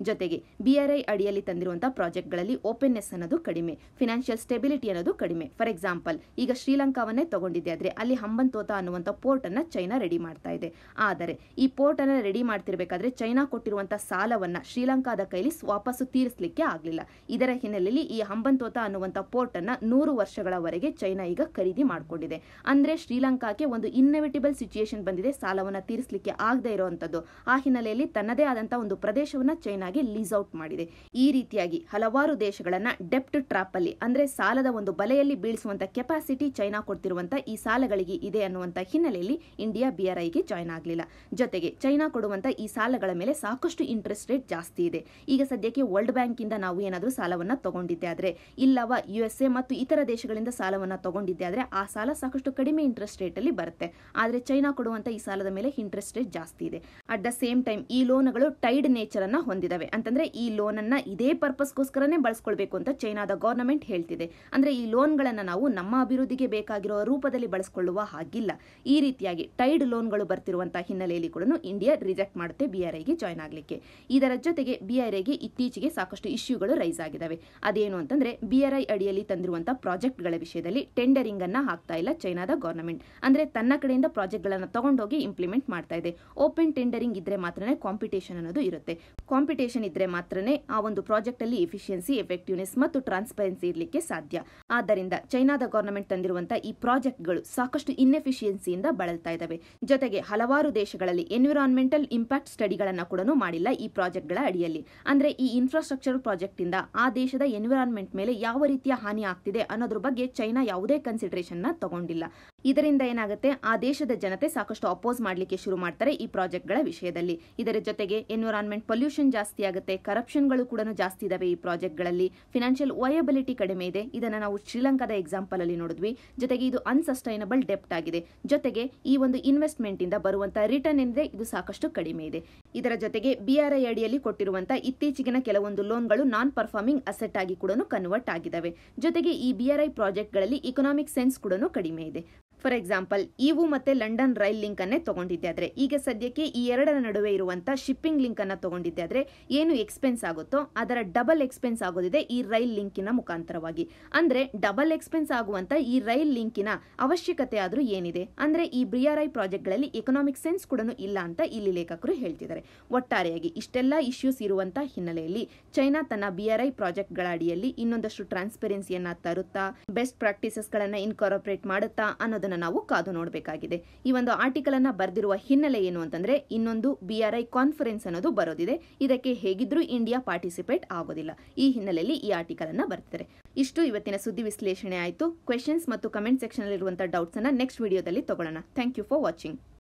ಬಿಆರ್ಐ ಅಡಿಯಲ್ಲಿ ತಂದಿರುವಂತಹ ಪ್ರಾಜೆಕ್ಟ್ಗಳಲ್ಲಿ ಓಪನ್ನೆಸ್ ಅನ್ನೋದು ಕಡಿಮೆ ಫಿನಾನ್ಷಿಯಲ್ ಸ್ಟೆಬಿಲಿಟಿ ಅನ್ನೋದು ಕಡಿಮೆ ಫಾರ್ ಎಕ್ಸಾಂಪಲ್ ಈಗ ಶ್ರೀಲಂಕಾವನ್ನೇ ತಗೊಂಡಿದ್ದೆ ಆದ್ರೆ ಅಲ್ಲಿ ಹಂಬಂತೋತ ಅನ್ನುವಂಥ ಪೋರ್ಟ್ ಅನ್ನ ಚೈನಾ ರೆಡಿ ಮಾಡ್ತಾ ಇದೆ ಆದರೆ ಈ ಪೋರ್ಟ್ ಅನ್ನ ರೆಡಿ ಮಾಡ್ತಿರ್ಬೇಕಾದ್ರೆ ಚೈನಾ ಕೊಟ್ಟಿರುವಂತಹ ಸಾಲವನ್ನ ಶ್ರೀಲಂಕಾದ ಕೈಲಿ ವಾಪಸ್ಸು ತೀರಿಸಲಿಕ್ಕೆ ಆಗಲಿಲ್ಲ ಇದರ ಹಿನ್ನೆಲೆಯಲ್ಲಿ ಈ ಹಂಬಂತೋತ ಅನ್ನುವಂಥ ಪೋರ್ಟ್ ಅನ್ನ ನೂರು ವರ್ಷಗಳವರೆಗೆ ಚೈನಾ ಈಗ ಖರೀದಿ ಮಾಡಿಕೊಂಡಿದೆ ಅಂದ್ರೆ ಶ್ರೀಲಂಕಾಕ್ಕೆ ಒಂದು ಇನ್ನೆವಿಟಬಲ್ ಸಿಚುಯೇಷನ್ ಬಂದಿದೆ ಸಾಲವನ್ನ ತೀರಿಸಲಿಕ್ಕೆ ಆಗದೆ ಇರುವಂತದ್ದು ಆ ಹಿನ್ನೆಲೆಯಲ್ಲಿ ತನ್ನದೇ ಆದಂತಹ ಒಂದು ಪ್ರದೇಶವನ್ನ ಚೈನಾಗೆ ಲೀಸ್ ಔಟ್ ಮಾಡಿದೆ ಈ ರೀತಿಯಾಗಿ ಹಲವಾರು ದೇಶಗಳನ್ನ ಡೆಪ್ಟ್ ಟ್ರಾಪ್ ಅಲ್ಲಿ ಅಂದ್ರೆ ಸಾಲದ ಒಂದು ಬಲೆಯಲ್ಲಿ ಬೀಳಿಸುವಂತ ಕೆಪಾಸಿಟಿ ಚೈನಾ ಕೊಡ್ತಿರುವಂತ ಈ ಸಾಲಗಳಿಗೆ ಇದೆ ಅನ್ನುವಂತ ಹಿನ್ನೆಲೆಯಲ್ಲಿ ಇಂಡಿಯಾ ಬಿಆರ್ಐಗೆ ಜಾಯ್ನ್ ಆಗಲಿಲ್ಲ ಜೊತೆಗೆ ಚೈನಾ ಕೊಡುವಂತ ಈ ಸಾಲಗಳ ಮೇಲೆ ಸಾಕಷ್ಟು ಇಂಟ್ರೆಸ್ಟ್ ರೇಟ್ ಜಾಸ್ತಿ ಇದೆ ಈಗ ಸದ್ಯಕ್ಕೆ ವರ್ಲ್ಡ್ ಬ್ಯಾಂಕ್ ಇಂದ ನಾವು ಏನಾದರೂ ಸಾಲವನ್ನ ತಗೊಂಡಿದ್ದೆ ಆದ್ರೆ ಇಲ್ಲವ ಯು ಎಸ್ ಎ ಮತ್ತು ಇತರ ದೇಶಗಳಿಂದ ಸಾಲವನ್ನ ತಗೊಂಡಿದ್ದೆ ಆದ್ರೆ ಆ ಸಾಲ ಸಾಕಷ್ಟು ಕಡಿಮೆ ಇಂಟ್ರೆಸ್ಟ್ ರೇಟ್ ಅಲ್ಲಿ ಬರುತ್ತೆ ಆದ್ರೆ ಚೈನಾ ಕೊಡುವಂತ ಈ ಸಾಲದ ಮೇಲೆ ಇಂಟ್ರೆಸ್ಟ್ ರೇಟ್ ಜಾಸ್ತಿ ಇದೆ ಅಟ್ ದ ಸೇಮ್ ಟೈಮ್ ಈ ಲೋನ್ಗಳು ಟೈಡ್ ನೇಚರ್ ಅನ್ನ ಹೊಂದಿದವೆ ಅಂತಂದ್ರೆ ಈ ಲೋನ್ ಅನ್ನ ಇದೇ ಪರ್ಪಸ್ಗೋಸ್ಕರನೇ ಬಳಸ್ಕೊಳ್ಬೇಕು ಅಂತ ಚೈನಾದ ಗವರ್ನಮೆಂಟ್ ಹೇಳ್ತಿದೆ ಅಂದ್ರೆ ಈ ಲೋನ್ಗಳನ್ನ ನಾವು ನಮ್ಮ ಅಭಿವೃದ್ಧಿಗೆ ಬೇಕಾಗಿರುವ ರೂಪದಲ್ಲಿ ಬಳಸಿಕೊಳ್ಳುವ ಹಾಗಿಲ್ಲ ಈ ರೀತಿಯಾಗಿ ಟೈಡ್ ಲೋನ್ಗಳು ಬರ್ತಿರುವಂತಹ ಹಿನ್ನೆಲೆಯಲ್ಲಿ ಕೂಡ ಇಂಡಿಯಾ ರಿಜೆಕ್ಟ್ ಮಾಡುತ್ತೆ ಬಿಆರ್ಐಗೆ ಜಾಯ್ನ್ ಆಗಲಿಕ್ಕೆ ಇದರ ಜೊತೆಗೆ ಬಿಆರ್ಐಗೆ ಇತ್ತೀಚೆಗೆ ಸಾಕಷ್ಟು ಇಶ್ಯೂಗಳು ರೈಸ್ ಆಗಿದ್ದಾವೆ ಅದೇನು ಅಂತಂದ್ರೆ ಬಿಆರ್ಐ ಅಡಿಯಲ್ಲಿ ತಂದಿರುವಂತಹ ಪ್ರಾಜೆಕ್ಟ್ಗಳ ವಿಷಯದಲ್ಲಿ ಟೆಂಡರಿಂಗ್ ಅನ್ನ ಹಾಕ್ತಾ ಇಲ್ಲ ಚೈನಾದ ಗವರ್ನಮೆಂಟ್ ಅಂದ್ರೆ ತನ್ನ ಕಡೆಯಿಂದ ಪ್ರಾಜೆಕ್ಟ್ ಗಳನ್ನ ತಗೊಂಡೋಗಿ ಇಂಪ್ಲಿಮೆಂಟ್ ಮಾಡ್ತಾ ಇದೆ ಓಪನ್ ಟೆಂಡರಿಂಗ್ ಇದ್ರೆ ಮಾತ್ರನೇ ಕಾಂಪಿಟೇಷನ್ ಅನ್ನೋದು ಇರುತ್ತೆ ಕಾಂಪಿಟೇಷನ್ ಇದ್ರೆ ಮಾತ್ರನೇ ಆ ಒಂದು ಪ್ರಾಜೆಕ್ಟ್ ಅಲ್ಲಿ ಎಫಿಷಿಯನ್ಸಿ ಎಫೆಕ್ಟಿವ್ನೆಸ್ ಮತ್ತು ಟ್ರಾನ್ಸ್ಪರೆನ್ಸಿ ಇರಲಿಕ್ಕೆ ಸಾಧ್ಯ ಆದ್ದರಿಂದ ಚೈನಾದ ಗವರ್ನಮೆಂಟ್ ತಂದಿರುವಂತಹ ಈ ಪ್ರಾಜೆಕ್ಟ್ಗಳು ಸಾಕಷ್ಟು ಇನ್ಎಫಿಷಿಯನ್ಸಿಯಿಂದ ಬಳಲ್ತಾ ಇದಾವೆ ಜೊತೆಗೆ ಹಲವಾರು ದೇಶಗಳಲ್ಲಿ ಎನ್ವಿರಾನ್ಮೆಂಟಲ್ ಇಂಪ್ಯಾಕ್ಟ್ ಸ್ಟಡಿಗಳನ್ನ ಕೂಡ ಮಾಡಿಲ್ಲ ಈ ಪ್ರಾಜೆಕ್ಟ್ಗಳ ಅಡಿಯಲ್ಲಿ ಅಂದ್ರೆ ಈ ಇನ್ಫ್ರಾಸ್ಟ್ರಕ್ಚರ್ ಪ್ರಾಜೆಕ್ಟ್ ಇಂದ ಆ ದೇಶದ ಎನ್ವಿರಾನ್ಮೆಂಟ್ ಮೇಲೆ ಯಾವ ರೀತಿಯ ಹಾನಿ ಆಗ್ತಿದೆ ಅನ್ನೋದ್ರ ಬಗ್ಗೆ ಚೈನಾ ಯಾವುದೇ ಕನ್ಸಿಡರೇಷನ್ ನ ತಗೊಂಡಿಲ್ಲ ಇದರಿಂದ ಏನಾಗುತ್ತೆ ಆ ದೇಶದ ಜನತೆ ಸಾಕಷ್ಟು ಅಪೋಸ್ ಮಾಡಲಿಕ್ಕೆ ಶುರು ಮಾಡ್ತಾರೆ ಈ ಪ್ರಾಜೆಕ್ಟ್ಗಳ ವಿಷಯದಲ್ಲಿ ಇದರ ಜೊತೆಗೆ ಎನ್ವಿರಾನ್ಮೆಂಟ್ ಪೊಲ್ಯೂಷನ್ ಜಾಸ್ತಿ ಆಗುತ್ತೆ ಕರಪ್ಷನ್ಗಳು ಕೂಡ ಜಾಸ್ತಿ ಇದಾವೆ ಈ ಪ್ರಾಜೆಕ್ಟ್ಗಳಲ್ಲಿ ಫಿನಾನ್ಷಿಯಲ್ ವಯಬಿಲಿಟಿ ಕಡಿಮೆ ಇದೆ ಇದನ್ನ ನಾವು ಶ್ರೀಲಂಕಾದ ಎಕ್ಸಾಂಪಲ್ ಅಲ್ಲಿ ನೋಡಿದ್ವಿ ಜೊತೆಗೆ ಇದು ಅನ್ಸಸ್ಟೈನಬಲ್ ಡೆಪ್ಟ್ ಆಗಿದೆ ಜೊತೆಗೆ ಈ ಒಂದು ಇನ್ವೆಸ್ಟ್ಮೆಂಟ್ ಇಂದ ಬರುವಂತಹ ರಿಟರ್ನ್ ಏನಿದೆ ಇದು ಸಾಕಷ್ಟು ಕಡಿಮೆ ಇದೆ ಇದರ ಜೊತೆಗೆ ಬಿಆರ್ಐ ಅಡಿಯಲ್ಲಿ ಕೊಟ್ಟಿರುವಂತಹ ಇತ್ತೀಚೆಗಿನ ಕೆಲವೊಂದು ಲೋನ್ಗಳು ನಾನ್ ಪರ್ಫಾರ್ಮಿಂಗ್ ಅಸೆಟ್ ಆಗಿ ಕೂಡ ಕನ್ವರ್ಟ್ ಆಗಿದ್ದಾವೆ ಜೊತೆಗೆ ಈ ಬಿಆರ್ಐ ಪ್ರಾಜೆಕ್ಟ್ಗಳಲ್ಲಿ ಇಕನಾಮಿಕ್ ಸೆನ್ಸ್ ಕೂಡ ಕಡಿಮೆ ಇದೆ ಫಾರ್ ಎಕ್ಸಾಂಪಲ್ ಇವು ಮತ್ತೆ ಲಂಡನ್ ರೈಲ್ ಲಿಂಕ್ ಅನ್ನೇ ತಗೊಂಡಿದ್ದೆ ಆದ್ರೆ ಈಗ ಸದ್ಯಕ್ಕೆ ಈ ಎರಡರ ನಡುವೆ ಇರುವಂತ ಶಿಪ್ಪಿಂಗ್ ಲಿಂಕ್ ಅನ್ನ ತಗೊಂಡಿದ್ದೆ ಆದ್ರೆ ಏನು ಎಕ್ಸ್ಪೆನ್ಸ್ ಆಗುತ್ತೋ ಅದರ ಡಬಲ್ ಎಕ್ಸ್ಪೆನ್ಸ್ ಆಗೋದಿದೆ ಈ ರೈಲ್ ಲಿಂಕಿನ ಮುಖಾಂತರವಾಗಿ ಅಂದ್ರೆ ಡಬಲ್ ಎಕ್ಸ್ಪೆನ್ಸ್ ಆಗುವಂತ ಈ ರೈಲ್ ಲಿಂಕಿನ ಅವಶ್ಯಕತೆ ಆದ್ರೂ ಏನಿದೆ ಅಂದ್ರೆ ಈ ಬಿಆರ್ಐ ಪ್ರಾಜೆಕ್ಟ್ಗಳಲ್ಲಿ ಎಕನಾಮಿಕ್ ಸೆನ್ಸ್ ಕೂಡ ಇಲ್ಲ ಅಂತ ಇಲ್ಲಿ ಲೇಖಕರು ಹೇಳ್ತಿದ್ದಾರೆ ಒಟ್ಟಾರೆಯಾಗಿ ಇಷ್ಟೆಲ್ಲ ಇಶ್ಯೂಸ್ ಇರುವಂತ ಹಿನ್ನೆಲೆಯಲ್ಲಿ ಚೈನಾ ತನ್ನ ಬಿಆರ್ಐ ಪ್ರಾಜೆಕ್ಟ್ಗಳ ಅಡಿಯಲ್ಲಿ ಇನ್ನೊಂದಷ್ಟು ಟ್ರಾನ್ಸ್ಪರೆನ್ಸಿಯನ್ನ ತರುತ್ತಾ ಬೆಸ್ಟ್ ಪ್ರಾಕ್ಟೀಸಸ್ ಗಳನ್ನ ಇನ್ಕಾರ್ಪೊರೇಟ್ ಮಾಡುತ್ತಾ ಅನ್ನೋದನ್ನ ನಾವು ಕಾದು ನೋಡಬೇಕಾಗಿದೆ ಈ ಒಂದು ಆರ್ಟಿಕಲ್ ಅನ್ನ ಬರೆದಿರುವ ಹಿನ್ನೆಲೆ ಏನು ಅಂತಂದ್ರೆ ಇನ್ನೊಂದು ಬಿಆರ್ಐ ಕಾನ್ಫರೆನ್ಸ್ ಅನ್ನೋದು ಬರೋದಿದೆ ಇದಕ್ಕೆ ಹೇಗಿದ್ರೂ ಇಂಡಿಯಾ ಪಾರ್ಟಿಸಿಪೇಟ್ ಆಗೋದಿಲ್ಲ ಈ ಹಿನ್ನೆಲೆಯಲ್ಲಿ ಈ ಆರ್ಟಿಕಲ್ ಅನ್ನ ಬರ್ತಿದ್ದಾರೆ ಇಷ್ಟು ಇವತ್ತಿನ ಸುದ್ದಿ ವಿಶ್ಲೇಷಣೆ ಆಯಿತು ಕ್ವೆಶನ್ಸ್ ಮತ್ತು ಕಮೆಂಟ್ ಸೆಕ್ಷನ್ ಅಲ್ಲಿರುವಂತಹ ಡೌಟ್ಸ್ ಅನ್ನ ನೆಕ್ಸ್ಟ್ ವಿಡಿಯೋದಲ್ಲಿ ತಗೊಳ್ಳೋಣ ಥ್ಯಾಂಕ್ ಯು ಫಾರ್ ವಾಚಿಂಗ್